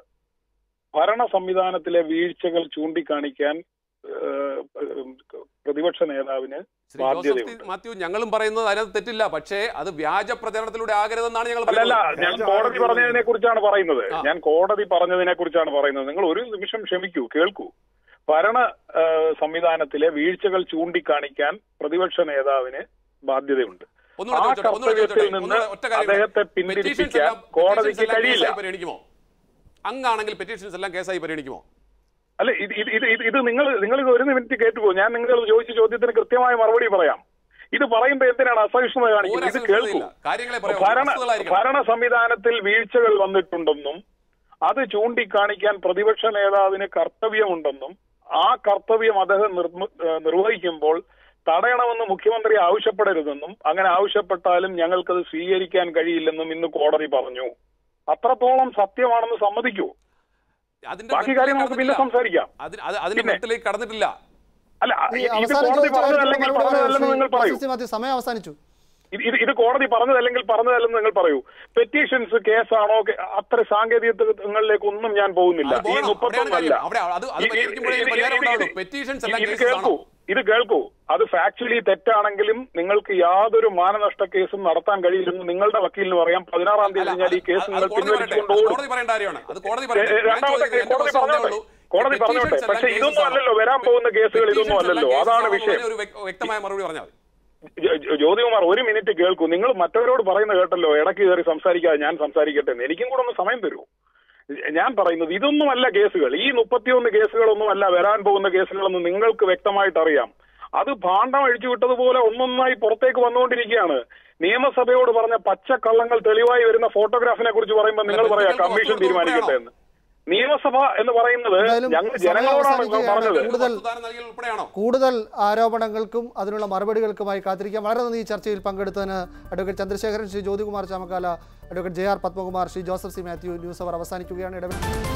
ഭരണ സംവിധാനത്തിലെ വീഴ്ചകൾ ചൂണ്ടിക്കാണിക്കാൻ ഏഹ്, പ്രതിപക്ഷ നേതാവിന്
ശ്രീ ജോസഫ്
ബാധ്യതയുണ്ട്
ടി- മാത്യു ഞങ്ങളും പറയുന്നത് അതിനകത്ത് തെറ്റില്ല പക്ഷേ അത് വ്യാജ പ്രചരണത്തിലൂടെ ആകരുതെന്നാണ് ഞങ്ങൾ
അല്ലല്ല
പറയുന്നത്
ഞാൻ കോടതി പറഞ്ഞതിനെ കുറിച്ചാണ് പറയുന്നത്
ആ.
ഞാൻ കോടതി പറഞ്ഞതിനെ കുറിച്ചാണ് പറയുന്നത് നിങ്ങൾ ഒരു നിമിഷം ക്ഷമിക്കൂ കേൾക്കൂ ഭരണ ആ, സംവിധാനത്തിലെ വീഴ്ചകൾ ചൂണ്ടിക്കാണിക്കാൻ പ്രതിപക്ഷ നേതാവിന് ബാധ്യതയുണ്ട്
ഒന്നുകൂടെ
ആ
ചോദിച്ചോട്ടെ, ഒന്നുകൂടെ
കർത്തവ്യത്തിൽ
ചോദിച്ചോട്ടെ,
നിന്ന്
ഒന്നുകൂടെ ഒറ്റ കാര്യം
അദ്ദേഹത്തെ
Petitions
പിന്തിരിപ്പിക്കാൻ
എല്ലാം-
കോടതിക്ക്
petitions എല്ലാം
കഴിയില്ല
കേസായി പരിഗണിക്കുമോ അങ്ങാണെങ്കിൽ പെറ്റീഷൻസ് എല്ലാം കേസായി പരിഗണിക്കുമോ
അല്ല ഇത് ഇത് ഇത് ഇത് ഇത് നിങ്ങൾ നിങ്ങൾ ഇത് ഒരു മിനിറ്റ് കേട്ടുപോ ഞാൻ നിങ്ങൾ ചോദിച്ച ചോദ്യത്തിന് കൃത്യമായ മറുപടി പറയാം ഇത് പറയുമ്പോ എന്തിനാണ് അസഹിഷ്ണുത
ഒരു
കാണിക്കുന്നത് ഇത് കേൾക്കൂ
അസഹിഷ്ണുതയില്ല. കാര്യങ്ങളെ പറയാം
ഭരണ
വസ്തുതകളായിരിക്കണം.
ഭരണ സംവിധാനത്തിൽ വീഴ്ചകൾ വന്നിട്ടുണ്ടെന്നും അത് ചൂണ്ടിക്കാണിക്കാൻ പ്രതിപക്ഷ നേതാവിന് കർത്തവ്യമുണ്ടെന്നും ആ കർത്തവ്യം അദ്ദേഹം നിർമ്മ- ഏഹ് നിർവഹിക്കുമ്പോൾ തടയണമെന്ന് മുഖ്യമന്ത്രി ആവശ്യപ്പെടരുതെന്നും അങ്ങനെ ആവശ്യപ്പെട്ടാലും ഞങ്ങൾക്കത് സ്വീകരിക്കാൻ കഴിയില്ലെന്നും ഇന്ന് കോടതി പറഞ്ഞു അത്രത്തോളം സത്യമാണെന്ന് സമ്മതിക്കൂ
അതിന്റെ
ബാക്കി കാര്യം നമുക്ക് പിന്നെ
കടന്നിട്ടില്ല.
സംസാരിക്കാം
അതിന് അത് അതിന്റെ
പിന്നെ?
മെത്തലേക്ക് കടന്നിട്ടില്ല
അല്ല
ഈ
ഇത്
അവസാനം
കോടതി
ചോദിച്ച
പറഞ്ഞതല്ലെങ്കിൽ
കാര്യത്തിന് മറുപടി
പറഞ്ഞതല്ലെന്ന്
പറയൂ.
നിങ്ങൾ
ശ്രീ
പറയൂ
ജോസഫ് സി മാത്യു സമയം അവസാനിച്ചു
ഇത് ഇത് ഇത് കോടതി പറഞ്ഞതല്ലെങ്കിൽ പറഞ്ഞതല്ലെന്ന് നിങ്ങൾ പറയൂ പെറ്റീഷൻസ് കേസാണോ കെ- അത്ര സാങ്കേതികങ്ങളിലേക്ക് ഒന്നും ഞാൻ പോകുന്നില്ല
അത്
ഈ
പോകണം.
മുപ്പത്തൊന്നല്ല
അവിടെയാണ് കാര്യം. അവിടെ അത് അത്
ഈ- ഈ-
പരിഹരിക്കുമ്പോഴേ
ഇത്
പരിഹാരം
ഇത്
ഉണ്ടാവുള്ളൂ.
ഇത്
Petitions എല്ലാം
ഇത്
cases
കേൾക്കൂ
ആണോ?
ഇത് കേൾക്കൂ അത് ഫാക്ച്വലി തെറ്റാണെങ്കിലും നിങ്ങൾക്ക് യാതൊരു മാനനഷ്ട കേസും നടത്താൻ കഴിയില്ലെന്ന് നിങ്ങളുടെ വക്കീലിന് പറയാം പതിനാറാം തീയതി
അല്ല,
കഴിഞ്ഞാൽ ഈ
അത്
കേസ്
അത്
നിങ്ങൾ
കോടതി പറയട്ടെ.
പിൻവലിച്ചുകൊണ്ട്
അത്
ഓടും
കോടതി പറയേണ്ട കാര്യമാണ് അത് കോടതി
ഏ,
പറയട്ടെ
ഏ,
ഞാൻ
രണ്ടാമത്തെ
ചോദിക്കുന്നത്
കേസ് കോടതി
എൻ്റെ
പറഞ്ഞോട്ടെ
ഉള്ളൂ.
കോടതി
Petitions
പറഞ്ഞോട്ടെ
എല്ലാം
പക്ഷെ
cases
ഇതൊന്നും
ആണോ?
അല്ലല്ലോ വരാൻ പോകുന്ന കേസുകൾ
Petitions
ഇതൊന്നും
എല്ലാം
അല്ലല്ലോ
cases
അതാണ്
ആണോ
വിഷയം
എന്നൊരു വ്യക്ത- വ്യക്തമായ മറുപടി പറഞ്ഞാൽ മതി
ജോ- ജോ- ജ്യോതികുമാർ ഒരു മിനിറ്റ് കേൾക്കൂ നിങ്ങൾ മറ്റവരോട് പറയുന്ന കേട്ടല്ലോ ഇടയ്ക്ക് കയറി സംസാരിക്കാതെ ഞാൻ സംസാരിക്കട്ടെ എന്ന് എനിക്കും കൂടെ ഒന്ന് സമയം തരൂ ഞാൻ പറയുന്നത് ഇതൊന്നുമല്ല കേസുകൾ ഈ മുപ്പത്തിയൊന്ന് കേസുകളൊന്നുമല്ല വരാൻ പോകുന്ന കേസുകളെന്ന് നിങ്ങൾക്ക് വ്യക്തമായിട്ട് അറിയാം അത് ഭാണ്ഡം അഴിച്ചു വിട്ടതുപോലെ ഒന്നൊന്നായി പുറത്തേക്ക് വന്നുകൊണ്ടിരിക്കുകയാണ് നിയമസഭയോട് പറഞ്ഞ പച്ചക്കള്ളങ്ങൾ തെളിവായി വരുന്ന ഫോട്ടോഗ്രാഫിനെ കുറിച്ച് പറയുമ്പോൾ നിങ്ങൾ
അല്ല,
പറയാം
നിങ്ങൾക്ക്
കമ്മീഷൻ
വസ്തുത
തീരുമാനിക്കട്ടെ എന്ന് നിയമസഭ എന്ന് പറയുന്നത്
എന്തായാലും
ഞങ്ങൾ
സമയം
ജനങ്ങളോടാണ്
അവസാനിക്കുകയാണ്.
പറഞ്ഞത്
കൂടുതൽ
വസ്തുതാനം നൽകിയത് ഉൾപ്പെടെയാണോ
കൂടുതൽ ആരോപണങ്ങൾക്കും അതിനുള്ള മറുപടികൾക്കുമായി കാത്തിരിക്കാം വളരെ നന്ദി ഈ ചർച്ചയിൽ പങ്കെടുത്തതിന് advocate Chandrasekharan Shri Jyothikumar Chamakkala advocate J R Padmakumar Shri Joseph C Mathew news hour അവസാനിക്കുകയാണ് ഇടപെടൽ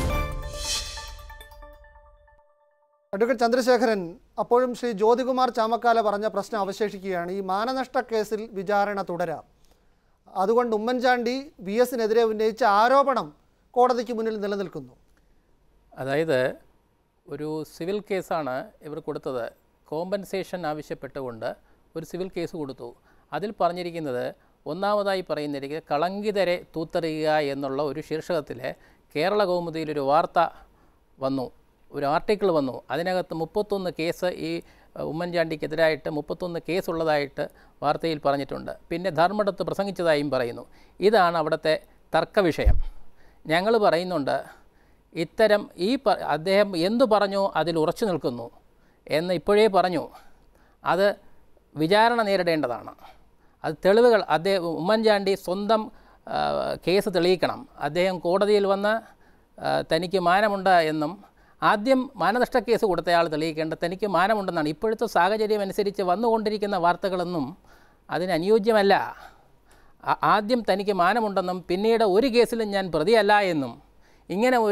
അഡ്വക്കേറ്റ് ചന്ദ്രശേഖരൻ അപ്പോഴും ശ്രീ ജ്യോതികുമാർ ചാമക്കാല പറഞ്ഞ പ്രശ്നം അവശേഷിക്കുകയാണ് ഈ മാനനഷ്ട കേസിൽ വിചാരണ തുടരാം അതുകൊണ്ട് ഉമ്മൻചാണ്ടി വി എസിനെതിരെ ഉന്നയിച്ച ആരോപണം കോടതിക്ക് മുന്നിൽ നിലനിൽക്കുന്നു
അതായത് ഒരു സിവിൽ കേസാണ് ഇവർ കൊടുത്തത് കോമ്പൻസേഷൻ ആവശ്യപ്പെട്ടുകൊണ്ട് ഒരു സിവിൽ കേസ് കൊടുത്തു അതിൽ പറഞ്ഞിരിക്കുന്നത് ഒന്നാമതായി പറയുന്നിരിക്കുന്നത് കളങ്കിതരെ തൂത്തെറിയുക എന്നുള്ള ഒരു ശീർഷകത്തിൽ കേരള കൗമുദിയിലൊരു വാർത്ത വന്നു ഒരു ആർട്ടിക്കിൾ വന്നു അതിനകത്ത് മുപ്പത്തൊന്ന് കേസ് ഈ അഹ്, ഉമ്മൻചാണ്ടിക്കെതിരായിട്ട് മുപ്പത്തൊന്ന് കേസ് ഉള്ളതായിട്ട് വാർത്തയിൽ പറഞ്ഞിട്ടുണ്ട് പിന്നെ ധർമ്മടത്ത് പ്രസംഗിച്ചതായും പറയുന്നു ഇതാണ് അവിടുത്തെ തർക്ക വിഷയം ഞങ്ങൾ പറയുന്നുണ്ട് ഇത്തരം ഈ പ അദ്ദേഹം എന്തു പറഞ്ഞോ അതിൽ ഉറച്ചു നിൽക്കുന്നു എന്ന് ഇപ്പോഴേ പറഞ്ഞു അത് വിചാരണ നേരിടേണ്ടതാണ് അത് തെളിവുകൾ അദ്ദേഹം ഉമ്മൻചാണ്ടി സ്വന്തം ആ, കേസ് തെളിയിക്കണം അദ്ദേഹം കോടതിയിൽ വന്ന് ആ, തനിക്ക് മാനമുണ്ട് എന്നും ആദ്യം മാനനഷ്ട കേസ് കൊടുത്തയാൾ തെളിയിക്കേണ്ട തനിക്ക് മാനമുണ്ടെന്നാണ് ഇപ്പോഴത്തെ സാഹചര്യം അനുസരിച്ച് വന്നുകൊണ്ടിരിക്കുന്ന വാർത്തകളൊന്നും അതിന് അനുയോജ്യമല്ല ആ- ആദ്യം തനിക്ക് മാനമുണ്ടെന്നും പിന്നീട് ഒരു കേസിലും ഞാൻ പ്രതിയല്ല എന്നും ഇങ്ങനെ ഒരു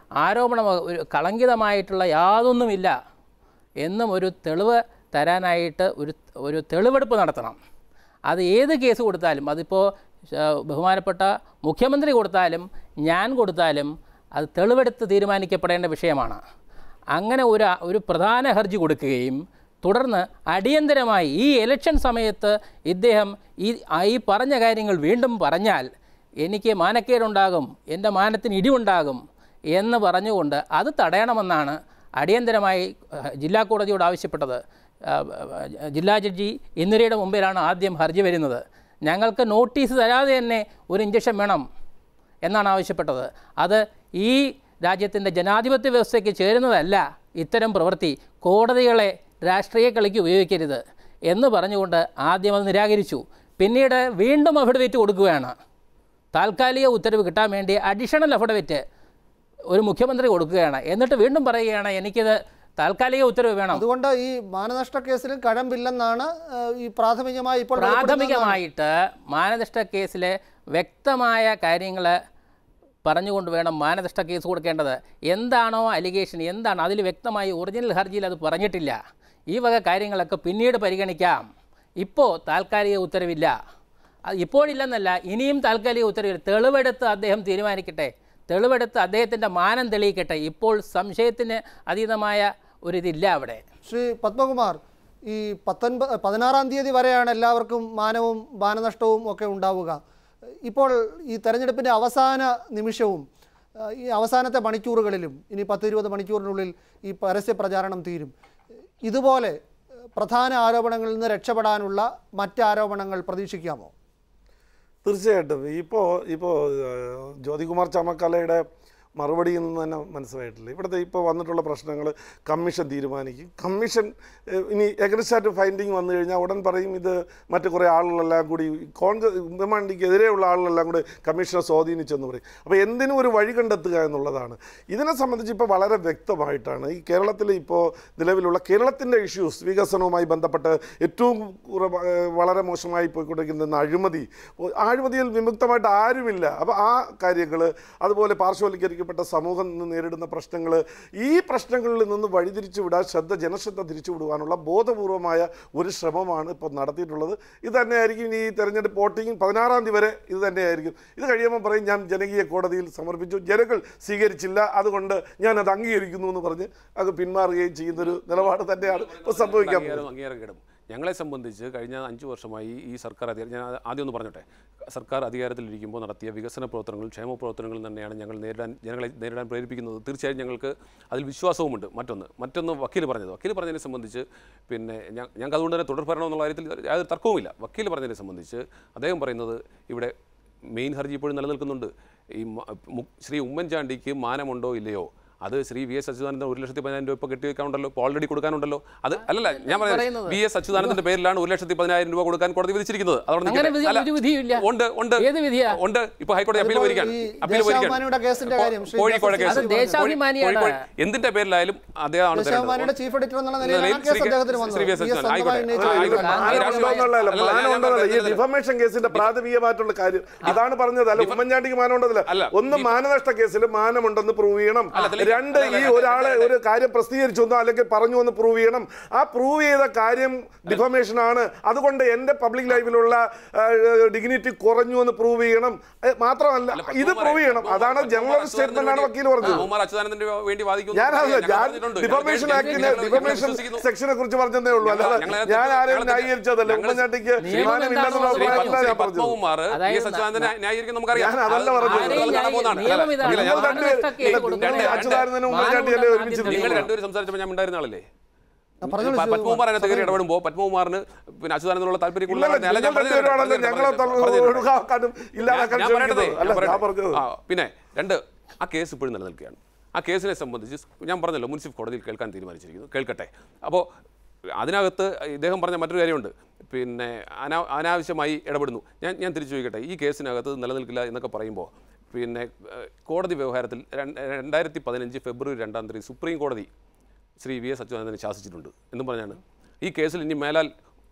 ആരോപണം ഒരു കളങ്കിതമായിട്ടുള്ള യാതൊന്നുമില്ല എന്നും ഒരു തെളിവ് തരാനായിട്ട് ഒരു ഒരു തെളിവെടുപ്പ് നടത്തണം അത് ഏത് കേസ് കൊടുത്താലും അതിപ്പോൾ ആ, ബഹുമാനപ്പെട്ട മുഖ്യമന്ത്രി കൊടുത്താലും ഞാൻ കൊടുത്താലും അത് തെളിവെടുത്ത് തീരുമാനിക്കപ്പെടേണ്ട വിഷയമാണ് അങ്ങനെ ഒരു ഒരു പ്രധാന ഹർജി കൊടുക്കുകയും തുടർന്ന് അടിയന്തരമായി ഈ ഇലക്ഷൻ സമയത്ത് ഇദ്ദേഹം ഈ ആ ഈ പറഞ്ഞ കാര്യങ്ങൾ വീണ്ടും പറഞ്ഞാൽ എനിക്ക് മാനക്കേടുണ്ടാകും എൻ്റെ മാനത്തിന് ഇടിവുണ്ടാകും എന്ന് പറഞ്ഞുകൊണ്ട് അത് തടയണമെന്നാണ് അടിയന്തരമായി അഹ്, ജില്ലാ കോടതിയോട് ആവശ്യപ്പെട്ടത് ആ, ആ, ജില്ലാ ജഡ്ജി ഇന്ദിരയുടെ മുമ്പിലാണ് ആദ്യം ഹർജി വരുന്നത് ഞങ്ങൾക്ക് നോട്ടീസ് തരാതെ തന്നെ ഒരു ഇഞ്ചക്ഷൻ വേണം എന്നാണ് ആവശ്യപ്പെട്ടത് അത് ഈ രാജ്യത്തിൻ്റെ ജനാധിപത്യ വ്യവസ്ഥയ്ക്ക് ചേരുന്നതല്ല ഇത്തരം പ്രവൃത്തി കോടതികളെ രാഷ്ട്രീയ കളിക്ക് ഉപയോഗിക്കരുത് എന്ന് പറഞ്ഞുകൊണ്ട് ആദ്യം അത് നിരാകരിച്ചു പിന്നീട് വീണ്ടും അഫിഡവിറ്റ് കൊടുക്കുകയാണ് താൽക്കാലിക ഉത്തരവ് കിട്ടാൻ വേണ്ടി അഡീഷണൽ അഫിഡവിറ്റ് ഒരു മുഖ്യമന്ത്രി കൊടുക്കുകയാണ് എന്നിട്ട് വീണ്ടും പറയുകയാണ് എനിക്കിത് താൽക്കാലിക ഉത്തരവ് വേണം
അതുകൊണ്ട് ഈ മാനനഷ്ട കേസിലും കഴമ്പില്ലെന്നാണ് ഏഹ്, ഈ പ്രാഥമികമായി ഇപ്പോൾ വെളിപ്പെടുത്തുന്നതെന്നാണ്.
പ്രാഥമികമായിട്ട് മാനനഷ്ട കേസിലെ വ്യക്തമായ കാര്യങ്ങൾ പറഞ്ഞുകൊണ്ട് വേണം മാനനഷ്ട കേസ് കൊടുക്കേണ്ടത് എന്താണോ അലിഗേഷൻ എന്താണ് അതിൽ വ്യക്തമായി ഒറിജിനൽ ഹർജിയിൽ അത് പറഞ്ഞിട്ടില്ല ഈ വക കാര്യങ്ങളൊക്കെ പിന്നീട് പരിഗണിക്കാം ഇപ്പോൾ താൽക്കാലിക ഉത്തരവില്ല അത് ഇപ്പോഴില്ലെന്നല്ല ഇനിയും താൽക്കാലിക ഉത്തരവില്ല തെളിവെടുത്ത് അദ്ദേഹം തീരുമാനിക്കട്ടെ തെളിവെടുത്ത് അദ്ദേഹത്തിൻ്റെ മാനം തെളിയിക്കട്ടെ ഇപ്പോൾ സംശയത്തിന് അതീതമായ ഒരിതില്ല അവിടെ
ശ്രീ പത്മകുമാർ ഈ പത്തൊൻപത് പതിനാറാം തീയതി വരെയാണ് എല്ലാവർക്കും മാനവും മാനനഷ്ടവും ഒക്കെ ഉണ്ടാവുക ഇപ്പോൾ ഈ തെരഞ്ഞെടുപ്പിൻ്റെ അവസാന നിമിഷവും ആ, ഈ അവസാനത്തെ മണിക്കൂറുകളിലും ഇനി പത്ത് ഇരുപത് മണിക്കൂറിനുള്ളിൽ ഈ പരസ്യ പ്രചാരണം തീരും ഇതുപോലെ ഏഹ്, പ്രധാന ആരോപണങ്ങളിൽ നിന്ന് രക്ഷപ്പെടാനുള്ള മറ്റ് ആരോപണങ്ങൾ പ്രതീക്ഷിക്കാമോ
തീർച്ചയായിട്ടും ഇപ്പോൾ ഇപ്പോൾ ജ്യോതികുമാർ ചാമക്കാലയുടെ മറുപടിയിൽ നിന്ന് തന്നെ മനസ്സിലായിട്ടില്ല ഇവിടുത്തെ ഇപ്പോൾ വന്നിട്ടുള്ള പ്രശ്നങ്ങൾ കമ്മീഷൻ തീരുമാനിക്കും കമ്മീഷൻ ഏഹ്, ഇനി എഗ്രസ്റ്റാറ്റ് ഫൈൻഡിങ് വന്നു കഴിഞ്ഞാൽ ഉടൻ പറയും ഇത് മറ്റു കുറേ ആളുകളെല്ലാം കൂടി കോൺഗ്രസ് ഉമ്മൻചാണ്ടിക്കെതിരെയുള്ള ആളുകളെല്ലാം കൂടി കമ്മീഷനെ സ്വാധീനിച്ചെന്ന് പറയും അപ്പോൾ എന്തിനും ഒരു വഴി കണ്ടെത്തുക എന്നുള്ളതാണ് ഇതിനെ സംബന്ധിച്ച് ഇപ്പോൾ വളരെ വ്യക്തമായിട്ടാണ് ഈ കേരളത്തിൽ ഇപ്പോൾ നിലവിലുള്ള കേരളത്തിൻ്റെ ഇഷ്യൂസ് വികസനവുമായി ബന്ധപ്പെട്ട് ഏറ്റവും കുറവ് ഏഹ്, വളരെ മോശമായി പോയിക്കൊണ്ടിരിക്കുന്ന അഴിമതി ഓ, അഴിമതിയിൽ വിമുക്തമായിട്ട് ആരുമില്ല അപ്പോൾ ആ കാര്യങ്ങൾ അതുപോലെ പാർശ്വവൽക്കരിക്കപ്പെട്ട സമൂഹം ഇന്ന് നേരിടുന്ന പ്രശ്നങ്ങൾ ഈ പ്രശ്നങ്ങളിൽ നിന്ന് വഴിതിരിച്ചു വിടാൻ ശ്രദ്ധ ജനശ്രദ്ധ തിരിച്ചു വിടുവാനുള്ള ബോധപൂർവമായ ഒരു ശ്രമമാണ് ഇപ്പോൾ നടത്തിയിട്ടുള്ളത് ഇത് തന്നെയായിരിക്കും ഈ തെരഞ്ഞെടുപ്പ് വോട്ടിംഗ് പതിനാറാം തീയതി വരെ ഇത് തന്നെയായിരിക്കും ഇത് കഴിയുമ്പോൾ പറയും ഞാൻ ജനകീയ കോടതിയിൽ സമർപ്പിച്ചു ജനങ്ങൾ സ്വീകരിച്ചില്ല അതുകൊണ്ട് ഞാൻ അത് അംഗീകരിക്കുന്നു എന്ന് പറഞ്ഞ് അത് പിന്മാറുകയും ചെയ്യുന്നൊരു നിലപാട് തന്നെയാണ് ഇപ്പോൾ സംഭവിക്കാൻ പോകുന്നത്
അംഗീകാരം അംഗീകാരം കിടും ഞങ്ങളെ സംബന്ധിച്ച് കഴിഞ്ഞ അഞ്ച് വർഷമായി ഈ സർക്കാർ അധികാരം ഞാൻ ആദ്യം ഒന്ന് പറഞ്ഞോട്ടെ സർക്കാർ അധികാരത്തിലിരിക്കുമ്പോൾ നടത്തിയ വികസന പ്രവർത്തനങ്ങളും ക്ഷേമ പ്രവർത്തനങ്ങളും തന്നെയാണ് ഞങ്ങൾ നേരിടാൻ ജനങ്ങളെ നേരിടാൻ പ്രേരിപ്പിക്കുന്നത് തീർച്ചയായും ഞങ്ങൾക്ക് അതിൽ വിശ്വാസവുമുണ്ട് മറ്റൊന്ന് മറ്റൊന്ന് വക്കീൽ പറഞ്ഞത് വക്കീൽ പറഞ്ഞതിനെ സംബന്ധിച്ച് പിന്നെ ഞ- ഞങ്ങൾക്ക് അതുകൊണ്ട് തന്നെ തുടർഭരണം എന്നുള്ള കാര്യത്തിൽ യാതൊരു തർക്കവുമില്ല വക്കീൽ പറഞ്ഞതിനെ സംബന്ധിച്ച് അദ്ദേഹം പറയുന്നത് ഇവിടെ മെയിൻ ഹർജി ഇപ്പോഴും നിലനിൽക്കുന്നുണ്ട് ഈ മ- മു- ശ്രീ ഉമ്മൻചാണ്ടിക്ക് മാനമുണ്ടോ ഇല്ലയോ അത് ശ്രീ വി എസ് അച്യുതാനന്ദൻ ഒരു ലക്ഷത്തി പതിനായിരം രൂപ ഇപ്പോൾ കെട്ടിവെക്കാനുണ്ടല്ലോ ഇപ്പോൾ ഓൾറെഡി കൊടുക്കാനുണ്ടല്ലോ അത് അല്ലല്ല ഞാൻ പറയുന്നത്
പറയുന്നത്.
വി എസ് അച്യുതാനന്ദന്റെ പേരിലാണ് ഒരു ലക്ഷത്തി പതിനായിരം രൂപ കൊടുക്കാൻ കോടതി വിധിച്ചിരിക്കുന്നത് അതവിടെ
അങ്ങനെ
നിൽക്കട്ടെ.
വിധി-
അല്ല,
ഒരു വിധിയുമില്ല.
ഉണ്ട് ഉണ്ട്
ഏത് വിധിയാ?
ഉണ്ട് ഇപ്പൊ ഹൈക്കോടതി അപ്പീൽ
അതിപ്പോൾ
പോയിരിക്കുകയാണ്
ഈ
അപ്പീൽ
ദേശാഭിമാനിയുടെ കേസിന്റെ കാര്യം ശ്രീ
കോഴിക്കോട്
ജസ്റ്റിസ്
കേസ്
അത് ദേശാഭിമാനിയാണ്.
കോഴിക്കോട് എന്തിന്റെ പേരിലായാലും അദ്ദേഹമാണ്
ദേശാഭിമാനിയുടെ
തരേണ്ടത്.
ചീഫ് എഡിറ്റർ എന്നുള്ള നിലയിലാണ് ആ
നിലയിൽ
കേസ്
ശ്രീ-
അദ്ദേഹത്തിന്
ശ്രീ വി
വന്നത്
എസ്
ഈ
അച്യുതാനന്ദൻ.
സ്വന്തമായി
ആയിക്കോട്ടെ.
ഉന്നയിച്ച
ആ,
ഒരു
ആയിക്കോട്ടെ.
കാര്യം.
ഈ രാഷ്ട്രീയ-
മാനമുണ്ടോന്നുള്ളതല്ല
അല്ല, ഞാൻ
മാനമുണ്ടോന്നല്ല ഈ
പറഞ്ഞത്
ഡിഫമേഷൻ കേസിന്റെ പ്രാഥമികമായിട്ടുള്ള കാര്യം അതാണ് പറഞ്ഞത് അല്ല ഉമ്മൻചാണ്ടിക്ക് മാനമുണ്ടതില്ല
അല്ല,
ഒന്ന്
ഈ-
മാനനഷ്ട കേസിൽ മാനമുണ്ടെന്ന് പ്രൂവ് ചെയ്യണം
അതിലേക്ക്-
രണ്ട്
അല്ല,
ഈ
അല്ല,
ഒരാളെ
അല്ല,
ഒരു കാര്യം പ്രസിദ്ധീകരിച്ചു എന്നോ അല്ലെങ്കിൽ പറഞ്ഞു എന്ന് പ്രൂവ് ചെയ്യണം ആ പ്രൂവ് ചെയ്ത കാര്യം ഡിഫമേഷൻ ആണ് അതുകൊണ്ട് എന്റെ പബ്ലിക് ലൈഫിലുള്ള ഡിഗ്നിറ്റി കുറഞ്ഞു എന്ന് പ്രൂവ് ചെയ്യണം ഏ, മാത്രമല്ല
അല്ല,
ഇത്
പത്മകുമാറെ,
പ്രൂവ് ചെയ്യണം
പത്മകുമാർ
അതാണ് ജനറൽ
അച്യുതാനന്ദന്
സ്റ്റേറ്റ്മെന്റ് ആണ്
വേണ്ടി-
വക്കീൽ പറഞ്ഞത്
പത്മകുമാർ അച്യുതാനന്ദന്റെ വേണ്ടി വാദിക്കുന്നു
ഞാനല്ല
ഞങ്ങൾ
ഞാൻ
പറഞ്ഞിട്ടുണ്ട്.
ഡിഫമേഷൻ
ഞങ്ങൾ
ആക്ടിലെ
ഞങ്ങൾ
ഡിഫമേഷൻ
വിശ്വസിക്കുന്നു.
സെക്ഷനെ കുറിച്ച് പറഞ്ഞതേ ഉള്ളൂ
ഞങ്ങൾ-
അല്ലാതെ
ഞങ്ങൾ-
ഞാൻ ആരെയും
ഞങ്ങൾ-
ന്യായീകരിച്ചതല്ല
ഞങ്ങൾ-
ഉമ്മൻചാണ്ടിക്ക്
നിയമം
തീരുമാനമില്ലെന്നുള്ള
എന്താണെന്ന്
ശ്രീ
അഭിപ്രായമല്ല
പത്മ- ശ്രീ
ഞാൻ പറഞ്ഞത്
പത്മകുമാർ വി
അതായത്
എസ് അച്യുതാനന്ദനെ ന്യായീകരിക്കും നമുക്കറിയാം
ഞാൻ അതല്ല പറഞ്ഞത്.
അത്
ആരെയും
നടക്കാൻ പോകുന്നതാണ്.
നിയമം
അല്ല,
ഇതാണ്.
ഇല്ല, ഞാൻ
നിങ്ങൾ
പറഞ്ഞത്
മാനനഷ്ട കേസ്
നിങ്ങൾ
കൊടുക്കണം.
നിങ്ങൾ അച്യുതാനന്ദനും ഉമ്മൻചാണ്ടിയല്ലേ
മാനനഷ്ട
ഒരുമിച്ച്
ആദ്യം
നിങ്ങൾ
നിൽക്കുന്നത്?
രണ്ടുപേരും സംസാരിച്ചപ്പോൾ ഞാൻ ഉണ്ടായിരുന്ന ആളല്ലേ
ആ, പറഞ്ഞോളൂ,
പ-
ശ്രീ
പത്മകുമാർ അതിനകത്ത് കയറി
സമയം.
ഇടപെടുമ്പോൾ പത്മകുമാറിനുള്ള പിന്നെ അച്യുതാനന്ദനുള്ള താല്പര്യം
ഇല്ലല്ല, നിങ്ങൾ രണ്ടുപേരുമാണല്ലോ ഞങ്ങളെ തമ്മിൽ ഒഴുകാക്കാനും ഇല്ലാതാക്കാൻ ശ്രമിക്കുന്നത് അല്ല ഞാൻ പറഞ്ഞത്
പിന്നെ രണ്ട് ആ കേസ് ഇപ്പോഴും നിലനിൽക്കുകയാണ് ആ കേസിനെ സംബന്ധിച്ച് ഞാൻ പറഞ്ഞല്ലോ മുൻസിഫ് കോടതിയിൽ കേൾക്കാൻ തീരുമാനിച്ചിരിക്കുന്നു കേൾക്കട്ടെ അപ്പോൾ അതിനകത്ത് ഇദ്ദേഹം പറഞ്ഞ മറ്റൊരു കാര്യമുണ്ട് പിന്നെ അനാ അനാവശ്യമായി ഇടപെടുന്നു ഞാൻ ഞാൻ തിരിച്ചു ചോദിക്കട്ടെ ഈ കേസിനകത്ത് നിലനിൽക്കില്ല എന്നൊക്കെ പറയുമ്പോൾ പിന്നെ ഏഹ്, കോടതി വ്യവഹാരത്തിൽ രണ്ട് രണ്ടായിരത്തി പതിനഞ്ച് ഫെബ്രുവരി രണ്ടാം തീയതി സുപ്രീം കോടതി ശ്രീ വി എസ് അച്യുതാനന്ദനെ ശാസിച്ചിട്ടുണ്ട് എന്നും പറഞ്ഞാണ് ഈ കേസിൽ ഇനി മേലാൽ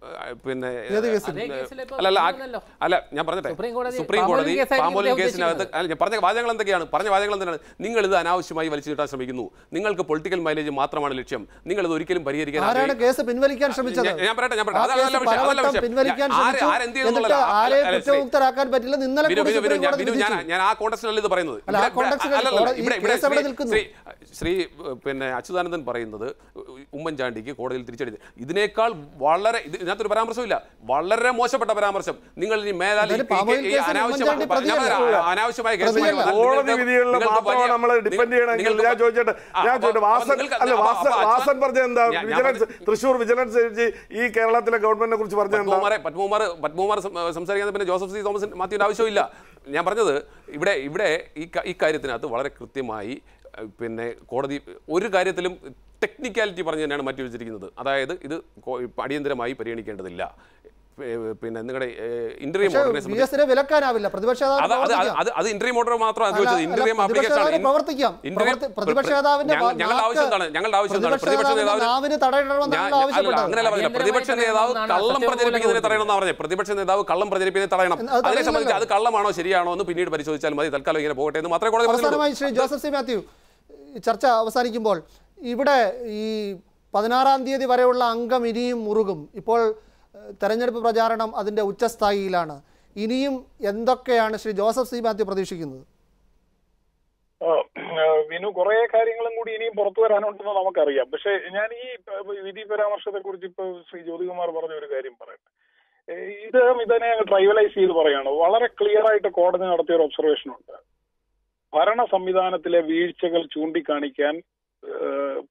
ആ, പിന്നെ
ഏത് കേസിൽ?
അതേ കേസിൽ ഇപ്പോ
അല്ല അല്ല ആ-
തീർന്നല്ലോ.
അല്ല ഞാൻ പറഞ്ഞിട്ടെ
സുപ്രീം കോടതി
സുപ്രീം
പാമ്പോലിൻ
കോടതി
കേസായിരിക്കും
പാമ്പോലിൻ
ഇദ്ദേഹം
കേസിനകത്ത് അല്ല ഞാൻ പറഞ്ഞ വാചകങ്ങൾ എന്തൊക്കെയാണ് പറഞ്ഞ വാചകങ്ങൾ എന്താണ് നിങ്ങൾ ഇത് അനാവശ്യമായി വലിച്ചു കിട്ടാൻ ശ്രമിക്കുന്നു നിങ്ങൾക്ക് പൊളിറ്റിക്കൽ മൈലേജ് മാത്രമാണ് ലക്ഷ്യം നിങ്ങൾ ഇത് ഒരിക്കലും പരിഹരിക്കാൻ
ആരാണ്
ആഗ്രഹി-
കേസ് പിൻവലിക്കാൻ ശ്രമിച്ചത്
ഞാൻ- ഞാൻ പറയട്ടെ, ഞാൻ പറയട്ടെ.
ആ
അതല്ല
കേസ്
വിഷയം, അതല്ല
പലവട്ടം
വിഷയം.
പിൻവലിക്കാൻ
ഞാൻ- ആര്-
ശ്രമിച്ചു
ആരെന്ത് ചെയ്യുന്നു
എന്നിട്ട്
എന്നുള്ളതല്ല.
ആരെയും
അല്ല, ശ്രീ-
കുറ്റമുക്തരാക്കാൻ പറ്റില്ല ഇന്നലെ
വിനു,
കൂടി
വിനു, വിനു,
സുപ്രീം
ഞാൻ-
കോടതി
വിനു, ഞാൻ
വിധിച്ചു.
ഞാൻ ആ കോണ്ടക്സ്റ്റിലല്ല ഇത് പറയുന്നത്
അല്ല, ആ
ഇവിടെ-
കോണ്ടക്സ്റ്റിലല്ല.
അല്ലല്ല,
കോടതി- ഈ
ഇവിടെ- ഇവിടെ
കേസ് എവിടെ
ശ്രീ-
നിൽക്കുന്നു?
ശ്രീ ശ്രീ ഏഹ്, പിന്നെ അച്യുതാനന്ദൻ പറയുന്നത് ഉമ്മൻചാണ്ടിക്ക് കോടതിയിൽ തിരിച്ചടി ഇതിനേക്കാൾ വളരെ ഇത് ഇതിനകത്തൊരു പരാമർശമില്ല വളരെ മോശപ്പെട്ട പരാമർശം നിങ്ങൾ ഇനി മേലാൽ ഈ-
എന്തായാലും
ഈ-
പാമോയിൽ
ഈ
കേസിൽ
അനാവശ്യമായ
ഉമ്മൻചാണ്ടി
ഞാൻ പറയാം,
പ്രതിയല്ല.
അനാവശ്യമായ കേസ്
പ്രതിയല്ല.
വന്നാൽ
കോടതി
നിങ്ങൾക്ക്
വിധികളിൽ
നിങ്ങൾക്ക്
മാത്രമാണ്
വലിയ-
നമ്മൾ ഡിപ്പെൻഡ് ചെയ്യണമെങ്കിൽ
നിങ്ങൾക്ക്
ഞാൻ ചോദിച്ചോട്ടെ
ആ,
ഞാൻ
അപ്പൊ-
ചോദിച്ചോട്ടെ
അപ്പൊ
വാസൻ
നിങ്ങൾക്ക്
അല്ല
അപ്പൊ-
വാസൻ
അപ്പൊ
വാസൻ പറഞ്ഞ എന്താ
ഞാൻ- ഞാൻ
വിജിലൻസ്
പറഞ്ഞ-
തൃശ്ശൂർ വിജിലൻസ് ജഡ്ജി ഈ കേരളത്തിലെ ഗവൺമെന്റിനെ കുറിച്ച് പറഞ്ഞ എന്താ
പത്മകുമാറെ പത്മകുമാർ പത്മകുമാർ സം- സംസാരിക്കാൻ പിന്നെ ജോസഫ് സി തോമസ് മാത്യുവിൻ്റെ ആവശ്യമില്ല ഞാൻ പറഞ്ഞത് ഇവിടെ ഇവിടെ ഈ ക- ഈ കാര്യത്തിനകത്ത് വളരെ കൃത്യമായി ഏഹ്, പിന്നെ കോടതി ഒരു കാര്യത്തിലും ടെക്നിക്കാലിറ്റി പറഞ്ഞ് തന്നെയാണ് മാറ്റി വെച്ചിരിക്കുന്നത് അതായത് ഇത് കോ- അടിയന്തരമായി പരിഗണിക്കേണ്ടതില്ല ഏഹ്, പിന്നെ നിങ്ങളുടെ ഇന്റർവ്യൂ
പക്ഷേ
ഓർഡിനെ
വി
സംബന്ധിച്ച്
എസിനെ വിലക്കാനാവില്ല പ്രതിപക്ഷ നേതാവിന്
അത് അത് അത്
പ്രവർത്തിക്കാം.
അത് അത് ഇന്റർവ്യൂ ഓർഡർ മാത്രമാണ്
അല്ല,
ചോദിച്ചത്
അല്ല,
ഇന്റർവ്യൂ
പ്രതിപക്ഷ
ആപ്ലിക്കേഷൻ
നേതാവിന് പ്രവർത്തിക്കാം. പ്രവർത്തി- പ്രതിപക്ഷ നേതാവിന്റെ
ഞങ്ങളുടെ
നാക്ക്
ആവശ്യം എന്താണ് ഞങ്ങളുടെ ആവശ്യം എന്താണ് പ്രതിപക്ഷ നേതാവിന്
നാവിന് തടയിടണമെന്ന്
ഞാൻ-
ഞങ്ങൾ
അല്ല,
ആവശ്യപ്പെട്ടത്
അങ്ങനെയല്ല പറഞ്ഞത് പ്രതിപക്ഷ നേതാവ്
അടിയന്തരമായി
കള്ളം
തടയണമെന്നാണ്
പ്രചരിപ്പിക്കുന്നതിനെ
സത്യം
തടയണമെന്നാണ് പറഞ്ഞത് പ്രതിപക്ഷ നേതാവ് കള്ളം പ്രചരിപ്പിക്കുന്നതിനെ തടയണം
അത്
അതിനെ സംബന്ധിച്ച് അത്
തടയില്ലല്ലോ.
കള്ളമാണോ ശരിയാണോ എന്ന് പിന്നീട് പരിശോധിച്ചാൽ മതി തൽക്കാലം ഇങ്ങനെ പോകട്ടെ എന്ന് മാത്രമേ കോടതി പറഞ്ഞുള്ളൂ
അവസാനമായി ശ്രീ ജോസഫ് സി മാത്യു ഈ ചർച്ച അവസാനിക്കുമ്പോൾ ഇവിടെ ഈ പതിനാറാം തീയതി വരെയുള്ള അംഗം ഇനിയും മുറുകും ഇപ്പോൾ ഏഹ്, തെരഞ്ഞെടുപ്പ് പ്രചാരണം അതിൻ്റെ ഉച്ചസ്ഥായിയിലാണ് ഇനിയും എന്തൊക്കെയാണ് ശ്രീ ജോസഫ് സി മാത്യു പ്രതീക്ഷിക്കുന്നത്
ആ, ആ, വിനു കുറെ കാര്യങ്ങളും കൂടി ഇനിയും പുറത്തു വരാനുണ്ടെന്ന് നമുക്കറിയാം പക്ഷെ ഞാൻ ഈ പ- വിധി പരാമർശത്തെ കുറിച്ച് ഇപ്പൊ ശ്രീ ജ്യോതികുമാർ പറഞ്ഞ ഒരു കാര്യം പറയട്ടെ ഏ, ഇത് ഇതിനെ ട്രൈവലൈസ് ചെയ്ത് പറയാണ് വളരെ ക്ലിയർ ആയിട്ട് കോടതി നടത്തിയ ഒരു ഒബ്സർവേഷൻ ഉണ്ട് ഭരണ സംവിധാനത്തിലെ വീഴ്ചകൾ ചൂണ്ടിക്കാണിക്കാൻ ഏ,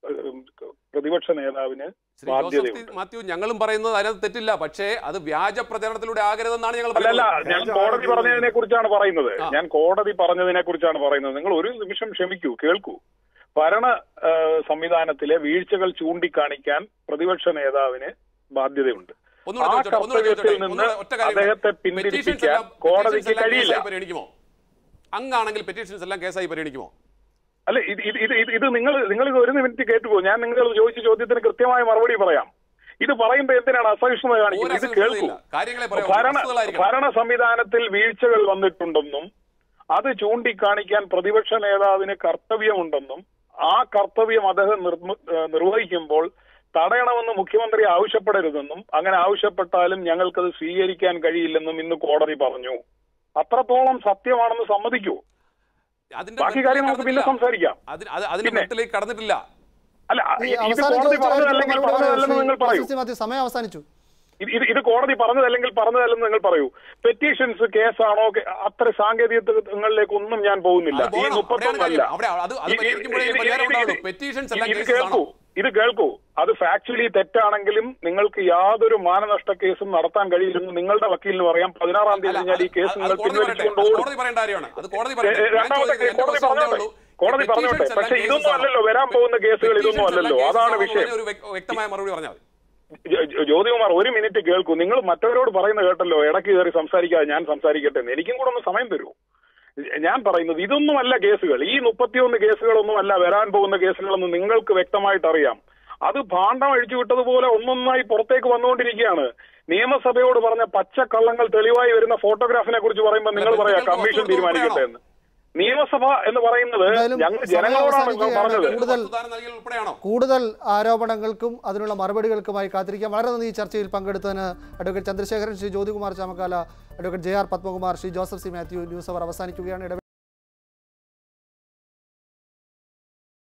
പ്രതിപക്ഷ നേതാവിന്
ശ്രീ ജോസഫ്
ബാധ്യതയുണ്ട്
ടി. മാത്യു ഞങ്ങളും പറയുന്നത് അതിനകത്ത് തെറ്റില്ല പക്ഷേ അത് വ്യാജ പ്രചരണത്തിലൂടെ ആകരുതെന്നാണ് ഞങ്ങൾ
അല്ലല്ല
പറയുന്നത്
ഞാൻ കോടതി പറഞ്ഞതിനെ കുറിച്ചാണ് പറയുന്നത്
ആ.
ഞാൻ കോടതി പറഞ്ഞതിനെ കുറിച്ചാണ് പറയുന്നത് നിങ്ങൾ ഒരു നിമിഷം ക്ഷമിക്കൂ കേൾക്കൂ ഭരണ ആ, സംവിധാനത്തിലെ വീഴ്ചകൾ ചൂണ്ടിക്കാണിക്കാൻ പ്രതിപക്ഷ നേതാവിന് ബാധ്യതയുണ്ട്
ഒന്നുകൂടെ
ആ
ചോദിച്ചോട്ടെ, ഒന്നുകൂടെ
കർത്തവ്യത്തിൽ
ചോദിച്ചോട്ടെ,
നിന്ന്
ഒന്നുകൂടെ ഒറ്റ കാര്യം
അദ്ദേഹത്തെ
Petitions
പിന്തിരിപ്പിക്കാൻ
എല്ലാം-
കോടതിക്ക്
petitions എല്ലാം
കഴിയില്ല
കേസായി പരിഗണിക്കുമോ അങ്ങാണെങ്കിൽ പെറ്റീഷൻസ് എല്ലാം കേസായി പരിഗണിക്കുമോ
അല്ല ഇത് ഇത് ഇത് ഇത് ഇത് നിങ്ങൾ നിങ്ങൾ ഇത് ഒരു മിനിറ്റ് കേട്ടുപോ ഞാൻ നിങ്ങൾ ചോദിച്ച ചോദ്യത്തിന് കൃത്യമായ മറുപടി പറയാം ഇത് പറയുമ്പോൾ എന്തിനാണ് അസഹിഷ്ണുത കാണിക്കുന്നത് ഇത്
ഒരു
കേൾക്കൂ
അസ്വസ്ഥതയില്ല. കാര്യങ്ങളെ പറയാം
ഭരണ
വസ്തുതകളായിരിക്കണം.
ഭരണ സംവിധാനത്തിൽ വീഴ്ചകൾ വന്നിട്ടുണ്ടെന്നും അത് ചൂണ്ടിക്കാണിക്കാൻ പ്രതിപക്ഷ നേതാവിന് കർത്തവ്യമുണ്ടെന്നും ആ കർത്തവ്യം അദ്ദേഹം നിർമ്മ- ഏഹ് നിർവഹിക്കുമ്പോൾ തടയണമെന്ന് മുഖ്യമന്ത്രി ആവശ്യപ്പെടരുതെന്നും അങ്ങനെ ആവശ്യപ്പെട്ടാലും ഞങ്ങൾക്കത് സ്വീകരിക്കാൻ കഴിയില്ലെന്നും ഇന്ന് കോടതി പറഞ്ഞു അത്രത്തോളം സത്യമാണെന്ന് സമ്മതിക്കൂ
അതിന്റെ
ബാക്കി
മെറിറ്റിലേക്ക്
കാര്യം നമുക്ക് പിന്നെ
കടന്നിട്ടില്ല.
സംസാരിക്കാം
അതിന് അത് അതിന്റെ
പിന്നെ?
മെറിറ്റിലേക്ക് കടന്നിട്ടില്ല
അല്ല
ഈ
ഇത്
അവസാനം
കോടതി
ചോദിച്ച
പറഞ്ഞതല്ലെങ്കിൽ
കാര്യത്തിന് മറുപടി
പറഞ്ഞതല്ലെന്ന്
പറയൂ.
നിങ്ങൾ
ശ്രീ
പറയൂ
ജോസഫ് സി മാത്യു സമയം അവസാനിച്ചു
ഇത് ഇത് ഇത് കോടതി പറഞ്ഞതല്ലെങ്കിൽ പറഞ്ഞതല്ലെന്ന് നിങ്ങൾ പറയൂ പെറ്റീഷൻസ് കേസാണോ കെ- അത്ര സാങ്കേതികങ്ങളിലേക്ക് ഒന്നും ഞാൻ പോകുന്നില്ല
അത്
ഈ
പോകണം.
മുപ്പത്തൊന്നല്ല
അവിടെയാണ് കാര്യം. അവിടെ അത് അത്
ഈ- ഈ-
പരിഹരിക്കുമ്പോഴേ
ഇത്
പരിഹാരം
ഇത്
ഉണ്ടാവുള്ളൂ.
ഇത്
Petitions എല്ലാം
ഇത്
cases
കേൾക്കൂ
ആണോ?
ഇത് കേൾക്കൂ അത് ഫാക്ച്വലി തെറ്റാണെങ്കിലും നിങ്ങൾക്ക് യാതൊരു മാനനഷ്ട കേസും നടത്താൻ കഴിയില്ലെന്ന് നിങ്ങളുടെ വക്കീലിന് പറയാം പതിനാറാം തീയതി
അല്ല,
കഴിഞ്ഞാൽ ഈ
അത്
കേസ്
അത്
നിങ്ങൾ
കോടതി പറയട്ടെ.
പിൻവലിച്ചുകൊണ്ട്
അത്
ഓടും
കോടതി പറയേണ്ട കാര്യമാണ് അത് കോടതി
ഏ,
പറയട്ടെ.
ഏ,
ഞാൻ
രണ്ടാമത്തെ
ചോദിക്കുന്നത് എന്റെ
കോടതി
പ്രശ്നം ഒന്നേ
പറഞ്ഞോട്ടെ
ഉള്ളൂ.
കോടതി
Petitions
പറഞ്ഞോട്ടെ
എല്ലാം
പക്ഷെ
cases
ഇതൊന്നും
ആണോ?
അല്ലല്ലോ വരാൻ പോകുന്ന കേസുകൾ ഇതൊന്നും
Petitions എല്ലാം
അല്ലല്ലോ
cases
അതാണ്
ആണോ
വിഷയം
എന്നതിന് ഒരു വ്യക്ത- വ്യക്തമായ മറുപടി പറഞ്ഞാൽ മതി
ജോ- ജോ- ജ്യോതികുമാർ ഒരു മിനിറ്റ് കേൾക്കൂ നിങ്ങൾ മറ്റവരോട് പറയുന്ന കേട്ടല്ലോ ഇടയ്ക്ക് കയറി സംസാരിക്കാതെ ഞാൻ സംസാരിക്കട്ടെ എന്ന് എനിക്കും കൂടെ ഒന്ന് സമയം തരൂ ഞാൻ പറയുന്നത് ഇതൊന്നുമല്ല കേസുകൾ ഈ മുപ്പത്തിയൊന്ന് കേസുകളൊന്നും അല്ല വരാൻ പോകുന്ന കേസുകളെന്ന് നിങ്ങൾക്ക് വ്യക്തമായിട്ട് അറിയാം അത് ഭാണ്ഡം അഴിച്ചു വിട്ടതുപോലെ ഒന്നൊന്നായി പുറത്തേക്ക് വന്നുകൊണ്ടിരിക്കുകയാണ് നിയമസഭയോട് പറഞ്ഞ പച്ചക്കള്ളങ്ങൾ തെളിവായി വരുന്ന ഫോട്ടോഗ്രാഫിനെ കുറിച്ച് പറയുമ്പോൾ നിങ്ങൾ പറയാ
ബന്ധുക്കൾക്ക്
കമ്മീഷൻ
വസ്തുത
തീരുമാനിക്കട്ടെ എന്ന് നിയമസഭ എന്ന് പറയുന്നത്
എന്തായാലും
ഞങ്ങൾ
സമയം
ജനങ്ങളോടാണ്
അവസാനിക്കുകയാണ്.
പറഞ്ഞത്
കൂടുതൽ
വസ്തുതാനം നൽകിയത് ഉൾപ്പെടെയാണോ
കൂടുതൽ ആരോപണങ്ങൾക്കും അതിനുള്ള മറുപടികൾക്കുമായി കാത്തിരിക്കാം വളരെ നന്ദി ഈ ചർച്ചയിൽ പങ്കെടുത്തതിന് advocate Chandrasekharan Shri Jyothikumar Chamakkala advocate J R Padmakumar Shri Joseph C Mathew news hour അവസാനിക്കുകയാണ് ഇടവേള